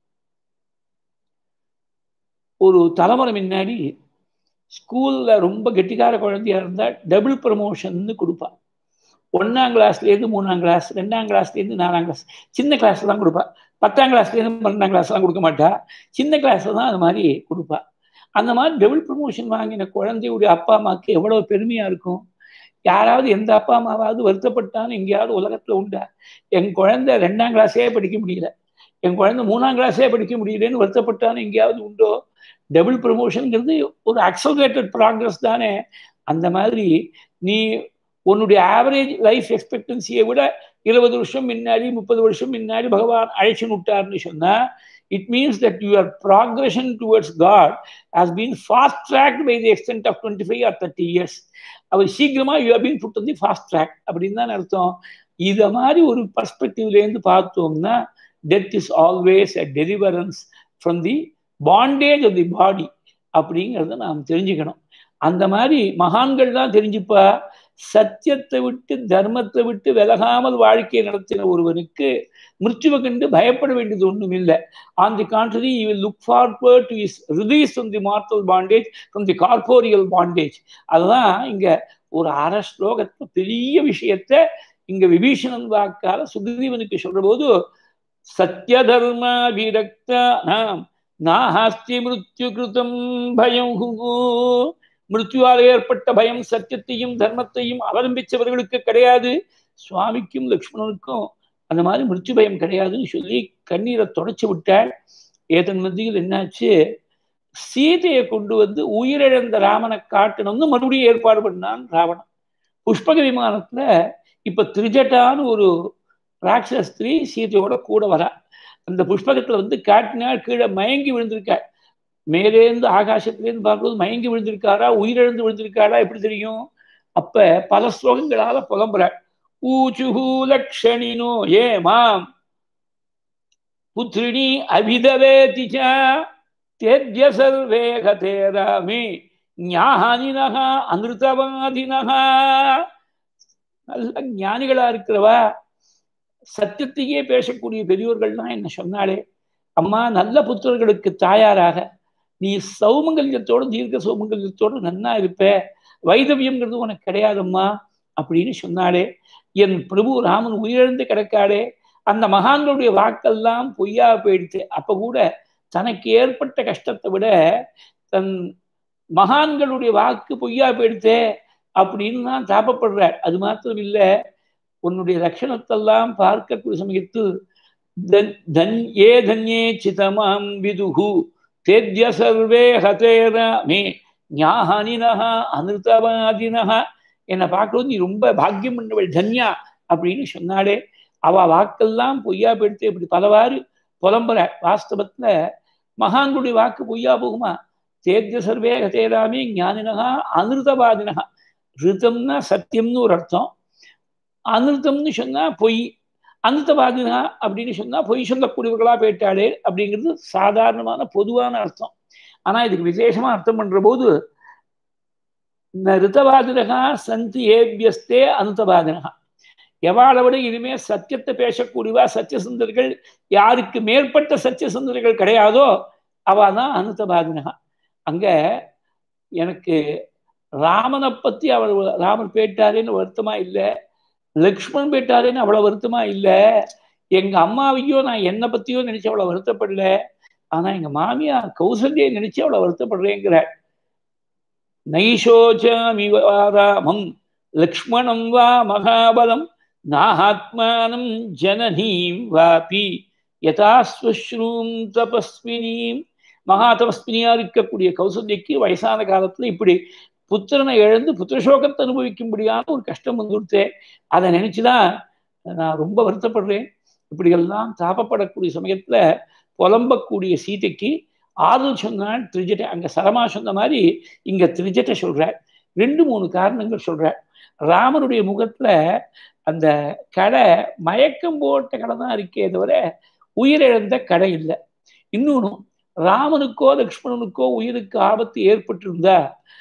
ஒரு தலைமுறை முன்னாடி ஸ்கூல்ல ரொம்ப கெட்டிக்கார குழந்தையா இருந்தா டபுள் ப்ரமோஷன் கொடுப்பா ஒன்னாம் கிளாஸ்லேருந்து மூணாம் கிளாஸ் ரெண்டாம் கிளாஸ்லேருந்து நாலாம் கிளாஸ் சின்ன கிளாஸ்ல தான் கொடுப்பா பத்தாம் கிளாஸ்லேருந்து பன்னெண்டாம் கிளாஸ்லாம் கொடுக்க மாட்டா சின்ன கிளாஸ்ல தான் அது மாதிரி கொடுப்பா அந்த மாதிரி டபுள் ப்ரமோஷன் வாங்கின குழந்தையுடைய அப்பா அம்மாவுக்கு எவ்வளவு பெருமையா இருக்கும் யாராவது எந்த அப்பா அம்மாவாவது வருத்தப்பட்டான்னு எங்கேயாவது உலகத்துல உண்டா என் குழந்தை ரெண்டாம் கிளாஸே படிக்க முடியல என் குழந்தை மூணாம் கிளாஸே படிக்க முடியலன்னு வருத்தப்பட்டான்னு எங்கேயாவது உண்டோ டபுள் ப்ரமோஷனுங்கிறது ஒரு அக்சலரேட்டட் ப்ராக்ரஸ் தானே அந்த மாதிரி நீ உன்னுடைய ஆவரேஜ் லைஃப் எக்ஸ்பெக்டன்சியை விட இருபது வருஷம் முன்னாடி முப்பது வருஷம் முன்னாடி பகவான் அழைச்சின்னு விட்டார்னு சொன்னா it means that your progression towards God has been fast tracked by the extent of twenty five or thirty years அவர் சீக்கிரமா you been put the fast track அப்படின்னு தான் அர்த்தம் இதை மாதிரி ஒரு பர்ஸ்பெக்டிவ்லேருந்து பார்த்தோம்னா death is always a deliverance from the bondage of the body அப்படிங்கிறத நாம் தெரிஞ்சுக்கணும் அந்த மாதிரி மகான்கள் தான் தெரிஞ்சுப்பா சத்தியத்தை விட்டு தர்மத்தை விட்டு விலகாமல் வாழ்க்கையை நடத்தின ஒருவனுக்கு மிருத்யுவை கண்டு பயப்பட வேண்டியது ஒன்றும் இல்லை on the contrary you will look forward to is release from the mortal bondage from the corporeal bondage அதுதான் இங்க ஒரு அரை ஸ்லோகத்தை பெரிய விஷயத்த இங்க விபீஷணன் வாக்கால சுக்ரீவனுக்கு சொல்ற போது சத்திய தர்ம விரக்த நாம் நாஹாஸ்தி மிருத்யு கிருதம் பயம் மிருத்யுவால் ஏற்பட்ட பயம் சத்தியத்தையும் தர்மத்தையும் அவலம்பிச்சவர்களுக்கு கிடையாது சுவாமிக்கும் லக்ஷ்மணனுக்கும் அந்த மாதிரி மிருத்யு பயம் கிடையாதுன்னு சொல்லி கண்ணீரை தொடச்சி விட்டாள் ஏதன் மத்தியில் என்னாச்சு சீதையை கொண்டு வந்து உயிரிழந்த ராமனை காட்டணும்னு மறுபடியும் ஏற்பாடு பண்ணான் ராவணன் புஷ்பக விமானத்துல இப்ப திரிஜட்டான்னு ஒரு ராட்சஸ்திரி சீதையோட கூட வரா அந்த புஷ்பகத்துல வந்து காட்டினால் கீழே மயங்கி விழுந்திருக்காள் மேலேருந்து ஆகாசத்திலேருந்து பார்க்கும்போது மயங்கி விழுந்திருக்காரா உயிரிழந்து விழுந்திருக்காரா எப்படி தெரியும் அப்ப பல ஸ்லோகங்களால புலம்புறாள் ஊச்சுஹூ லக்ஷணினோ ஏ மாம் புத்ரிணி அபிதவேதிச்சா தேத்ய சர்வே கதே ராமே ஞானினக அமிர்தவாதினக நல்ல ஞானிகளா இருக்கிறவா சத்தியத்தையே பேசக்கூடிய பெரியோர்கள்லாம் என்ன சொன்னாலே அம்மா நல்ல புத்திரர்களுக்கு தாயாராக நீ சௌமங்கல்யத்தோடு தீர்க்க சௌமங்கல்யத்தோடு நன்னா இருப்ப வைதவியம்ங்கிறது உனக்கு கிடையாதம்மா அப்படின்னு சொன்னாலே என் பிரபு ராமன் உயிரிழந்து கிடக்காடே அந்த மகான்களுடைய வாக்கெல்லாம் பொய்யா போயிடுச்சு அப்ப கூட தனக்கு ஏற்பட்ட கஷ்டத்தை விட தன் மகான்களுடைய வாக்கு பொய்யா போயிடுச்சே அப்படின்னு தான் தாபப்படுறார் அது மாத்திரம் இல்லை உன்னுடைய லட்சணத்தெல்லாம் பார்க்கக்கூடிய சமயத்தில் தன் ஏ தன்யே சிதமாம் விதுகு தேத்ய சர்வே ஹதேராமே ஞானினஹா அமிர்தவாதினஹா என்னை பார்க்கறது நீ ரொம்ப பாக்கியம் பண்ணவள் தன்யா அப்படின்னு சொன்னாலே அவ வாக்கெல்லாம் பொய்யா போயிடுத்து இப்படி பலவாறு புலம்புற வாஸ்தவத்துல மகான்களுடைய வாக்கு பொய்யா போகுமா தேத்திய சர்வே ஹதேராமே ஞானினகா அனிருத்தவாதினகா ரிதம்னா சத்தியம்னு ஒரு அர்த்தம் அனிருத்தம்னு சொன்னா பொய் அனிருத்தவாதினா அப்படின்னு சொன்னா பொய் சொல்லக்கூடியவர்களா போயிட்டாளே அப்படிங்கிறது சாதாரணமான பொதுவான அர்த்தம் ஆனா இதுக்கு விசேஷமா அர்த்தம் பண்ற போது ரிதவாதினகா சந்தி ஏபியஸ்தே அனுத்தவாதினகா எவாளை விட இனிமே சத்தியத்தை பேசக்கூடியவா சத்தியசுந்தர்கள் யாருக்கு மேற்பட்ட சத்தியசுந்தர்கள் கிடையாதோ அவ தான் அனுத்தபாதினகா அங்க எனக்கு ராமனை பத்தி அவர் ராமர் போயிட்டாரேன்னு வருத்தமா இல்லை லக்ஷ்மண் போயிட்டாரேன்னு அவ்வளவு வருத்தமா இல்லை எங்க அம்மாவையோ நான் என்னை பத்தியோ நினைச்சு அவ்வளவு வருத்தப்படல ஆனா எங்க மாமியார் கௌசல்யை நினைச்சு அவ்வளவு வருத்தப்படுறேங்கிற நைஷோச்சாமி ராமம் லக்ஷ்மணம் வா மகாபலம் நாஹாத்மானம் ஜனனீம் வாபி யதாஸ்வஸ்ரூம் தபஸ்வினீம் மகா தபஸ்வினியா இருக்கக்கூடிய கௌசல்யக்கு வயசான காலத்துல இப்படி புத்திரனை இழந்து புத்திரசோகத்தை அனுபவிக்கும்படியான ஒரு கஷ்டம் வந்துடுத்தே அதை நினைச்சுதான் நான் ரொம்ப வருத்தப்படுறேன் இப்படியெல்லாம் தாபப்படக்கூடிய சமயத்துல புலம்பக்கூடிய சீதைக்கு ஆறுதல் சொன்னான் திருஜட்டை அங்க சரமா சொன்ன மாதிரி இங்க திருஜட்டை சொல்றார் ரெண்டு மூணு காரணங்கள் சொல்றார் ராமனுடைய முகத்துல அந்த கடை மயக்கம் போட்ட கடை தான் இருக்கே தவிர உயிரிழந்த கடை இல்லை இன்னொன்று ராமனுக்கோ லக்ஷ்மணனுக்கோ உயிருக்கு ஆபத்து ஏற்பட்டிருந்தா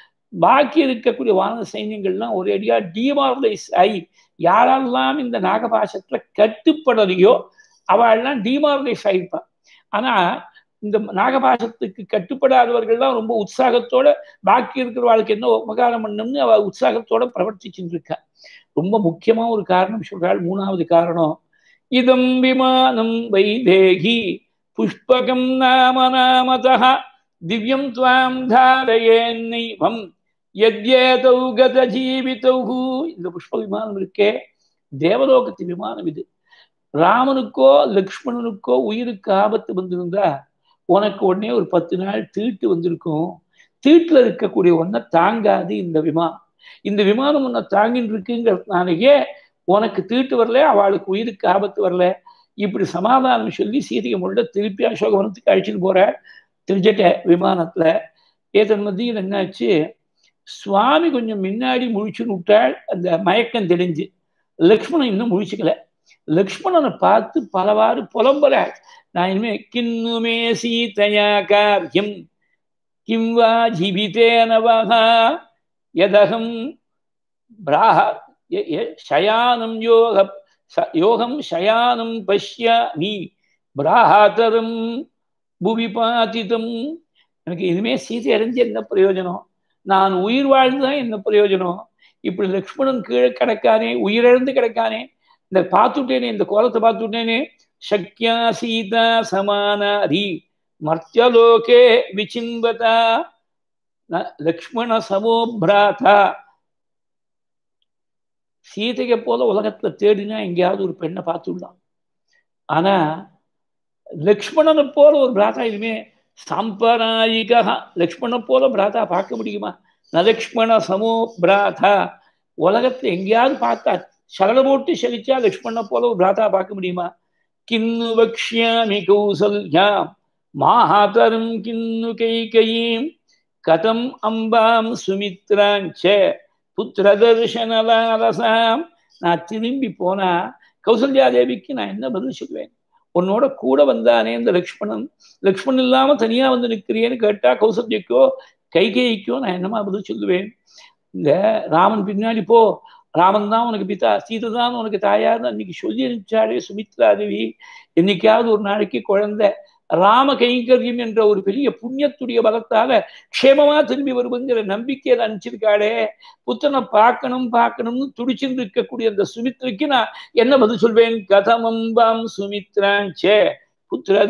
பாக்கி இருக்கக்கூடிய வானத சைன்யங்கள்லாம் ஒரே அடியா டிமாரலைஸ் ஆகி யாரெல்லாம் இந்த நாகபாசத்துல கட்டுப்படலையோ அவள்லாம் டிமாரலைஸ் ஆகிருப்பான் ஆனா இந்த நாகபாசத்துக்கு கட்டுப்படாதவர்கள்லாம் ரொம்ப உற்சாகத்தோட பாக்கி இருக்கிறவாளுக்கு என்ன உபகாரம் பண்ணணும்னு அவ உற்சாகத்தோட பிரவர்த்திச்சுட்டு இருக்கா ரொம்ப முக்கியமா ஒரு காரணம் சொல்றாள் மூணாவது காரணம் இதம் விமானம் வைதேகி புஷ்பகம் நாம நாமதா திவ்யம் துவாம் தாரயேன்னைவம் எத்யேதௌ கத ஜீவிதௌ இந்த புஷ்ப விமானம் இருக்கே தேவலோகத்து விமானம் இது ராமனுக்கோ லக்ஷ்மணனுக்கோ உயிருக்கு ஆபத்து வந்திருந்தா உனக்கு உடனே ஒரு பத்து நாள் தீட்டு வந்திருக்கும் தீட்டுல இருக்கக்கூடிய ஒன்றை தாங்காது இந்த விமானம் இந்த விமானம் உன்னை தாங்கின்னு இருக்குங்கிறதுனாலேயே உனக்கு தீட்டு வரல அவளுக்கு உயிருக்கு ஆபத்து வரல இப்படி சமாதானம் சொல்லி சீதையை முள்ள திருப்பி அசோகவனத்துக்கு அழிச்சுட்டு போற திருஜட்ட விமானத்துல ஏதன் மத்தியில் என்னாச்சு சுவாமி கொஞ்சம் முன்னாடி முழிச்சுன்னு விட்டாள் அந்த மயக்கம் தெரிஞ்சு லக்ஷ்மணன் இன்னும் முழிச்சுக்கல லக்ஷ்மணனை பார்த்து பலவாறு புலம்புறாள் நான் இனிமே கிண்ணுமே சீதையா காரியம் கிம் வா ஜீவிதேன வகா யதகம் பிராஹ சயானம் யோக யோகம் சயானம் பஷ்ய நீ பிராஹாதரம் புவி பாதிதம் எனக்கு இனிமே சீதை அடைஞ்சு என்ன பிரயோஜனம் நான் உயிர் வாழ்ந்துதான் என்ன பிரயோஜனம் இப்படி லக்ஷ்மணன் கீழே கிடக்கானே உயிரிழந்து கிடக்கானே இந்த பார்த்துட்டேனே இந்த கோலத்தை பார்த்துட்டேனே சக்யா சீதா சமானாரி மர்த்தியலோகே விசிம்பதா லக்ஷ்மண சமோ பிராதா சீதையை போல உலகத்துல தேடினா எங்கேயாவது ஒரு பெண்ணை பார்த்துடலாம் ஆனா லக்ஷ்மணனை போல ஒரு பிராதா இனிமே சாம்பராயிகா லக்ஷ்மணனை போல பிராதா பார்க்க முடியுமா நலக்ஷ்மண சமோ பிராதா உலகத்துல எங்கேயாவது பார்த்தா சரள போட்டு செலிச்சா லக்ஷ்மணனை போல ஒரு பிராதா பார்க்க முடியுமா கிண்ணு வக்ஷாமி கௌசல்யாம் மாஹாதரம் கிண்ணு கைகையீம் கதம் அம்பாம் சுமித்ராஞ்ச புத்திர தர்ஷனலாலசாம் நான் திரும்பி போனா கௌசல்யா தேவிக்கு நான் என்ன பதில் சொல்லுவேன் உன்னோட கூட வந்தானே இந்த லக்ஷ்மணன் லக்ஷ்மணன் இல்லாம தனியா வந்து நிற்கிறியேன்னு கேட்டா கௌசல்யக்கோ கைகேயிக்கோ நான் என்னமா பதில் சொல்லுவேன் இந்த ராமன் பின்னாடி போ ராமன் தான் உனக்கு பிதா சீதை தான் உனக்கு தாயார்னு அன்னைக்கு சொல்லி அனுப்பிச்சாலே சுமித்ரா தேவி என்னைக்காவது ஒரு நாளைக்கு குழந்தை ராம கைங்கரியம் என்ற ஒரு பெரிய புண்ணியத்துடைய பலத்தால க்ஷேமமா திரும்பி வருவங்கிற நம்பிக்கையில அனுப்பிச்சிருக்காளே புத்தனை பார்க்கணும் பார்க்கணும்னு துடிச்சுட்டு இருக்கக்கூடிய அந்த சுமித்ரைக்கு நான் என்ன பதில் சொல்வேன் கதமம்பாம் சுமித்ராஞ்சே புத்திர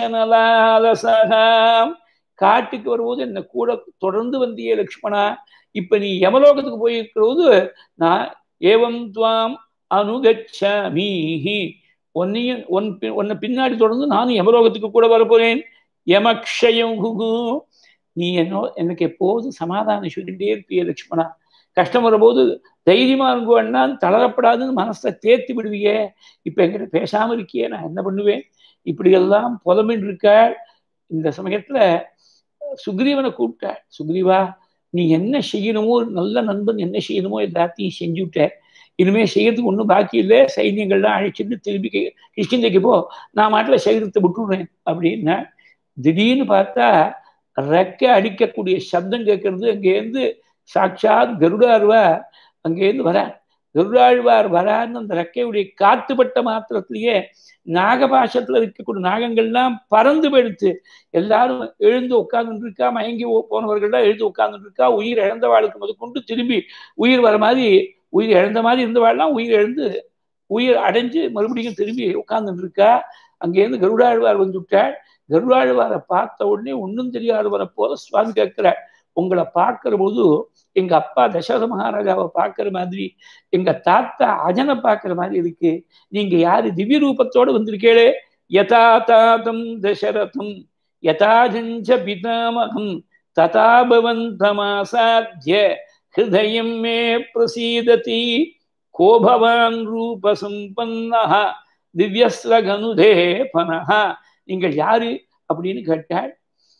தர்ஷனலாலசகாம் காட்டுக்கு வரும்போது என்ன கூட தொடர்ந்து வந்தியே லக்ஷ்மணா இப்ப நீ யமலோகத்துக்கு போயிருக்கிறது நான் ஏவம் துவாம் அனுகச்சாமீஹி உன்னையும் உன் உன்னை பின்னாடி தொடர்ந்து நானும் யமலோகத்துக்கு கூட வரப்போறேன் யமக்ஷயம் நீ என்ன எனக்கு எப்போதும் சமாதானம் சொல்லிட்டே இருப்பிய லக்ஷ்மணா கஷ்டம் வரும்போது தைரியமா இருங்கோன்னா தளரப்படாதுன்னு மனசை தேர்த்தி விடுவியே இப்ப என்கிட்ட பேசாம இருக்கியே நான் என்ன பண்ணுவேன் இப்படியெல்லாம் புலமின் இருக்காள் இந்த சமயத்துல சுக்ரீவனை கூப்பிட்டாள் சுக்ரீவா நீ என்ன செய்யணுமோ நல்ல நண்பன் என்ன செய்யணுமோ எல்லாத்தையும் செஞ்சுட்ட இனிமே செய்யறதுக்கு ஒன்றும் பாக்கி இல்லை சைன்யங்கள்லாம் அழைச்சிட்டு திரும்பி கிருஷ்ணந்தைக்கு போ நான் மாட்டில் சைரத்தை விட்டுடுறேன் அப்படின்னா திடீர்னு பார்த்தா ரெக்க அடிக்கக்கூடிய சப்தம் கேட்கறது அங்கேருந்து சாட்சாத் கருடாழ்வார் அங்கேருந்து வரார் கருடாழ்வார் வரான்னு அந்த ரெக்கையுடைய காத்துப்பட்ட மாத்திரத்திலேயே நாகபாஷத்துல இருக்கக்கூடிய நாகங்கள்லாம் பறந்து போயிடுத்து எல்லாரும் எழுந்து உட்கார்ந்துட்டு இருக்கா மயங்கி போனவர்கள்லாம் எழுந்து உட்கார்ந்துட்டு இருக்கா உயிர் இழந்தவாளுக்கு முத கொண்டு திரும்பி உயிர் வர மாதிரி உயிர் இழந்த மாதிரி இருந்தவாள்லாம் உயிர் எழுந்து உயிர் அடைஞ்சு மறுபடியும் திரும்பி உட்கார்ந்துட்டு இருக்கா அங்கேருந்து கருடாழ்வார் வந்து விட்டாள் கருடாழ்வாரை பார்த்த உடனே ஒன்றும் தெரியாதவரை போல சுவாமி கேட்கிறாள் உங்களை பார்க்கிற போது எங்க அப்பா தசரத மகாராஜாவை பார்க்கிற மாதிரி எங்க தாத்தா அஜனை பார்க்கிற மாதிரி இருக்கு நீங்க யாரு திவ்ய ரூபத்தோட வந்திருக்கீளே யதா தாத்தம் தசரதம் யதாஜஞ்ச பிதாமகம் ததா பவந்தமாசாத்திய ஹிருதயம் மே பிரசீததி கோபவான் ரூப சம்பன்னஹ திவ்யஸ்ரகனுதே பனஹா நீங்கள் யாரு அப்படின்னு கேட்டாள்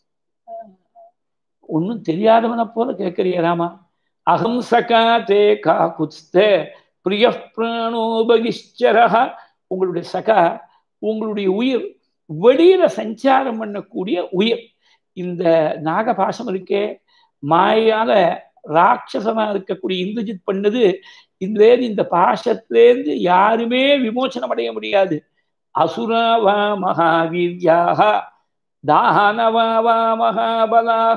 ஒன்றும் தெரியாதவனை போல கேட்கறிய ராமா அகம் சகா தே கா குஸ்த பிரிய பிராணோபகிஷ்சரஹ உங்களுடைய சகா உங்களுடைய உயிர் வெளியில சஞ்சாரம் பண்ணக்கூடிய உயிர் இந்த நாகபாசம் இருக்கே மாயால ராட்சசமா இருக்கக்கூடிய இந்திரஜித் பண்ணது இதுலேருந்து இந்த பாசத்திலேருந்து யாருமே விமோச்சனம் அடைய முடியாது அசுரா வா மகாவீர்யாக தானவா வா மகாபலாக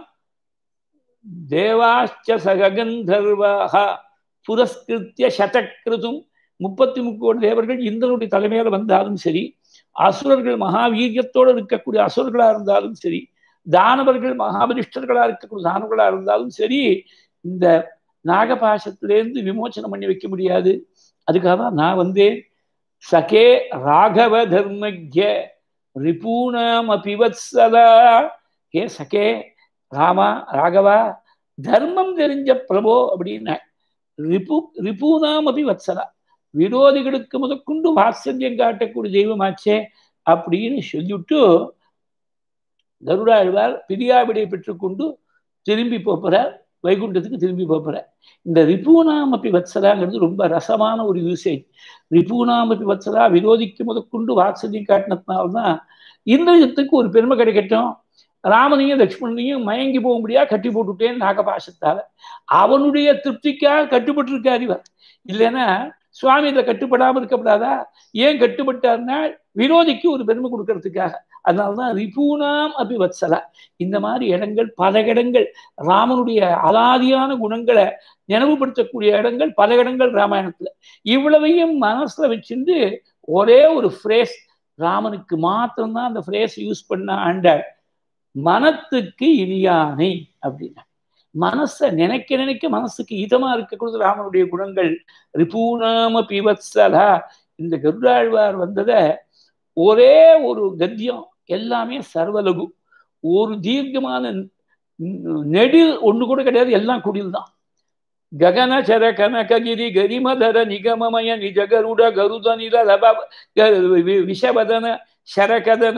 தேவாச்ச சககந்தர்வாக புரஸ்கிருத்திய சதக்கிருதும் முப்பத்தி முக்கோடி தேவர்கள் இந்திரனுடைய தலைமையில வந்தாலும் சரி அசுரர்கள் மகாவீரியத்தோடு இருக்கக்கூடிய அசுரர்களா இருந்தாலும் சரி தானவர்கள் மகாபலிஷ்டர்களா இருக்கக்கூடிய தானவர்களா இருந்தாலும் சரி இந்த நாகபாசத்திலேருந்து விமோச்சனம் பண்ணி வைக்க முடியாது அதுக்காக தான் நான் வந்தேன் சகே ராகவ தர்மஜ ரிபூணாம் அபிவத்சலா ஹே சகே ராமா ராகவா தர்மம் தெரிஞ்ச பிரபோ அப்படின்னா ரிபு ரிபூனாம் அபி வத்சலா விரோதிகளுக்கு முதற்கொண்டு வாத்சல்யம் காட்டக்கூடிய தெய்வமாச்சே அப்படின்னு சொல்லிவிட்டு கருடாழ்வார் பிரியாவிடை பெற்றுக்கொண்டு திரும்பி போகிறார் வைகுண்டத்துக்கு திரும்பி போகிறார் இந்த ரிபூனாமப்பி வத்சலாங்கிறது ரொம்ப ரசமான ஒரு யூசேஜ் ரிபூனாமப்பி வத்சலா விரோதிக்கு முதற்கொண்டு வாத்சல்யம் காட்டினதுனால்தான் இந்திரஜத்துக்கு ஒரு பெருமை கிடைக்கட்டும் ராமனையும் லக்ஷ்மணனையும் மயங்கி போக முடியா கட்டி போட்டுட்டேன் நாகபாசத்தால அவனுடைய திருப்திக்காக கட்டுப்பட்டு இருக்கார் இவர் இல்லைன்னா சுவாமி இதை கட்டுப்படாமல் இருக்கப்படாதா ஏன் கட்டுப்பட்டார்னா விரோதிக்கு ஒரு பெருமை கொடுக்கறதுக்காக அதனால்தான் ரிபூனாம் அபி வத்சலா இந்த மாதிரி இடங்கள் பல இடங்கள் ராமனுடைய அலாதியான குணங்களை நினைவுபடுத்தக்கூடிய இடங்கள் பல இடங்கள் ராமாயணத்துல இவ்வளவையும் மனசுல வச்சிருந்து ஒரே ஒரு ஃப்ரேஸ் ராமனுக்கு மாத்திரம்தான் அந்த ஃப்ரேஸ் யூஸ் பண்ண ஆண்டாள் மனத்துக்கு இனியானை அப்படின்னா மனசை நினைக்க நினைக்க மனசுக்கு இதமா இருக்கக்கூடிய ராமனுடைய குணங்கள் ரிபூனாம பிவத்சலா இந்த கருடாழ்வார் வந்ததை ஒரே ஒரு கத்தியம் எல்லாமே சர்வலகு ஒரு தீர்க்கமான நெடில் ஒண்ணு கூட கிடையாது எல்லாம் குடில் தான் ககன சர கனககிரி கரிமதர நிகமமய நிஜகருட கருத நில லப விஷபதன ಶರಕದನ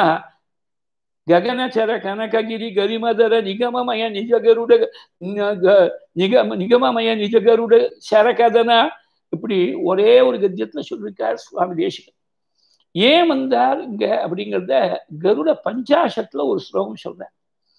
ಗಗನಚರ ಕನಕಗಿರಿ ಗರಿಮದರ ನಿಗಮಮಯ ನಿಜಗರುಡ நிகம நிகமமய நிஜகருட சரகதன இப்படி ஒரே ஒரு கத்தியத்துல சொல்லியிருக்கார் சுவாமி தேசிகன் ஏன் வந்தார் இங்க அப்படிங்கிறத கருட பஞ்சாசத்துல ஒரு ஸ்லோகம் சொல்றேன்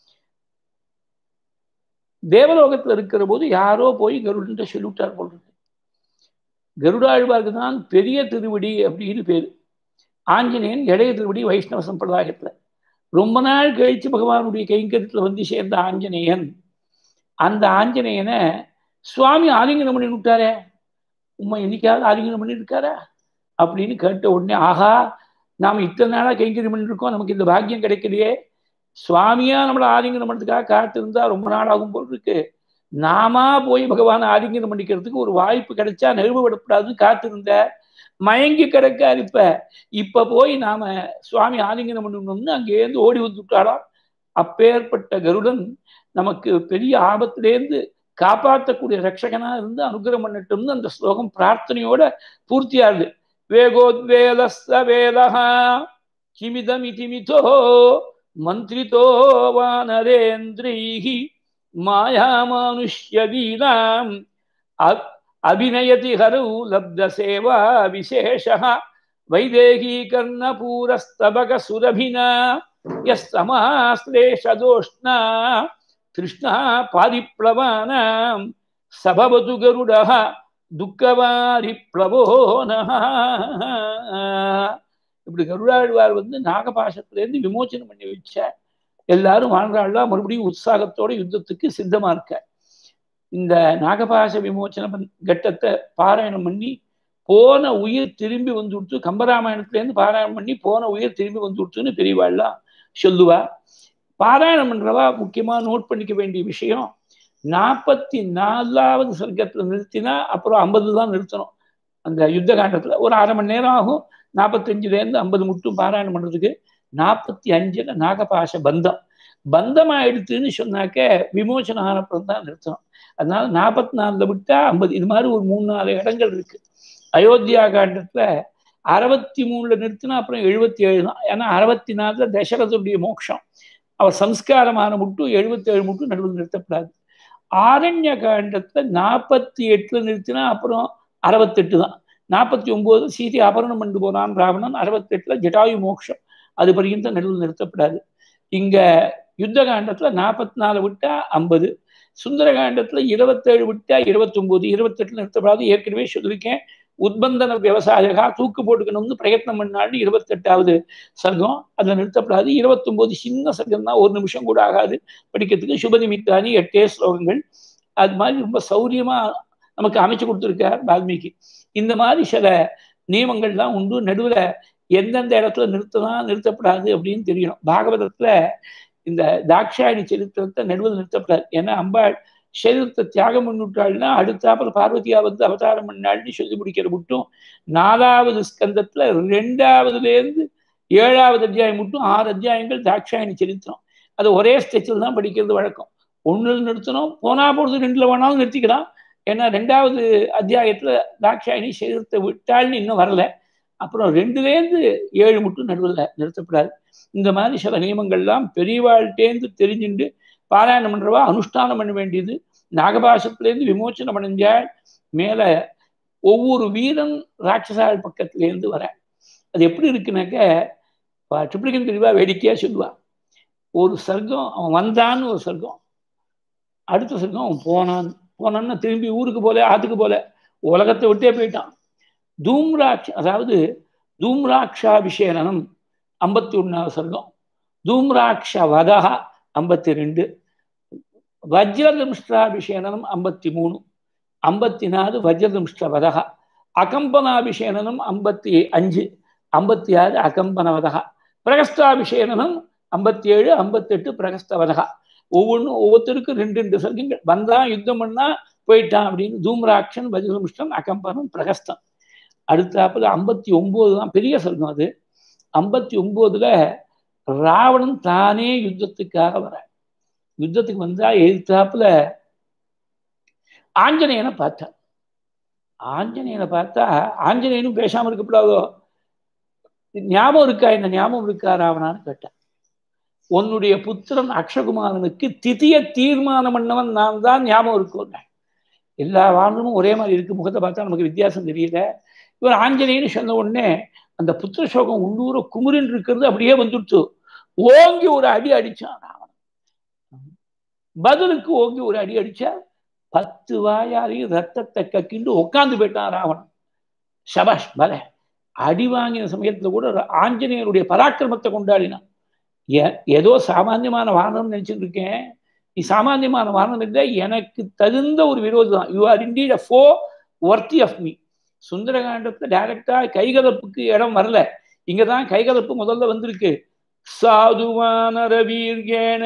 தேவலோகத்துல இருக்கிற போது யாரோ போய் கருடன் சொல்லிவிட்டார் போல் இருக்கு கருடாழ்வாருக்கு தான் பெரிய திருவடி அப்படின்னு பேரு ஆஞ்சநேயன் இளைய திருவடி வைஷ்ணவ சம்பிரதாயத்துல ரொம்ப நாள் கழிச்சு பகவானுடைய கைங்கரியத்துல வந்து சேர்ந்த ஆஞ்சநேயன் அந்த ஆஞ்சநேயனை சுவாமி ஆலிங்கனம் பண்ணி விட்டாரே உண்மை என்னைக்காவது ஆலிங்கனம் பண்ணி இருக்காரா அப்படின்னு கேட்ட உடனே ஆஹா நாம் இத்தனை நாளா கைங்கரியம் பண்ணிருக்கோம் நமக்கு இந்த பாக்கியம் கிடைக்கலையே சுவாமியா நம்மளை ஆலிங்கனம் பண்ணுறதுக்காக காத்திருந்தா ரொம்ப நாள் ஆகும் போல் இருக்கு நாமா போய் பகவான் ஆலிங்கனம் பண்ணிக்கிறதுக்கு ஒரு வாய்ப்பு கிடைச்சா நெருவுபடப்படாதுன்னு காத்திருந்த மயங்கி கிடக்கார் இப்ப இப்ப போய் நாம சுவாமி ஆலிங்கனம் பண்ணணும்னு அங்கேருந்து ஓடி வந்துட்டாராம் அப்பேற்பட்ட கருடன் நமக்கு பெரிய ஆபத்திலேருந்து காப்பாற்றக்கூடிய ரட்சகனா இருந்து அனுகிரகம் பண்ணட்டும்னு அந்த ஸ்லோகம் பிரார்த்தனையோட பூர்த்தியாகுது வேகோத்வேலஸ்த வேலஹா கிமிதமிதிமிதோ மந்திரிதோ வானரேந்திரைஹி மாயாமானுஷ்யதீனாம் அபிநயதி ஹரௌ லப்த சேவா விசேஷ வைதேகீகர்ணபூரஸ்தபக சுரபினா யஸ்தமாஸ்லேஷதோஷ்ணா கிருஷ்ணா பாரிப்ளவானாம் சபவது கருடः துக்கவாரி பிளவோனஹ இப்படி கருடாழ்வார் வந்து நாகபாசத்திலேருந்து விமோச்சனம் பண்ணி வச்ச எல்லாரும் வாழ்றாள்லாம் மறுபடியும் உற்சாகத்தோட யுத்தத்துக்கு சித்தமா இருக்க இந்த நாகபாச விமோச்சன கட்டத்தை பாராயணம் பண்ணி போன உயிர் திரும்பி வந்து விட்டு கம்பராமாயணத்துலேருந்து பாராயணம் பண்ணி போன உயிர் திரும்பி வந்து விட்டுன்னு பெரியவாள்லாம் சொல்லுவா பாராயணம் பண்றவா முக்கியமா நோட் பண்ணிக்க வேண்டிய விஷயம் நாற்பத்தி நாலாவது சர்க்கத்துல நிறுத்தினா அப்புறம் ஐம்பது தான் நிறுத்தணும் அந்த யுத்த காண்டத்துல ஒரு அரை மணி நேரம் ஆகும் நாற்பத்தஞ்சுலேருந்து ஐம்பது மட்டும் பாராயணம் பண்றதுக்கு நாற்பத்தி அஞ்சுல நாகபாச பந்தம் பந்தம் ஆயிடுத்துன்னு சொன்னாக்க விமோசன ஆனப்புறம் தான் நிறுத்தணும் அதனால நாற்பத்தி நாலுல விட்டா ஐம்பது இது மாதிரி ஒரு மூணு நாலு இடங்கள் இருக்கு அயோத்தியா காண்டத்துல அறுபத்தி மூணுல நிறுத்தினா அப்புறம் எழுபத்தி ஏழு தான் ஏன்னா அறுபத்தி நாலுல தசரதுடைய மோட்சம் அவர் சம்ஸ்காரமான மட்டும் எழுபத்தி ஏழு மட்டும் நடுவில் நிறுத்தப்படாது ஆரண்ய காண்டத்துல நாற்பத்தி எட்டுல நிறுத்தினா அப்புறம் அறுபத்தெட்டு தான் நாற்பத்தி ஒன்பது சீதை அபரணம் பண்ணி போனான் ராவணன் அறுபத்தெட்டுல ஜட்டாயு மோட்சம் அது பர்யந்தம் நடுவில் நிறுத்தப்படாது இங்க யுத்த காண்டத்துல நாற்பத்தி நாலு விட்டா ஐம்பது சுந்தர காண்டத்துல இருபத்தேழு விட்டா இருபத்தொன்பது இருபத்தெட்டுல நிறுத்தப்படாது ஏற்கனவே சொல்லியிருக்கேன் உத்பந்தன விவசாயகா தூக்கு போட்டுக்கணும்னு பிரயத்னம் பண்ணாலும் இருபத்தெட்டாவது சர்க்கம் அதில் நிறுத்தப்படாது இருபத்தொம்போது சின்ன சர்க்கம் தான் ஒரு நிமிஷம் கூட ஆகாது படிக்கிறதுக்கு சுபநிமித்தானி எட்டே ஸ்லோகங்கள் அது மாதிரி ரொம்ப சௌரியமா நமக்கு அமைச்சு கொடுத்துருக்கார் வால்மீகி இந்த மாதிரி சில நியமங்கள்லாம் உண்டு நடுவில் எந்தெந்த இடத்துல நிறுத்தலாம் நிறுத்தப்படாது அப்படின்னு தெரியணும் பாகவதத்துல இந்த தாட்சாயணி சரித்திரத்தை நடுவில் நிறுத்தப்படாது ஏன்னா அம்பாள் சரீரத்தை தியாகம் பண்ணிவிட்டாள்னா அடுத்தாப்புல பார்வதியா வந்து அவதாரம் பண்ணாள்னு சொல்லி முடிக்கிற மட்டும் நாலாவது ஸ்கந்தத்துல ரெண்டாவதுலேருந்து ஏழாவது அத்தியாயம் மட்டும் ஆறு அத்தியாயங்கள் தாட்சாயணி சரித்திரம் அது ஒரே ஸ்டெச்சில் தான் படிக்கிறது வழக்கம் ஒன்றில் நிறுத்தணும் போனா பொழுது ரெண்டுல வேணாலும் நிறுத்திக்கலாம் ஏன்னா ரெண்டாவது அத்தியாயத்துல தாட்சாயணி சரீரத்தை விட்டாள்னு இன்னும் வரல அப்புறம் ரெண்டுலேருந்து ஏழு மட்டும் நடுவில் நிறுத்தப்படாது இந்த மாதிரி சில நியமங்கள்லாம் பெரியவாழ்கிட்டேருந்து தெரிஞ்சுண்டு பாராயணம் பண்றவா அனுஷ்டானம் பண்ண வேண்டியது நாகபாசத்திலேருந்து விமோச்சனம் அடைஞ்சால் மேல ஒவ்வொரு வீரன் ராட்சசாள் பக்கத்திலேருந்து வர அது எப்படி இருக்குனாக்க ட்ரிப்ளிகன் தெளிவா வேடிக்கையா சொல்லுவா ஒரு சர்க்கம் அவன் வந்தான்னு ஒரு சர்க்கம் அடுத்த சர்க்கம் அவன் போனான் போனான்னு திரும்பி ஊருக்கு போல ஆத்துக்கு போல உலகத்தை விட்டே போயிட்டான் தூம்ராட்ச அதாவது தூம்ராட்சாபிஷேகனம் ஐம்பத்தி ஒன்றாவது சர்க்கம் தூம்ராட்ச வதா ஐம்பத்தி ரெண்டு வஜ்ரதம்ஷ்டாபிஷேகனம் ஐம்பத்தி மூணு ஐம்பத்தி நாலு வஜ்ரதம்ஷ்ட வதகா அகம்பனாபிஷேகனம் ஐம்பத்தி அஞ்சு ஐம்பத்தி ஆறு அகம்பனவதகா பிரகஸ்தாபிஷேகனம் ஐம்பத்தி ஏழு ஐம்பத்தெட்டு பிரகஸ்தவதகா ஒவ்வொன்றும் ஒவ்வொருத்தருக்கும் ரெண்டு ரெண்டு சர்க்கங்கள் வந்தா யுத்தம் பண்ணா போயிட்டான் அப்படின்னு தூம்ராட்சன் வஜ்ரமிஷ்டம் அகம்பனம் பிரகஸ்தம் அடுத்தாப்புல ஐம்பத்தி ஒன்பது தான் பெரிய சர்க்கம் அது ஐம்பத்தி ஒன்பதுல ராவணன் தானே யுத்தத்துக்காக வர யுத்தத்துக்கு வந்தா எதிர்த்தாப்புல ஆஞ்சநேயனை பார்த்தான் ஆஞ்சநேயனை பார்த்தா ஆஞ்சநேயனும் பேசாம இருக்கக்கூடாதோ ஞாபகம் இருக்கா என்ன ஞாபகம் இருக்கா ராவணான்னு கேட்டான் உன்னுடைய புத்திரன் அக்ஷகுமாரனுக்கு திதிய தீர்மானம் பண்ணவன் நான் தான் ஞாபகம் இருக்கும் எல்லா வாழ்வும் ஒரே மாதிரி இருக்கு முகத்தை பார்த்தா நமக்கு வித்தியாசம் தெரியல இவர் ஆஞ்சநேயன்னு சொன்ன உடனே அந்த புத்திர சோகம் உள்ளூர குமுறின் இருக்கிறது அப்படியே வந்துடுச்சு ஓங்கி ஒரு அடி அடிச்சான் ராவணன் பதிலுக்கு ஓங்கி ஒரு அடி அடிச்சா பத்து வாயாரையும் ரத்தத்தை கக்கிண்டு உட்காந்து போயிட்டான் ராவணன் சபாஷ் பல அடி வாங்கின சமயத்துல கூட ஆஞ்சநேயருடைய பராக்கிரமத்தை கொண்டாடினான் ஏதோ சாமானியமான வாகனம் நினைச்சிட்டு இருக்கேன் நீ சாமானியமான வாகனம் இல்லை எனக்கு தகுந்த ஒரு விரோதி தான் யூ ஆர் இண்டீட் அ ஃபோ ஒர்த்தி ஆஃப் மீ சுந்தரகாண்டத்துல டைரக்டா கைகலப்புக்கு இடம் வரல இங்கதான் கைகலப்பு முதல்ல வந்திருக்கு சாதுவான ரவீர்கேன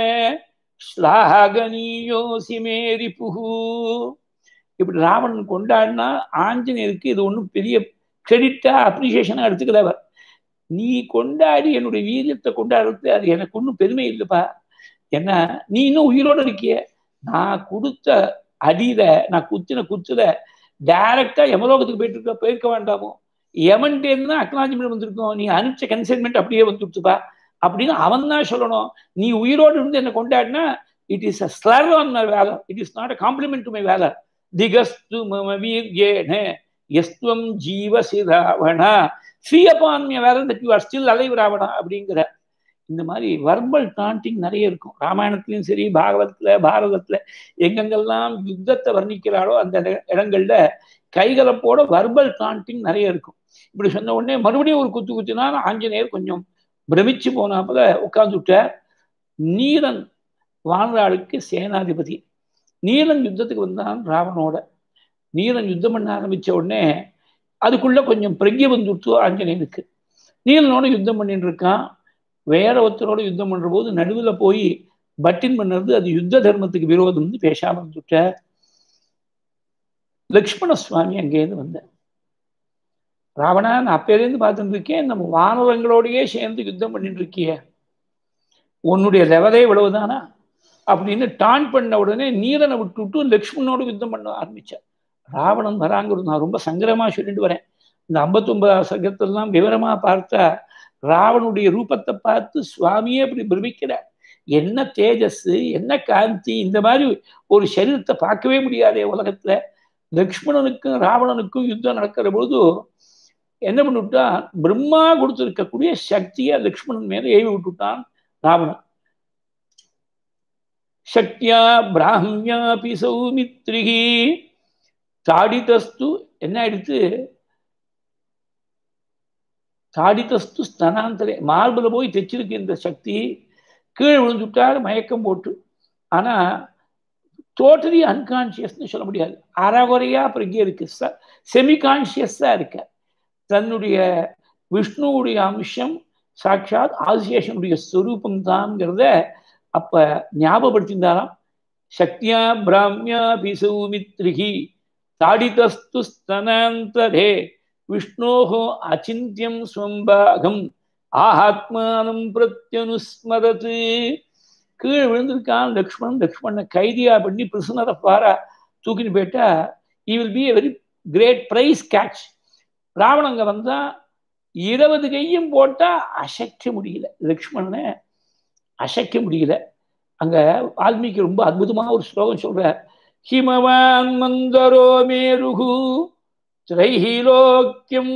ஸ்லாகனீயோசி மேரி புகு இப்படி ராவணன் கொண்டாடினா ஆஞ்சநேயருக்கு இது ஒன்றும் பெரிய கிரெடிட்டா அப்ரிசியேஷனா எடுத்துக்கல அவர் நீ கொண்டாடி என்னுடைய வீரியத்தை கொண்டாடுறது அது எனக்கு ஒன்றும் பெருமை இல்லைப்பா என்ன நீ இன்னும் உயிரோட இருக்கிய நான் கொடுத்த அடியில நான் குத்தின குத்துல டைரக்டா யமலோகத்துக்கு போயிட்டு இருக்க போயிருக்க வேண்டாமோ யமன்டேருந்து தான் அக்னாலஜ்மெண்ட் வந்திருக்கோம் நீ அனுப்பிச்ச கன்சைன்மெண்ட் அப்படியே வந்துடுச்சுப்பா அப்படின்னு அவன் தான் சொல்லணும் நீ உயிரோடு இருந்து என்ன கொண்டாடினா it is a slur on my valour it is not a compliment to my valour திகஸ்து மம வீர்யேன எஸ்துவம் ஜீவசி ராவணா ஃப்ரீ upon my valour that you are still alive Ravana அப்படிங்கிற இந்த மாதிரி வர்பல் டாண்டிங் நிறைய இருக்கும் ராமாயணத்துலையும் சரி பாகவத்துல பாரதத்துல எங்கெங்கெல்லாம் யுத்தத்தை வர்ணிக்கிறாரோ அந்த இடங்கள்ல கைகலப்போட வர்பல் டாண்டிங் நிறைய இருக்கும் இப்படி சொன்ன உடனே மறுபடியும் ஒரு குத்து குத்தினா ஆஞ்சநேயர் கொஞ்சம் பிரமிச்சு போனாப்புல உட்கார்ந்துட்டார் நீலன் வானராளுக்கு சேனாதிபதி நீலன் யுத்தத்துக்கு வந்தான் ராவனோட நீலன் யுத்தம் பண்ண ஆரம்பிச்ச உடனே அதுக்குள்ள கொஞ்சம் பிரக்ய வந்துட்டு ஆஞ்சநேயனுக்கு நீலனோட யுத்தம் பண்ணிட்டு இருக்கான் வேற ஒருத்தரோட யுத்தம் பண்ற போது நடுவில் போய் பட்டின் பண்ணுறது அது யுத்த தர்மத்துக்கு விரோதம்னு பேசாம இருந்துட்டார் லக்ஷ்மண சுவாமி அங்கேருந்து வந்தார் ராவணா நான் அப்பேலேருந்து பார்த்துட்டு இருக்கேன் நம்ம வானவங்களோடையே சேர்ந்து யுத்தம் பண்ணிட்டு இருக்கிய உன்னுடைய லெவலே இவ்வளவுதானா அப்படின்னு டான் பண்ண உடனே நீரனை விட்டுவிட்டு லக்ஷ்மணோட யுத்தம் பண்ண ஆரம்பிச்சார் ராவணன் வராங்கிறது நான் ரொம்ப சங்கரமா சொல்லிட்டு வரேன் இந்த ஐம்பத்தொன்பதாம் சங்கத்திலாம் விவரமா பார்த்தா ராவனுடைய ரூபத்தை பார்த்து சுவாமியே அப்படி பிரமிக்கிறார் என்ன தேஜஸ் என்ன காந்தி இந்த மாதிரி ஒரு சரீரத்தை பார்க்கவே முடியாதே உலகத்துல லக்ஷ்மணனுக்கும் ராவணனுக்கும் யுத்தம் நடக்கிற போது என்ன பண்ணிவிட்டான் பிரம்மா கொடுத்திருக்கக்கூடிய சக்தியை லக்ஷ்மணன் மேல ஏவி விட்டுட்டான் ராவணன் சக்தியா பிராமியாபி சௌமித்ரிகி தாடிதஸ்து என்ன ஆயிடுத்து தாடிதஸ்து ஸ்தனாந்தரே மார்பில் போய் தைச்சிருக்கு இந்த சக்தி கீழே விழுந்துட்டார் மயக்கம் போட்டு ஆனா டோட்டலி அன்கான்சியஸ்னு சொல்ல முடியாது அறகுறையா பிரகிய இருக்கு செமி கான்சியஸா இருக்க தன்னுடைய விஷ்ணுவுடைய அம்சம் சாட்சாத் ஆதிசேஷனுடைய ஸ்வரூபம் தான்ங்கிறத அப்ப ஞாபகப்படுத்தியிருந்தாராம் சக்தியா பிராமியா பிசௌமித்ரிகி தாடிதஸ்து ஸ்தனாந்தரே விஷ்ணோகோ அச்சிந்தியம் ஸ்வம்பாகம் ஆத்மானம் பிரத்யனுஸ்மரத்து கீழே விழுந்திருக்கான் லக்ஷ்மணன் லக்ஷ்மணனை கைதியா பண்ணி பிரிசனரை பாரா தூக்கின்னு போயிட்டா he will be a very great prize catch ராவணங்க வந்தா இருபது கையும் போட்டா அசைக்க முடியல லக்ஷ்மணனை அசைக்க முடியல அங்க வால்மீகி ரொம்ப அற்புதமா ஒரு ஸ்லோகம் சொல்ற ஹிமவான் மந்தரோ மேருகு திரைஹிலோக்கியம்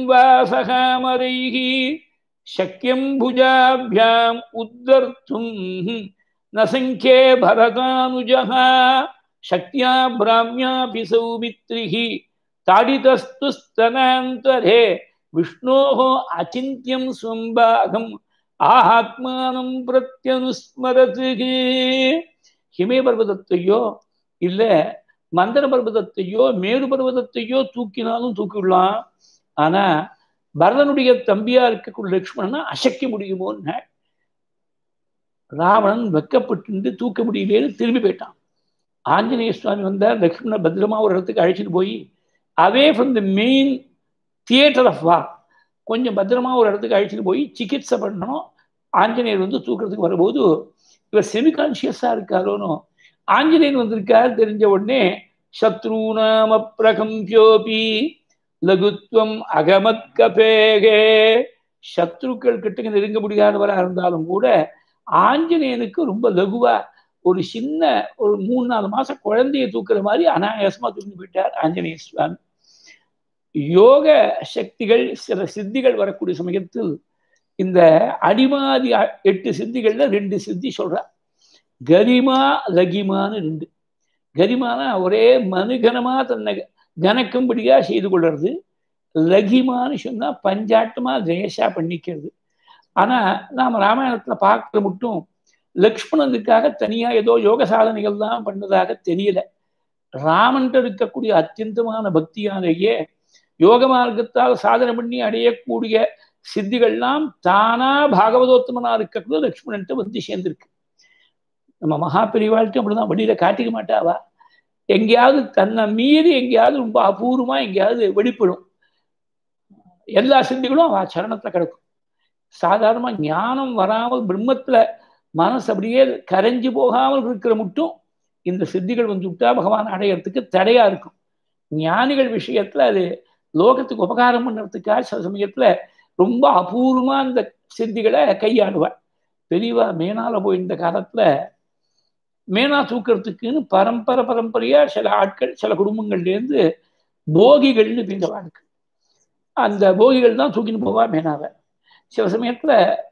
வாசகாமரைஹி சக்கியம் புஜாபியாம் உத்தர்த்தும் நசங்கே பரதானுஜः சக்தியா பிராமியாபி சௌமித்ரிஹி தாடிதஸ்து ஸ்தனாந்தரே விஷ்ணோः அச்சிந்தியம் ஸ்வம்பாகம் ஆத்மானம் பிரத்யனுஸ்மரது ஹிமே பர்வதத்தையோ இல்ல மந்தர பர்வதத்தையோ மேரு பர்வதத்தையோ தூக்கினாலும் தூக்கிடலாம் ஆனா பரதனுடைய தம்பியா இருக்கக்கூடிய லக்ஷ்மணனை அசைக்க முடியுமோன்னு ராவணன் வெக்கப்பட்டு தூக்க முடியலேன்னு திரும்பி போயிட்டான் ஆஞ்சநேய சுவாமி வந்தார் லக்ஷ்மண பத்திரமா ஒரு இடத்துக்கு அழைச்சிட்டு போய் away from the main theatre of war கொஞ்சம் பத்திரமா ஒரு இடத்துக்கு அழைச்சிட்டு போய் சிகிச்சை பண்ணணும் ஆஞ்சநேயர் வந்து தூக்கிறதுக்கு வரும்போது இவர் செமி கான்சியஸாக இருக்காரோனோ ஆஞ்சநேயன் வந்திருக்கார் தெரிஞ்ச உடனே சத்ருநாம பிரகம்பியோபி லகுத்வம் அகமத் கபேகே சத்ருக்கள் கிட்ட நெருங்க முடியாதவராக இருந்தாலும் கூட ஆஞ்சநேயனுக்கு ரொம்ப லகுவா ஒரு சின்ன ஒரு மூணு நாலு மாசம் குழந்தைய தூக்குற மாதிரி அனாயாசமா தூக்கி போயிட்டார் ஆஞ்சநேய சுவாமி யோக சக்திகள் சில சித்திகள் வரக்கூடிய சமயத்தில் இந்த அடிமாதி எட்டு சித்திகள்ல ரெண்டு சித்தி சொல்றார் கரிமா லகிமான்னு ரெண்டு கரிமானா ஒரே மனுகனமா தன்னை கனக்கும்படியா செய்து கொள்றது லகிமான்னு சொன்னா பஞ்சாட்டமா ஜெயசா பண்ணிக்கிறது ஆனா நாம ராமாயணத்துல பார்க்கற மட்டும் லக்ஷ்மணனுக்காக தனியா ஏதோ யோக சாதனைகள் தான் பண்ணதாக தெரியல ராமன்ட்டு இருக்கக்கூடிய அத்தியந்தமான பக்தியாலேயே யோக மார்க்கத்தால் சாதனை பண்ணி அடையக்கூடிய சித்திகள்லாம் தானா பாகவதோத்தமனா இருக்கக்கூடிய லக்ஷ்மணன்ட்டு வந்து சேர்ந்திருக்கு நம்ம மகா பெரியவாழ்ட்டு அப்படிதான் வெளியில காட்டிக்க மாட்டாவா எங்கேயாவது தன்னை மீறி எங்கேயாவது ரொம்ப அபூர்வமா எங்கேயாவது வெளிப்படும் எல்லா சித்திகளும் அவ சரணத்துல கிடக்கும் சாதாரணமா ஞானம் வராமல் பிரம்மத்துல மனசு அப்படியே கரைஞ்சு போகாமல் இருக்கிற மட்டும் இந்த சித்திகள் வந்து விட்டா பகவான் அடையறதுக்கு தடையா இருக்கும் ஞானிகள் விஷயத்துல அது லோகத்துக்கு உபகாரம் பண்ணுறதுக்காக சில சமயத்துல ரொம்ப அபூர்வமா இந்த சித்திகளை கையாடுவாள் பெரியவா மேனால போயிருந்த காலத்துல மேனா தூக்கிறதுக்குன்னு பரம்பரை பரம்பரையா சில ஆட்கள் சில குடும்பங்கள்லேருந்து போகிகள்னு பேர் வாழ்க்கை அந்த போகிகள் தான் தூக்கின்னு போவா மேனாவை சில சமயத்துல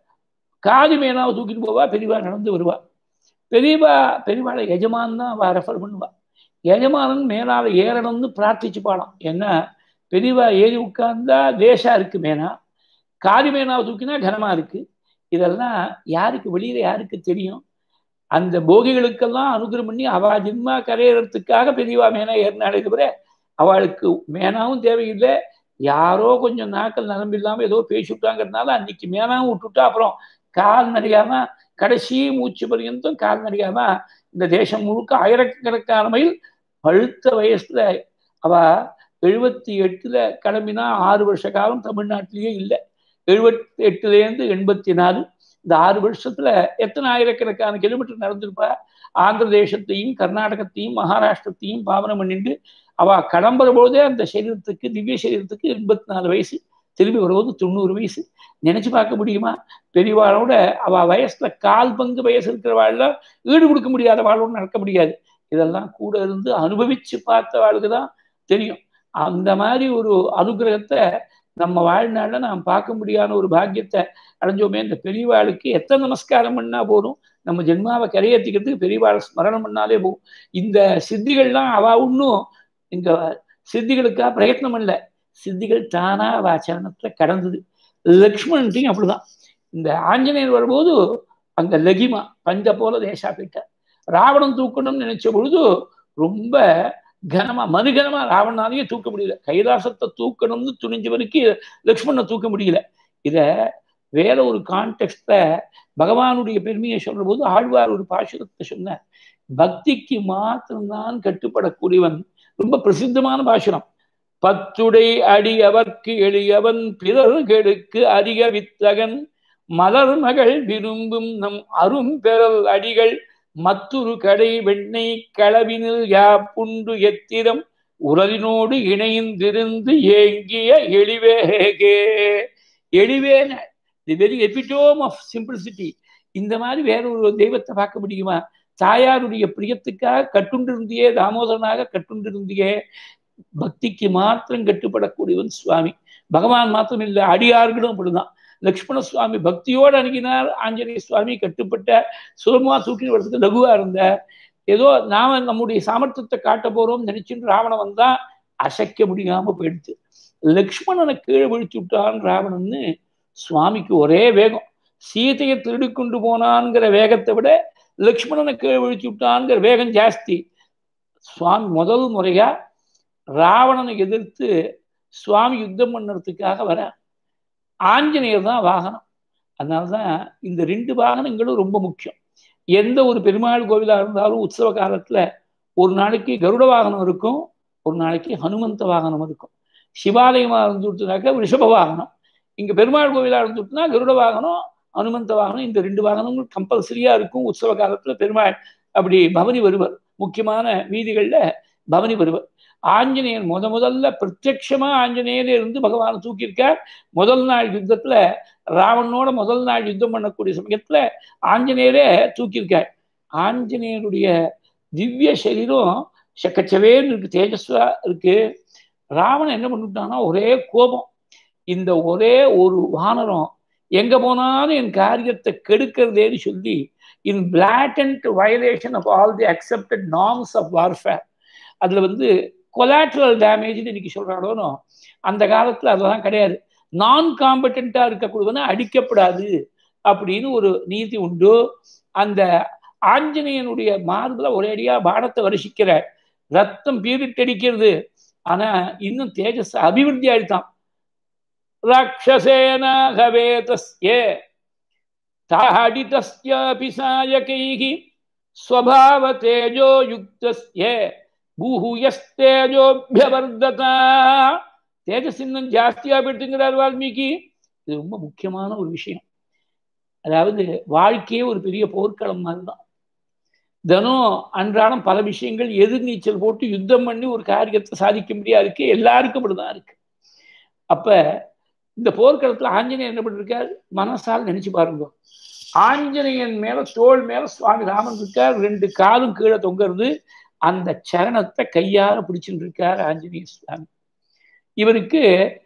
காதி மேனாவை தூக்கிட்டு போவா பெரியவா நடந்து வருவா பெரியவா பெரியவாளை எஜமான் தான் அவ ரெஃபர் பண்ணுவா எஜமானன் மேலால ஏறணும்னு பிரார்த்திச்சு பாடம் ஏன்னா பெரியவா ஏறி உட்கார்ந்தா தேசா இருக்கு மேனா காதி மேனாவை தூக்கினா கனமா இருக்கு இதெல்லாம் யாருக்கு வெளியில யாருக்கு தெரியும் அந்த போகிகளுக்கெல்லாம் அனுகிரம் பண்ணி அவா ஜின்மா கரையறதுக்காக பெரியவா மேனா ஏறினாலே தவிர அவளுக்கு மேனாவும் தேவையில்லை யாரோ கொஞ்சம் நாட்கள் நரம்பு இல்லாம ஏதோ பேசிவிட்டாங்கிறதுனால அன்னைக்கு மேனாவும் விட்டுட்டா அப்புறம் கால் நடிகாம கடைசி மூச்சு பரியந்தம் கால் நடிகாம இந்த தேசம் முழுக்க ஆயிரக்கணக்கான மைல் பழுத்த வயசுல அவ எழுபத்தி எட்டுல கிளம்பினா ஆறு வருஷ காலம் தமிழ்நாட்டிலேயே இல்லை எழுபத்தி எட்டுலேருந்து எண்பத்தி நாலு இந்த ஆறு வருஷத்துல எத்தனை ஆயிரக்கணக்கான கிலோமீட்டர் நடந்திருப்பா ஆந்திர தேசத்தையும் கர்நாடகத்தையும் மகாராஷ்டிரத்தையும் பாவனம் பண்ணிட்டு அவ கிளம்புற போதே அந்த சரீரத்துக்கு திவ்ய சரீரத்துக்கு எண்பத்தி நாலு வயசு திரும்பி வரும்போது தொண்ணூறு வயசு நினைச்சு பார்க்க முடியுமா பெரியவாளோட அவ வயசுல கால் பங்கு வயசு இருக்கிறவாள்ல ஈடு கொடுக்க முடியாத வாழோட நடக்க முடியாது இதெல்லாம் கூட இருந்து அனுபவிச்சு பார்த்த வாழ்க்கை தான் தெரியும் அந்த மாதிரி ஒரு அனுகிரகத்தை நம்ம வாழ்நாள்ல நாம் பார்க்க முடியாத ஒரு பாக்கியத்தை அடைஞ்சோமே இந்த பெரியவாளுக்கு எத்தனை நமஸ்காரம் பண்ணா போதும் நம்ம ஜென்மாவை கரையேற்றிக்கிறதுக்கு பெரியவாளை ஸ்மரணம் பண்ணாலே போகும் இந்த சித்திகள்லாம் அவ ஒன்றும் இந்த சித்திகளுக்காக பிரயத்னம் இல்லை சித்திகள் தானா அவ சரணத்துல கடந்தது லக்ஷ்மணன்ட்டையும் அப்படிதான் இந்த ஆஞ்சநேயர் வரும்போது அங்க லகிமா பஞ்ச போல தேசா போயிட்டார் ராவணன் தூக்கணும்னு நினைச்ச பொழுது ரொம்ப கனமா மறுகனமா ராவணனாலேயே தூக்க முடியல கைலாசத்தை தூக்கணும்னு துணிஞ்சவனுக்கு லக்ஷ்மணனை தூக்க முடியல இத வேற ஒரு கான்டெக்ட்ல பகவானுடைய பெருமையை சொல்ற போது ஆழ்வார் ஒரு பாசுரத்தை சொன்னார் பக்திக்கு மாத்திரம்தான் கட்டுப்படக்கூடியவன் ரொம்ப பிரசித்தமான பாசுரம் பத்துடை அடி அவர்க்கு எளியவன் பிறர்களுக்கு அதிக வித்தகன் மலர் மகள் விரும்பும் நம் அரும் பெறல் அடிகள் மத்துரு கடை வெண்ணெய் களவினில் யா புண்டு எத்திரம் உரலினோடு இணைந்திருந்து ஏங்கிய எளிவேகே எளிவேன the very epitome of simplicity இந்த மாதிரி வேற ஒரு தெய்வத்தை பார்க்க முடியுமா தாயாருடைய பிரியத்துக்காக கட்டுண்டிருந்தியே தாமோதரனாக கட்டுண்டிருந்தியே பக்திக்கு மாத்திரம் கட்டுப்படக்கூடியவன் சுவாமி பகவான் மாத்திரம் இல்லை அடியார்களும் அப்படிதான் லக்ஷ்மண சுவாமி பக்தியோடு அணுகினார் ஆஞ்சநேய சுவாமி கட்டுப்பட்ட சுலபமா தூக்கி வரதுக்கு லகுவா இருந்தார் ஏதோ நாம நம்முடைய சாமர்த்தியத்தை காட்ட போறோம் நினைச்சுட்டு ராவணன் வந்தா அசைக்க முடியாம போயிடுச்சு லக்ஷ்மணனை கீழே விழிச்சு விட்டான் ராவணன்னு சுவாமிக்கு ஒரே வேகம் சீதையை திருடி கொண்டு போனான்ங்கிற வேகத்தை விட லக்ஷ்மணனை கீழே விழிச்சு விட்டான்ங்கிற வேகம் ஜாஸ்தி சுவாமி முதல் முறையா ராவணனை எதிர்த்து சுவாமி யுத்தம் பண்ணுறதுக்காக வர ஆஞ்சநேயர் தான் வாகனம் அதனால்தான் இந்த ரெண்டு வாகனங்களும் ரொம்ப முக்கியம் எந்த ஒரு பெருமாள் கோவிலாக இருந்தாலும் உற்சவ காலத்துல ஒரு நாளைக்கு கருட வாகனம் இருக்கும் ஒரு நாளைக்கு ஹனுமந்த வாகனம் இருக்கும் சிவாலயமாக இருந்துட்டுனாக்க ரிஷப வாகனம் இங்க பெருமாள் கோவிலாக இருந்துட்டுனா கருட வாகனம் அனுமந்த வாகனம் இந்த ரெண்டு வாகனங்களும் கம்பல்சரியா இருக்கும் உற்சவ காலத்துல பெருமாள் அப்படி பவனி வருவர் முக்கியமான வீதிகள்ல பவனி வருவர் ஆஞ்சநேயர் முத முதல்ல பிரத்யட்சமா ஆஞ்சநேயர் இருந்து பகவானை தூக்கியிருக்கார் முதல் நாள் யுத்தத்துல ராவணனோட முதல் நாள் யுத்தம் பண்ணக்கூடிய சமயத்துல ஆஞ்சநேயரே தூக்கியிருக்கார் ஆஞ்சநேயருடைய திவ்ய சரீரம் சக்கச்சவேன்னு இருக்கு தேஜஸ்வா இருக்கு ராவணன் என்ன பண்ணிவிட்டான்னா ஒரே கோபம் இந்த ஒரே ஒரு வானரம் எங்க போனாலும் என் காரியத்தை கெடுக்கிறதேன்னு சொல்லி in blatant violation of all the accepted norms of warfare அதுல வந்து கொலாட்ரல் டேமேஜ்னு இன்னைக்கு சொல்றாங்களோ அந்த காலத்துல அதெல்லாம் கிடையாது நான் காம்பட்டண்டா இருக்கக்கூடியவன அடிக்கப்படாது அப்படின்னு ஒரு நீதி உண்டு அந்த ஆஞ்சநேயனுடைய மார்புல ஒரேடியா பாடத்தை வருஷிக்கிற ரத்தம் பீரிட்டடிக்கிறது ஆனா இன்னும் தேஜஸ் அபிவிருத்தி ஆயிட்டான் ராட்சசேனாகவே தஸ்ய தாடிதஸ்யாபி சாயகைः ஸ்வபாவ தேஜோ யுக்தஸ்ய பூஹுயஸ்தேஜோபியவர்ததா தேஜஸ் இன்னும் ஜாஸ்தியா போயிட்டுங்கிறார் வால்மீகி இது ரொம்ப முக்கியமான ஒரு விஷயம் அதாவது வாழ்க்கையே ஒரு பெரிய போர்க்களம் மாதிரி தான் தினம் அன்றாடம் பல விஷயங்கள் எதிர்நீச்சல் போட்டு யுத்தம் பண்ணி ஒரு காரியத்தை சாதிக்க முடியா இருக்கு எல்லாருக்கும் அப்படிதான் இருக்கு அப்ப இந்த போர்க்களத்துல ஆஞ்சநேயர் என்ன பண்ணிருக்கார் மனசால் நினைச்சு பாருங்க ஆஞ்சநேயன் மேல தோல் மேல சுவாமி ராமன் இருக்கார் ரெண்டு காலும் கீழே தொங்குறது அந்த சரணத்தை கையால பிடிச்சிட்டு இருக்கார் ஆஞ்சநேய சுவாமி இவருக்கு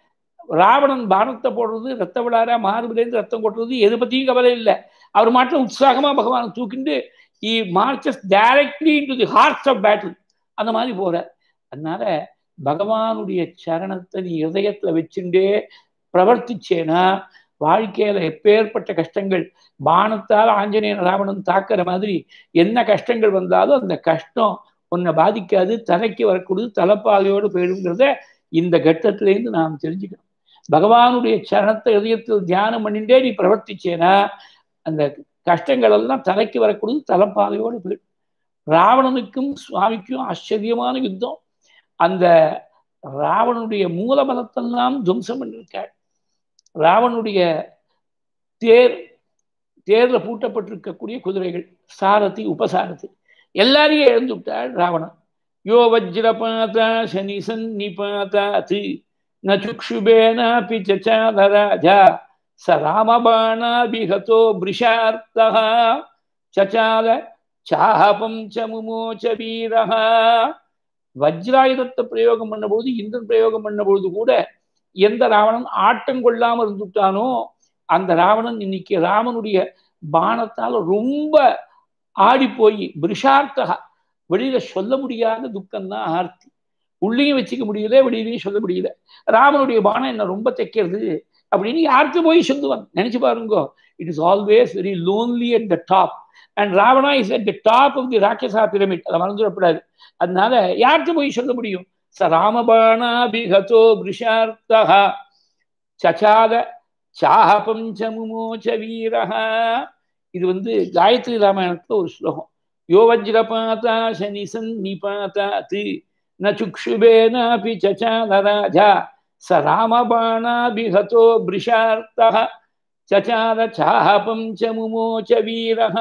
ராவணன் பானத்தை போடுறது ரத்த விழாரா மார்பிலேருந்து ரத்தம் கொட்டுறது எது பத்தியும் கவலை இல்லை அவர் மாட்டம் உற்சாகமா பகவானை தூக்கிண்டு he marches directly into the hearts of battle அந்த மாதிரி போறார் அதனால பகவானுடைய சரணத்தை நீ இதயத்துல வச்சுட்டே பிரவர்த்திச்சேனா வாழ்க்கையில எப்பேற்பட்ட கஷ்டங்கள் பானத்தால் ஆஞ்சநேயன் ராவணன் தாக்குற மாதிரி என்ன கஷ்டங்கள் வந்தாலும் அந்த கஷ்டம் உன்னை பாதிக்காது தலைக்கு வரக்கூடியது தலைப்பாகையோடு போயிடுங்கிறத இந்த கட்டத்திலேருந்து நாம் தெரிஞ்சுக்கணும் பகவானுடைய சரணத்தை இதயத்தில் தியானம் பண்ணிட்டே நீ பிரவர்த்திச்சேனா அந்த கஷ்டங்கள் எல்லாம் தலைக்கு வரக்கூடியது தலைப்பாகையோடு போயிடும் ராவணனுக்கும் சுவாமிக்கும் ஆச்சரியமான யுத்தம் அந்த ராவணனுடைய மூலபலத்தெல்லாம் துவம்சம் பண்ணிருக்காள் ராவனுடைய தேர் தேர்ல பூட்டப்பட்டிருக்கக்கூடிய குதிரைகள் சாரதி உபசாரதி எல்லாரையும் எழுந்து விட்டாள் ராவணன் யோ வஜ்ரபாதா சனி சன்னிபாதாத் நச்சுக்ஷுபேனாபி சச்சாதராஜா ச ராமபாணாபிஹதோ பிருஷார்த்தः சச்சால சாஹபம் ச முமோச்ச வீரः வஜ்ராயுதத்தை பிரயோகம் பண்ணபோது இந்திரன் பிரயோகம் பண்ணபொழுது கூட எந்த ராவணன் ஆட்டம் கொள்ளாம இருந்துட்டானோ அந்த ராவணன் இன்னைக்கு ராமனுடைய பானத்தால் ரொம்ப ஆடி போய் பிரிஷார்த்தகா வெளியில சொல்ல முடியாத துக்கம் தான் ஆர்த்தி உள்ளேயும் வச்சுக்க முடியல வெளியிலையும் சொல்ல முடியல ராமனுடைய பானம் என்ன ரொம்ப தைக்கிறது அப்படின்னு யாருக்கு போய் சொல்லுவான் நினைச்சு பாருங்க it is always very lonely at the top and Ravana is at the top of the rakshasa pyramid அதை மறந்துடக்கூடாது அதனால யாருக்கு போய் சொல்ல முடியும் ச ராமபாணாபிகதோ பிருஷார்த்தः சச்சாத சாஹ பஞ்சமுமோச்ச வீரஹ இது வந்து காயத்ரி ராமாயணத்துல ஒரு ஸ்லோகம் யோ வஜ்ரபாதா சனி சன்னிபாதாத் ந சுக்ஷுபேனாபி சச்சாத ராஜா ச ராமபாணாபிகதோ பிருஷார்த்தः சச்சாத சாஹ பஞ்சமுமோச்ச வீரஹ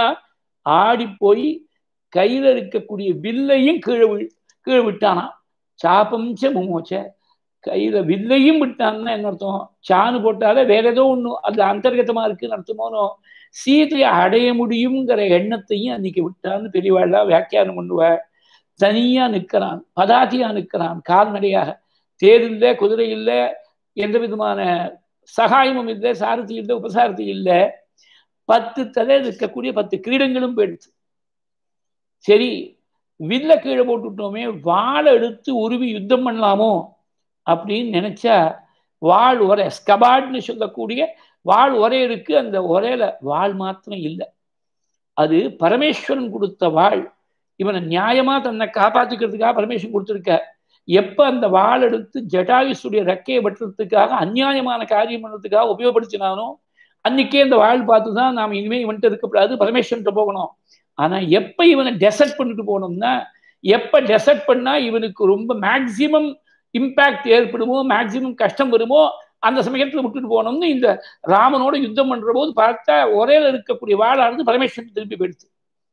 ஆடி போய் கையில இருக்கக்கூடிய வில்லையும் கீழே கீழே விட்டானா சாபம் ச முமோச்ச கையில வில்லையும் விட்டான்னா என்ன அர்த்தம் சாணு போட்டாலே வேற ஏதோ ஒண்ணு அது அந்தர்கதமா இருக்குன்னு அர்த்தமோனோ சீதையை அடைய முடியுங்கிற எண்ணத்தையும் அன்னைக்கு விட்டான்னு பெரியவாழ்லா வியாக்கியானம் பண்ணுவ தனியா நிற்கிறான் பதாதியா நிற்கிறான் கால்நடையாக தேர் இல்லை குதிரை இல்லை எந்த விதமான சகாயமும் இல்லை சாரதி இல்லை உபசாரதி இல்லை பத்து தலை இருக்கக்கூடிய பத்து கிரீடங்களும் போயிடுச்சு சரி வில்ல கீழே போட்டுட்டோமே வாழை எடுத்து உருவி யுத்தம் பண்ணலாமோ அப்படின்னு நினைச்சா வாழ் உரை ஸ்கபாட்னு சொல்லக்கூடிய வாழ் உரை இருக்கு அந்த உரையில வாழ் மாத்திரம் இல்லை அது பரமேஸ்வரன் கொடுத்த வாழ் இவனை நியாயமா தன்னை காப்பாத்திக்கிறதுக்காக பரமேஸ்வரன் கொடுத்துருக்க எப்ப அந்த வாள் எடுத்து ஜட்டாயுசுடைய ரெக்கையை வெட்டுறதுக்காக அந்நியாயமான காரியம் பண்ணுறதுக்காக உபயோகப்படுத்தினானோ அன்னைக்கே இந்த வாழ் பார்த்து தான் நாம் இனிமேல் இவன்ட்டு இருக்கக்கூடாது பரமேஸ்வரன்ட்ட போகணும் ஆனா எப்ப இவனை டெசர்ட் பண்ணிட்டு போனோம்னா எப்ப டெசர்ட் பண்ணா இவனுக்கு ரொம்ப மேக்சிமம் இம்பாக்ட் ஏற்படுமோ மேக்சிமம் கஷ்டம் வருமோ அந்த சமயத்துல விட்டுட்டு போனோம்னு இந்த ராமனோட யுத்தம் பண்ற போது பார்த்தா ஒரே இருக்கக்கூடிய வாழானது பரமேஸ்வரன் திருப்பி போயிடுச்சு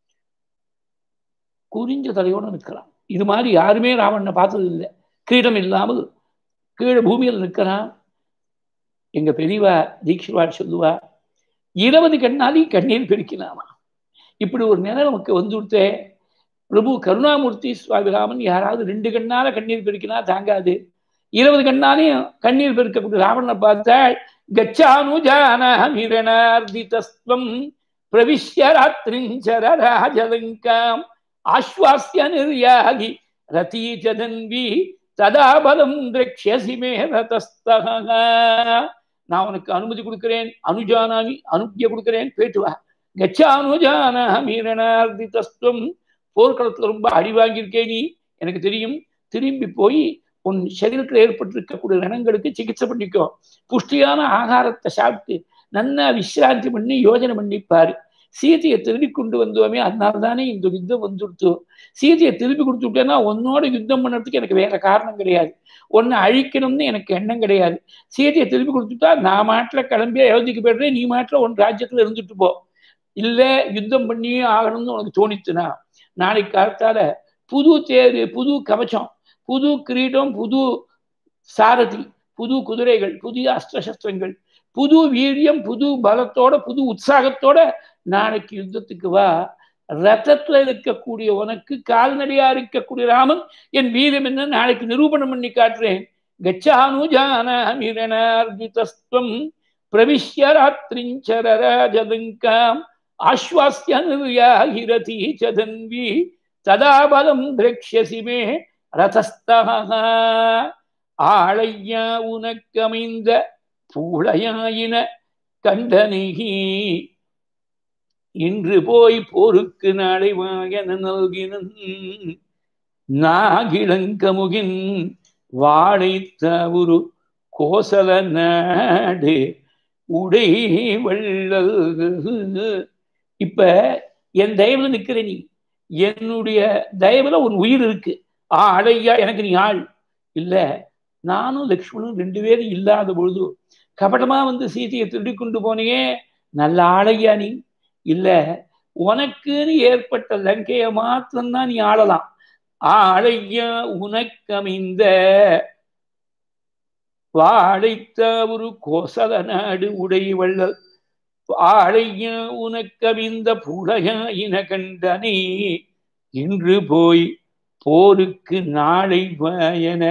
குறிஞ்ச தலையோட நிற்கிறான் இது மாதிரி யாருமே ராவணனை பார்த்தது இல்லை கிரீடம் இல்லாமல் கீழே பூமியில் நிற்கிறான் எங்க பெரியவா தீட்சிவாள் சொல்லுவா இருபது கண்ணாலையும் கண்ணீர் பெருக்கினாமா இப்படி ஒரு நிலை நமக்கு வந்துவிட்டே பிரபு கருணாமூர்த்தி சுவாமிராமன் யாராவது ரெண்டு கண்ணால கண்ணீர் பெருக்கினா தாங்காது இருபது கண்ணாலையும் கண்ணீர் பெருக்கக்கூடிய ராவணனை பார்த்தால் கச்சானுஜானமிரணார்திதஸ்வம் பிரவிஷ்ய ராத்திரிஞ்சர ராஜலங்காம் ஆஸ்வாசிய நிர்யாகி ரதீஜதன்வி ததா பலம் திரக்ஷசி மே ரதஸ்தக நான் உனக்கு அனுமதி கொடுக்கிறேன் அனுஜானாமி அனுஜ்ய கொடுக்கிறேன் போயிட்டு வா கச்சானுஜானாமி ரணார்திதஸ்வம் போர்க்களத்துல ரொம்ப அடி வாங்கியிருக்கே நீ எனக்கு தெரியும் திரும்பி போய் உன் சரீரத்தில் ஏற்பட்டிருக்கக்கூடிய ரணங்களுக்கு சிகிச்சை பண்ணிக்கோ புஷ்டியான ஆகாரத்தை சாப்பிட்டு நன்னா விசிராந்தி பண்ணி யோஜனை பண்ணிப்பாரு சீதையை திரும்பி கொண்டு வந்தோமே அதனால தானே இந்த யுத்தம் வந்துடுத்து சீதையை திருப்பி கொடுத்து விட்டேன்னா உன்னோட யுத்தம் பண்ணுறதுக்கு எனக்கு வேற காரணம் கிடையாது ஒன்று அழிக்கணும்னு எனக்கு எண்ணம் கிடையாது சீதையை திருப்பி கொடுத்துட்டா நான் மாட்டில் கிளம்பி அயோத்திக்கு போயிடுறேன் நீ மாட்டில் உன் ராஜ்யத்தில் இருந்துட்டு போ இல்லை யுத்தம் பண்ணியே ஆகணும்னு உனக்கு தோணிச்சுனா நாளைக்கு காலத்தால புது தேர் புது கவச்சம் புது கிரீடம் புது சாரதி புது குதிரைகள் புதிய அஸ்திரசஸ்திரங்கள் புது வீரியம் புது பலத்தோட புது உற்சாகத்தோட நாளைக்கு யுத்தத்துக்கு வா ரத்தத்துல இருக்கக்கூடிய உனக்கு கால்நடையா இருக்கக்கூடிய ராமன் என் வீரம் என்ன நாளைக்கு நிரூபணம் பண்ணி காட்டுறேன் கச்சானுஜானமிரணார்ஜிதஸ்துவம் பிரவிஷ்ய ராத்திரிஞ்சரராஜதங்காம் ஆஸ்வாசிய நிர்யாகிரதி சதன்வி ததா பலம் திரக்ஷசி மே ரதஸ்தக ஆளையா உனக்கமைந்த பூளையாயின கண்டனிகி இன்று போய் போருக்கு நாளை வாயன நல்கினன் நாகிழங்கமுகின் வாழை தவுரு கோசல நாடு உடை வள்ளல் இப்ப என் தயவுல நிக்கிற நீ என்னுடைய தயவுல ஒரு உயிர் இருக்கு ஆ அடையா எனக்கு நீ ஆள் இல்ல நானும் லக்ஷ்மணும் ரெண்டு பேரும் இல்லாத பொழுது கபடமா வந்து சீதையை திருடி கொண்டு போனியே நல்ல ஆளையா நீ இல்ல உனக்குன்னு ஏற்பட்ட லங்கைய மாத்திரம்தான் நீ ஆளலாம் ஆளையா உனக்கமைந்த வாழைத்த ஒரு கோசல நாடு உடை வள்ளல் ஆழைய உனக்கவிந்த புழையா இன கண்டனே இன்று போய் போருக்கு நாளை பயன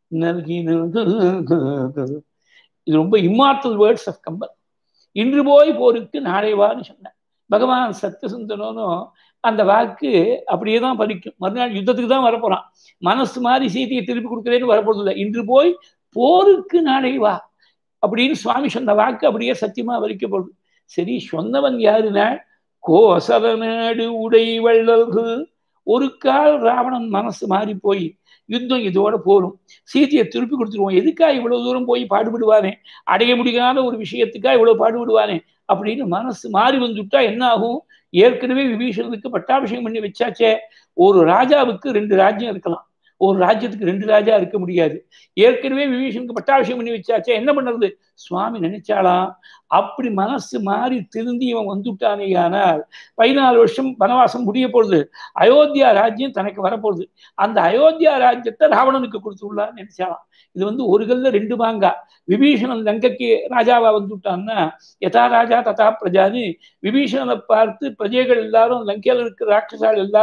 நல்கினது இது ரொம்ப இம்மார்டல் வேர்ட்ஸ் ஆஃப் கம்பல் இன்று போய் போருக்கு நாளை வான்னு சொன்னேன் பகவான் சத்தியசுந்தனும் அந்த வாக்கு அப்படியே தான் பலிக்கும் மறுநாள் யுத்தத்துக்கு தான் வரப்போறான் மனசு மாதிரி சீதையை திருப்பி கொடுக்குறேன்னு வரப்போறது இல்லை இன்று போய் போருக்கு நாளை வா அப்படின்னு சுவாமி சொன்ன வாக்கு அப்படியே சத்தியமா வலிக்கப்படுது சரி சொன்னவன் யாருன்னா கோசல நாடு உடை வள்ளல்கள் ஒரு கால் ராவணன் மனசு மாறி போய் யுத்தம் இதோட போரும் சீதையை திருப்பி கொடுத்துருவோம் எதுக்கா இவ்வளவு தூரம் போய் பாடுபடுவானே அடைய முடியாத ஒரு விஷயத்துக்கா இவ்வளவு பாடுபடுவானே அப்படின்னு மனசு மாறி வந்துட்டா என்ன ஆகும் ஏற்கனவே விபீஷணனுக்கு பட்டாபிஷேகம் பண்ணி வச்சாச்சே ஒரு ராஜாவுக்கு ரெண்டு ராஜ்யம் இருக்கலாம் ஒரு ராஜ்யத்துக்கு ரெண்டு ராஜா இருக்க முடியாது ஏற்கனவே விபீஷனுக்கு பட்டாபிஷேகம் பண்ணி வச்சாச்சே என்ன பண்ணுறது சுவாமி நினைச்சாலாம் அப்படி மனசு மாறி திருந்தி இவன் வந்துட்டானே ஆனால் பதினாலு வருஷம் வனவாசம் முடிய போகுது அயோத்தியா ராஜ்யம் தனக்கு வரப்போகுது அந்த அயோத்தியா ராஜ்யத்தை ராவணனுக்கு கொடுத்துள்ளான்னு நினைச்சாலாம் இது வந்து ஒரு கல்ல ரெண்டு மாங்கா விபீஷணன் லங்கைக்கு ராஜாவா வந்துட்டான்னா யதா ராஜா ததா பிரஜான்னு விபீஷணனை பார்த்து பிரஜைகள் எல்லாரும் லங்கையில் இருக்கிற ராட்சசால் எல்லாரும்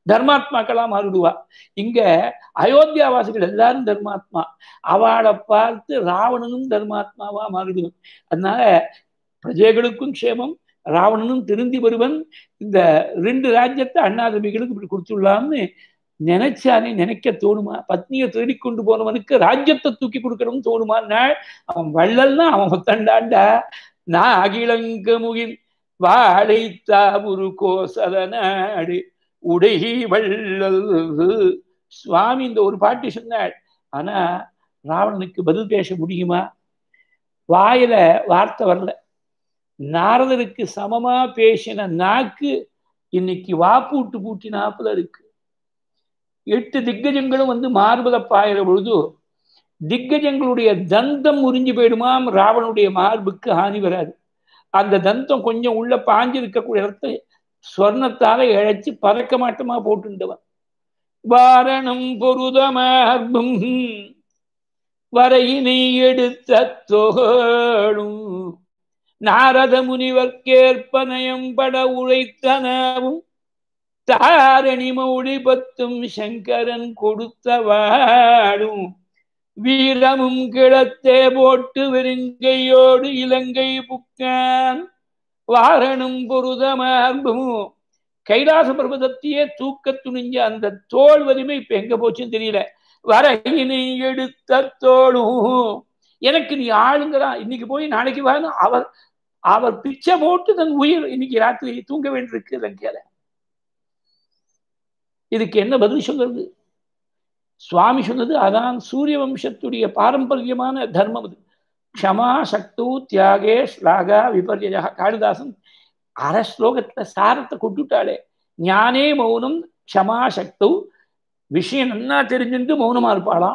தர்மாத்மாக்களா மாறிடுவா இங்க அயோத்தியாவாசிகள் எல்லாரும் தர்மாத்மா அவளை பார்த்து ராவணனும் தர்மாத்மாவா மாறிடுவன் அதனால பிரஜைகளுக்கும் க்ஷேமம் ராவணனும் திருந்தி வருவன் இந்த ரெண்டு ராஜ்யத்தை அண்ணாதம்பிகளுக்கு இப்படி கொடுத்துடலாம்னு நினைச்சானே நினைக்க தோணுமா பத்னியை தேடி கொண்டு போனவனுக்கு ராஜ்யத்தை தூக்கி கொடுக்கணும்னு தோணுமா அவன் வள்ளல்னா அவன் ஒத்தண்டாண்டா நான் அகிலங்க முகில் வாழைத்தா ஒரு கோசல நாடு உடை வள்ளல் சுவாமி இந்த ஒரு பாட்டு சொன்னாள் ஆனா ராவணனுக்கு பதில் பேச முடியுமா வாயில வார்த்தை வரல நாரதருக்கு சமமா பேசின நாக்கு இன்னைக்கு வாப்பூட்டு பூட்டினாப்புல இருக்கு எட்டு திக்கஜங்களும் வந்து மார்பல பாயிற பொழுது திக்கஜங்களுடைய தந்தம் உறிஞ்சு போயிடுமாம் ராவனுடைய மார்புக்கு ஹானி வராது அந்த தந்தம் கொஞ்சம் உள்ள பாஞ்சு இருக்கக்கூடிய இடத்த ஸ்வர்ணத்தால இழைச்சி பறக்க மாட்டமா போட்டுண்டவன் வாரணம் பொருதமார்பும் வரையினை எடுத்த தோளும் நாரத முனிவர்க்கேற்பனயம் பட உழைத்தனவும் தாரணி மௌடி பத்தும் சங்கரன் கொடுத்த வாடும் வீரமும் கிளத்தே போட்டு வெறுங்கையோடு இலங்கை புக்கான் வாரணம் பொருதமார்பும் கைலாச பர்வதத்தையே தூக்க துணிஞ்ச அந்த தோல் வலிமை இப்ப எங்க போச்சுன்னு தெரியல வரையினை எடுத்த தோளும் எனக்கு நீ ஆளுங்கிறான் இன்னைக்கு போய் நாளைக்கு வாங்க அவர் அவர் பிச்சை போட்டு தன் உயிர் இன்னைக்கு ராத்திரி தூங்க வேண்டியிருக்கு லங்கையில இதுக்கு என்ன பதில் சொல்றது சுவாமி சொன்னது அதான் சூரிய வம்சத்துடைய பாரம்பரியமான தர்மம் அது க்ஷமா சக்து தியாகே ஸ்லாகா விபர்யா காளிதாசன் அரை ஸ்லோகத்துல சாரத்தை கொட்டுட்டாளே ஞானே மௌனம் க்ஷமா சக்து விஷயம் நன்னா தெரிஞ்சுட்டு மௌனமா இருப்பாளாம்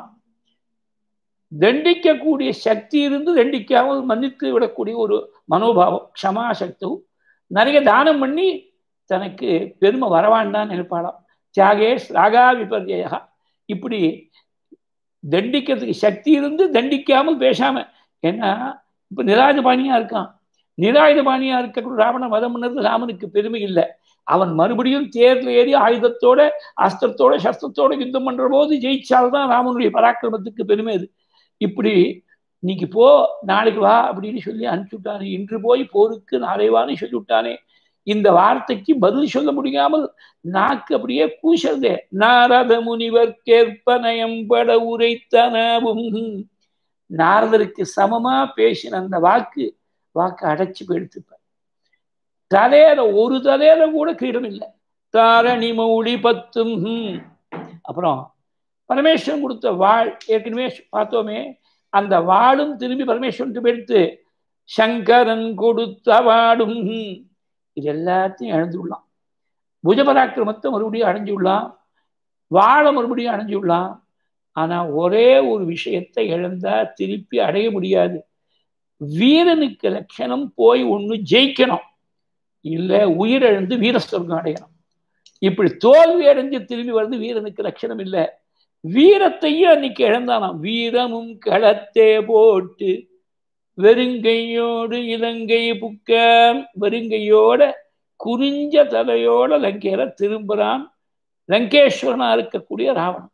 தண்டிக்கக்கூடிய சக்தி இருந்து தண்டிக்காமல் மன்னித்து விடக்கூடிய ஒரு மனோபாவம் க்ஷமா சக்து நிறைய தானம் பண்ணி தனக்கு பெருமை வரவாண்டான்னு நினைப்பாளாம் தியாகே ஸ்லாகா விபர்யா இப்படி தண்டிக்கிறதுக்கு சக்தி இருந்து தண்டிக்காமல் பேசாம ஏன்னா இப்ப நிராயுதபாணியா இருக்கான் நிராயுதபாணியா இருக்கக்கூடிய ராவண மதம் பண்ணது ராமனுக்கு பெருமை இல்லை அவன் மறுபடியும் தேர்ல ஏறி ஆயுதத்தோட அஸ்திரத்தோட சஸ்திரத்தோட யுத்தம் பண்ற போது ஜெயிச்சால்தான் ராமனுடைய பராக்கிரமத்துக்கு பெருமை அது இப்படி இன்னைக்கு போ நாளைக்கு வா அப்படின்னு சொல்லி அனுப்பிச்சு விட்டானே இன்று போய் போருக்கு நாளை வான்னு சொல்லி விட்டானே இந்த வார்த்தைக்கு பதில் சொல்ல முடியாமல் நாக்கு அப்படியே கூசல்தே நாரத முனிவர் கேற்பனயம் பட உரைத்தனவும் நாரதருக்கு சமமா பேசின அந்த வாக்கு வாக்கு அடைச்சு போயிடுத்துப்ப தலையில ஒரு தலையில கூட கிரீடம் இல்லை தாரணி மௌடி பத்தும் அப்புறம் பரமேஸ்வரன் கொடுத்த வாழ் ஏற்கனவே பார்த்தோமே அந்த வாளும் திரும்பி பரமேஸ்வரன் போயிடுத்து சங்கரன் கொடுத்த வாடும் இது எல்லாத்தையும் இழந்துள்ளான் புஜபராக்கிரமத்தை மறுபடியும் அடைஞ்சுள்ளான் வாழை மறுபடியும் அடைஞ்சுள்ளான் ஆனா ஒரே ஒரு விஷயத்தை இழந்தா திருப்பி அடைய முடியாது வீரனுக்கு லட்சணம் போய் ஒன்று ஜெயிக்கணும் இல்லை உயிரிழந்து வீர சொர்க்கம் அடையணும் இப்படி தோல்வி அடைஞ்சு திரும்பி வருது வீரனுக்கு லட்சணம் இல்லை வீரத்தையும் அன்னைக்கு இழந்தானாம் வீரமும் களத்தே போட்டு வெறுங்கையோடு இலங்கை புக்க வெறுங்கையோட குறிஞ்ச தலையோட லங்கையில திரும்புறான் லங்கேஸ்வரனா இருக்கக்கூடிய ராவணன்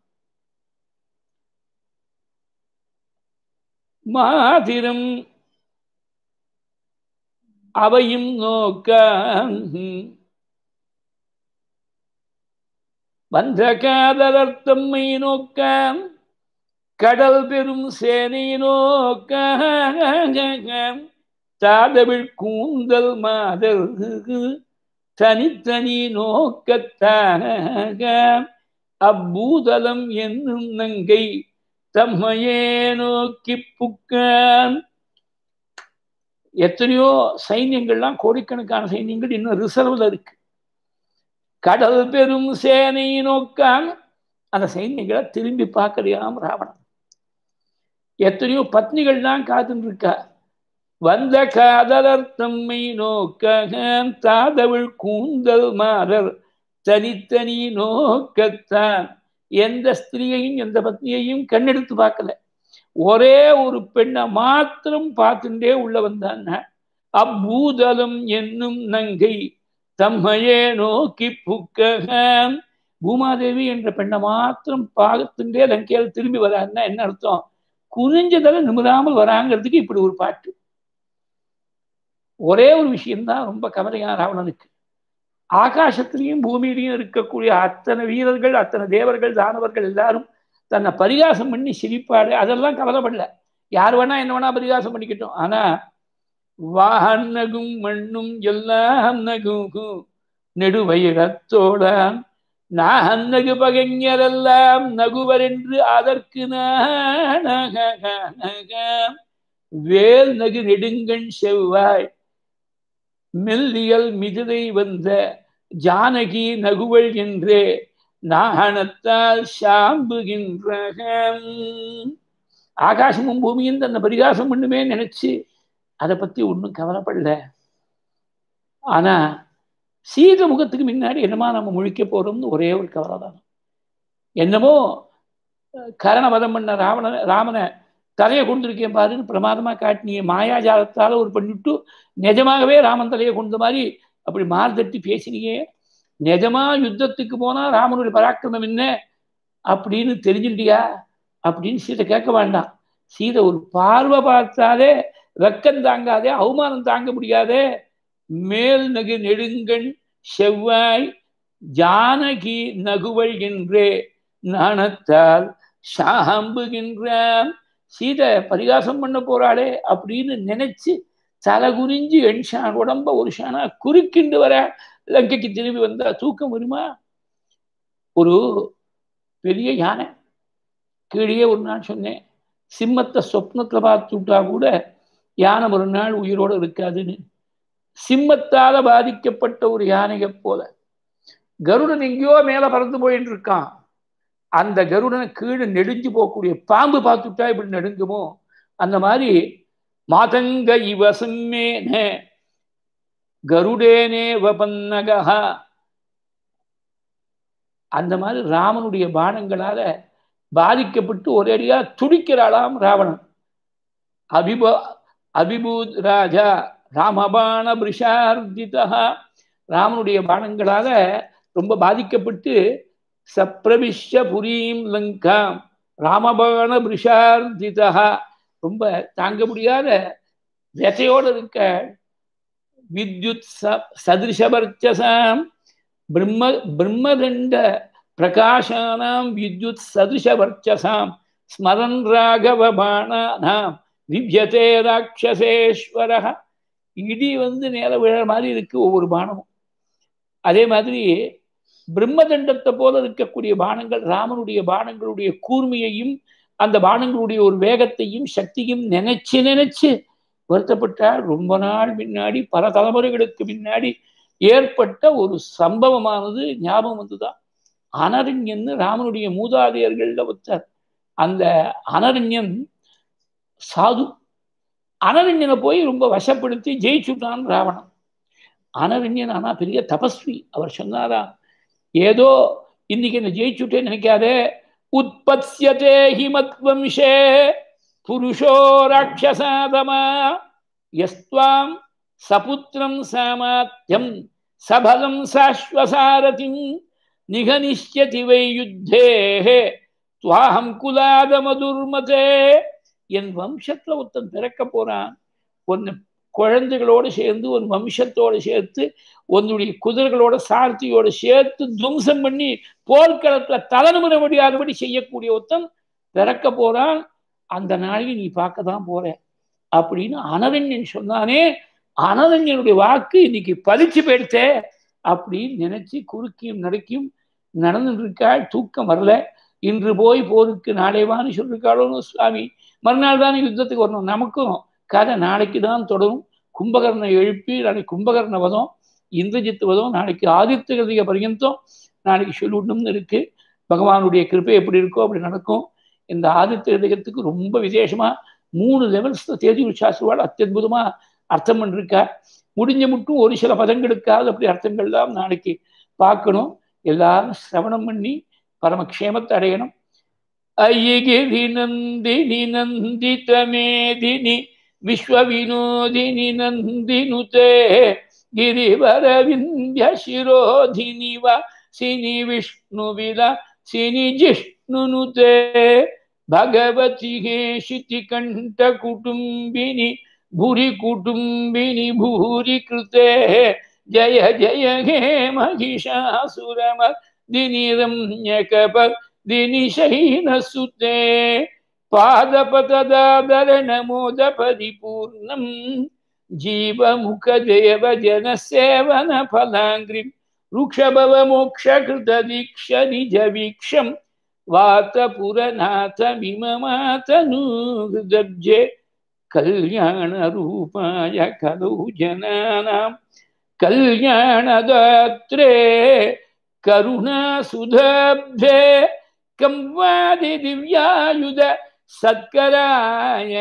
மாதிரம் அவையும் நோக்க வந்த காதலர்த்தம்மை நோக்க கடல் பெரும் சேனை நோக்க தாதவிழ் கூந்தல் மாதர் தனித்தனி நோக்கத்தாக அப்பூதலம் என்னும் நங்கை தம்மையே நோக்கி புக்கான் எத்தனையோ சைன்யங்கள்லாம் கோடிக்கணக்கான சைன்யங்கள் இன்னும் ரிசர்வ்ல இருக்கு கடல் பெரும் சேனை நோக்கான் அந்த சைன்யங்களை திரும்பி பார்க்கறியாம் ராவணன் எத்தனையோ பத்னிகள் தான் காத்துட்டு இருக்கா வந்த காதலர் தம்மை நோக்க தாதவிழ் கூந்தல் மாறர் தனித்தனி நோக்கத்தான் எந்த ஸ்திரீயையும் எந்த பத்னியையும் கண்ணெடுத்து பார்க்கல ஒரே ஒரு பெண்ணை மாத்திரம் பார்த்துட்டே உள்ள வந்தாங்க அப்பூதலம் என்னும் நங்கை தம்மையே நோக்கி புக்க பூமாதேவி என்ற பெண்ணை மாத்திரம் பாகத்துண்டே லங்கையில் திரும்பி வராருன்னா என்ன அர்த்தம் குனிஞ்சதல நிமிராமல் வராங்கிறதுக்கு இப்படி ஒரு பாட்டு ஒரே ஒரு விஷயம்தான் ரொம்ப கவலையான ராவணனுக்கு ஆகாசத்திலையும் பூமியிலையும் இருக்கக்கூடிய அத்தனை வீரர்கள் அத்தனை தேவர்கள் தானவர்கள் எல்லாரும் தன்னை பரிகாசம் பண்ணி சிரிப்பாடு அதெல்லாம் கவலைப்படல யார் வேணா என்ன வேணா பரிகாசம் பண்ணிக்கிட்டோம் ஆனா வானகும் மண்ணும் எல்லாம் நகும் நெடுவயிரத்தோடான் நான் நகு பகைஞரெல்லாம் நகுவர் என்று அதற்கு வேல் நகு நெடுங்கண் செவ்வாய் மெல்லியல் மிதுதை வந்த ஜானகி நகுவள் என்றே நாணத்தால் சாம்புகின்ற ஆகாசமும் பூமியும் தன்னை பரிகாசம் பண்ணுமே நினைச்சு அதை பத்தி ஒன்றும் கவலைப்படல ஆனா சீத முகத்துக்கு முன்னாடி என்னமா நம்ம முழிக்க போறோம்னு ஒரே ஒரு கவலை தான் என்னமோ கரணவதம் பண்ண ராவண ராமனை தலையை கொண்டிருக்கேன் பாருன்னு பிரமாதமா காட்டினிய மாயாஜாலத்தால ஒரு பண்ணிட்டு நிஜமாகவே ராமன் தலையை கொண்ட மாதிரி அப்படி மார்தட்டி பேசினியே நிஜமா யுத்தத்துக்கு போனா ராமனுடைய பராக்கிரமம் என்ன அப்படின்னு தெரிஞ்சுட்டியா அப்படின்னு சீதை கேட்க வேண்டாம் சீதை ஒரு பார்வை பார்த்தாலே வெக்கம் தாங்காதே அவமானம் தாங்க முடியாதே மேல் நகு நெடுங்கண் செவ்வாய் ஜானகி நகுவள் என்றே நாணத்தால் சாம்புகின்றான் சீதை பரிகாசம் பண்ண போறாளே அப்படின்னு நினைச்சு தலை குறிஞ்சு எண்ஷான் உடம்ப ஒரு ஷானா குறுக்கிண்டு வர லங்கைக்கு திரும்பி வந்தா தூக்கம் வருமா ஒரு பெரிய யானை கீழே ஒரு நாள் சொன்னேன் சிம்மத்தை சொப்னத்துல பார்த்து விட்டா கூட யானை ஒரு நாள் உயிரோடு இருக்காதுன்னு சிம்மத்தால பாதிக்கப்பட்ட ஒரு யானையை போல கருடன் எங்கேயோ மேல பறந்து போயிட்டு இருக்கான் அந்த கருடனை கீழே நெடுஞ்சு போகக்கூடிய பாம்பு பார்த்துட்டா இப்படி நெடுங்குமோ அந்த மாதிரி மாதங்க இவசம்மேன கருடேனே வபன்னகா அந்த மாதிரி ராமனுடைய பானங்களால பாதிக்கப்பட்டு ஒரேடியா துடிக்கிறாளாம் ராவணன் அபிப அபிபூத் ராஜா ராமபான பிரிஷார்ஜிதா ராமனுடைய பானங்களால ரொம்ப பாதிக்கப்பட்டு சப்ரவிஷ்ய புரீம் லங்காம் ராமபான பிரிஷார்ஜிதா ரொம்ப தாங்க முடியாத விசையோடு இருக்க வித்யுத் சதிருஷவர்ச்சசாம் பிரம்ம பிரம்மதண்ட பிரகாசானாம் வித்யுத் சதிருஷவர்ச்சசாம் ஸ்மரன் ராகவ பாணானாம் விவ்யதே ராட்சசேஸ்வர இடி வந்து நேர விழற மாதிரி இருக்கு ஒவ்வொரு பானமும் அதே மாதிரி பிரம்மதண்டத்தை போல இருக்கக்கூடிய பானங்கள் ராமனுடைய பானங்களுடைய கூர்மையையும் அந்த பானங்களுடைய ஒரு வேகத்தையும் சக்தியும் நினைச்சு நினைச்சு வருத்தப்பட்டால் ரொம்ப நாள் முன்னாடி பல தலைமுறைகளுக்கு முன்னாடி ஏற்பட்ட ஒரு சம்பவமானது ஞாபகம் வந்துதான் அனரண்யன் ராமனுடைய மூதாதையர்கள்ல ஒருத்தர் அந்த அனரண்யன் சாது அனரண்யனை போய் ரொம்ப வசப்படுத்தி ஜெயிச்சுட்டான் ராவணன் அனரண்யன் ஆனா பெரிய தபஸ்வி அவர் சொன்னாரா ஏதோ இன்னைக்கு என்ன ஜெயிச்சுட்டேன்னு நினைக்காதே உற்பத்தியதே ஹிமத்வம்சே புருஷோ ராட்சசாதமா எஸ்வாம் சபுத்திரம் சாமாத்தியம் சபலம் சாஸ்வசாரதிம் நிகனிஷ்யதி வை யுத்தே துவாஹம் குலாத மதுர்மதே என் வம்சத்துல ஒருத்தன் பிறக்க போறான் ஒன்னு குழந்தைகளோடு சேர்ந்து ஒரு வம்சத்தோடு சேர்த்து உன்னுடைய குதிரைகளோட சார்த்தியோடு சேர்த்து துவம்சம் பண்ணி போர்க்களத்துல தலைமுறை முடியாதபடி செய்யக்கூடிய ஒருத்தன் பிறக்க போறான் அந்த நாளைக்கு நீ பார்க்க தான் போற அப்படின்னு அனரண்யன் சொன்னானே அனரண்யனுடைய வாக்கு இன்னைக்கு பலிச்சு போயிடுத்தே அப்படின்னு நினைச்சு குறுக்கியும் நடக்கியும் நடந்துட்டு இருக்காள் தூக்கம் வரல இன்று போய் போருக்கு நாளைவான்னு சொல்லிருக்காளோன்னு சுவாமி மறுநாள் தானே யுத்தத்துக்கு வரணும் நமக்கும் கதை நாளைக்கு தான் தொடரும் கும்பகர்ணை எழுப்பி நாளைக்கு கும்பகர்ண வதம் இந்திரஜித் வதம் நாளைக்கு ஆதித்ய கதிக பர்யந்தம் நாளைக்கு சொல்லிவிடணும்னு இருக்கு பகவானுடைய கிருப்பை எப்படி இருக்கோ அப்படி நடக்கும் இந்த ஆதித்ய கதிகத்துக்கு ரொம்ப விசேஷமா மூணு லெவல்ஸ் தேதி சாஸ்திரவாள் அத்தியுதமா அர்த்தம் பண்ணிருக்கா முடிஞ்ச மட்டும் ஒரு சில பதங்களுக்காவது அப்படி அர்த்தங்கள்லாம் நாளைக்கு பார்க்கணும் எல்லாரும் சிரவணம் பண்ணி பரமக்ஷேமத்தை அடையணும் ஐயகிரி நந்தினி நந்தித மேதினி விஸ்வவினோதினி நந்தினுதே गिरिवरविन्द्य शिरोधिनि वा सिनि विष्णुविला सिनि जिष्णुनुते भगवति हे शितिकण्ठकुटुम्बिनि भूरि कुटुम्बिनि भूरि कृते जय जय हे महिषासुरमर्दिनिरम्यकपर्दिनिशैनसुते पादपतदादरणमोदपरिपूर्णम् जीवमुखदेव जनसेवनफलाङ्घ्रिं वृक्षभवमोक्षकृतदीक्षनिजवीक्षं वातपुरनाथमिममातनूहृदब्जे कल्याणरूपाय खलु जनानां कल्याणदात्रे करुणासुधाब्धे कं वादिदिव्यायुध सत्कराय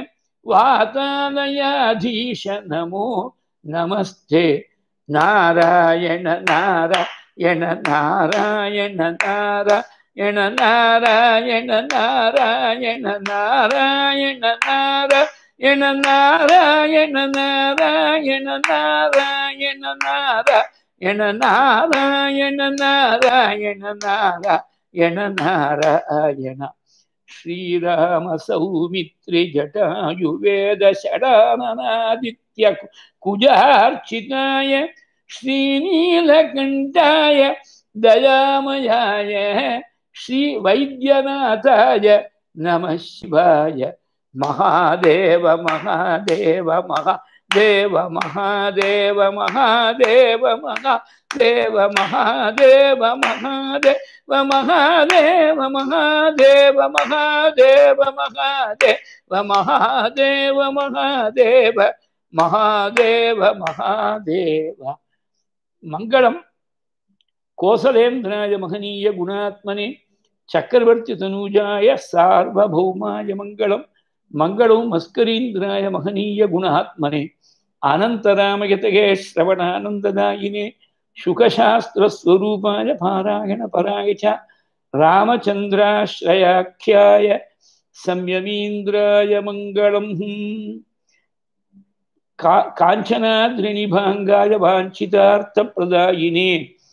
वातालयाधीश नमो नमस्ते नारायण नारायण नारायण नारायण नारायण नारायण नारायण नारायण नारायण नारायण नारायण नारायण नारायण नारायण नारायण नारायण श्रीराम सौमित्रि जटायुवेद षडाननादित्य कुजार्चिताय श्रीनीलकण्ठाय दयामयाय श्रीवैद्यनाथाय नमः शिवाय महादेव महादेव महादेव महादेव महादेव महादेव महादेव महादेव महादेव महादेव महादेव महादेव महादेव महादेव महादेव महादेव मङ्गलम् कोसलेन्द्राय महनीय गुणात्मने चक्रवर्तितनूजाय सार्वभौमाय मङ्गलम् मङ्गलो मस्करीन्द्राय महनीय गुणात्मने अनन्तरामयतये श्रवणानन्ददायिने शुकशास्त्रस्वरूपाय पारायणपराय च रामचन्द्राश्रयाख्याय संयमीन्द्राय मङ्गलम् का काञ्चनाद्रिनिभाङ्गाय वाञ्छितार्थप्रदायिने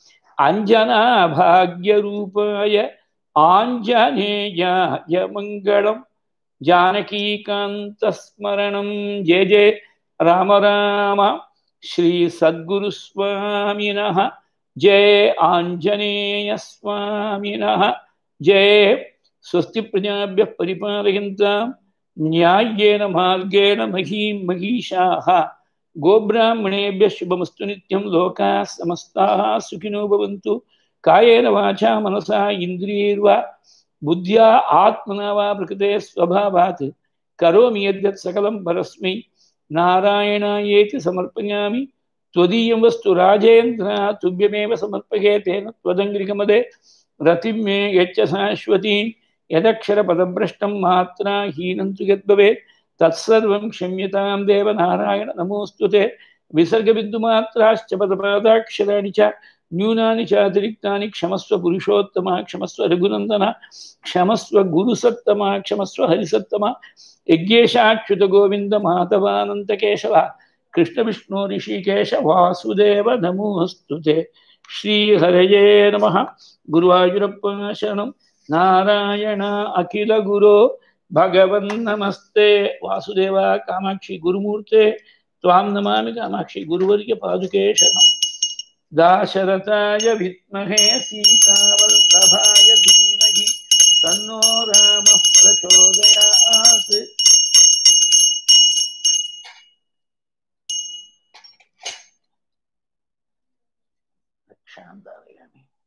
अञ्जनाभाग्यरूपाय आञ्जनेयाय मङ्गलम् जानकीकान्तस्मरणं जय जय राम राम श्रीसद्गुरुस्वामिनः जय आञ्जनेयस्वामिनः जय स्वस्ति प्रजाभ्यः परिपालयन्तां न्याय्येन मार्गेण महीं महीषाः गोब्राह्मणेभ्यः शुभमस्तु नित्यं लोकाः समस्ताः सुखिनो भवन्तु कायेन वाचा मनसा इन्द्रियैर्वा बुद्ध्या आत्मना वा प्रकृते स्वभावात् करोमि यद्यत् सकलं परस्मै नारायणायेति समर्पयामि त्वदीयं वस्तु राजेन्द्र तुभ्यमेव समर्पये तेन त्वदङ्ग्रिकमदे रतिं मे यच्च शाश्वतीं यदक्षरपदभ्रष्टं मात्रा हीनं तु यद्भवेत् तत्सर्वं क्षम्यतां देव नारायण नमोऽस्तु ते विसर्गबिन्दुमात्राश्च पदपादाक्षराणि च न्यूनानि चातिरिक्तानि क्षमस्व पुरुषोत्तमा क्षमस्व रघुनन्दन क्षमस्व गुरुसत्तमा क्षमस्व हरिसत्तमा यज्ञेशाच्युतगोविन्द माधवानन्तकेशव कृष्णविष्णु ऋषिकेश वासुदेव नमोऽस्तु ते श्रीहरये नमः गुरुवायुरप्पा शरणं नारायण अखिलगुरो भगवन्नमस्ते वासुदेव कामाक्षि गुरुमूर्ते त्वां नमामि कामाक्षि गुरुवर्यपादुके शरणम् दाशरथाय विद्महे सीतावल्लभाय धीमहि तन्नो रामः प्रचोदयात् रक्षां दारयामि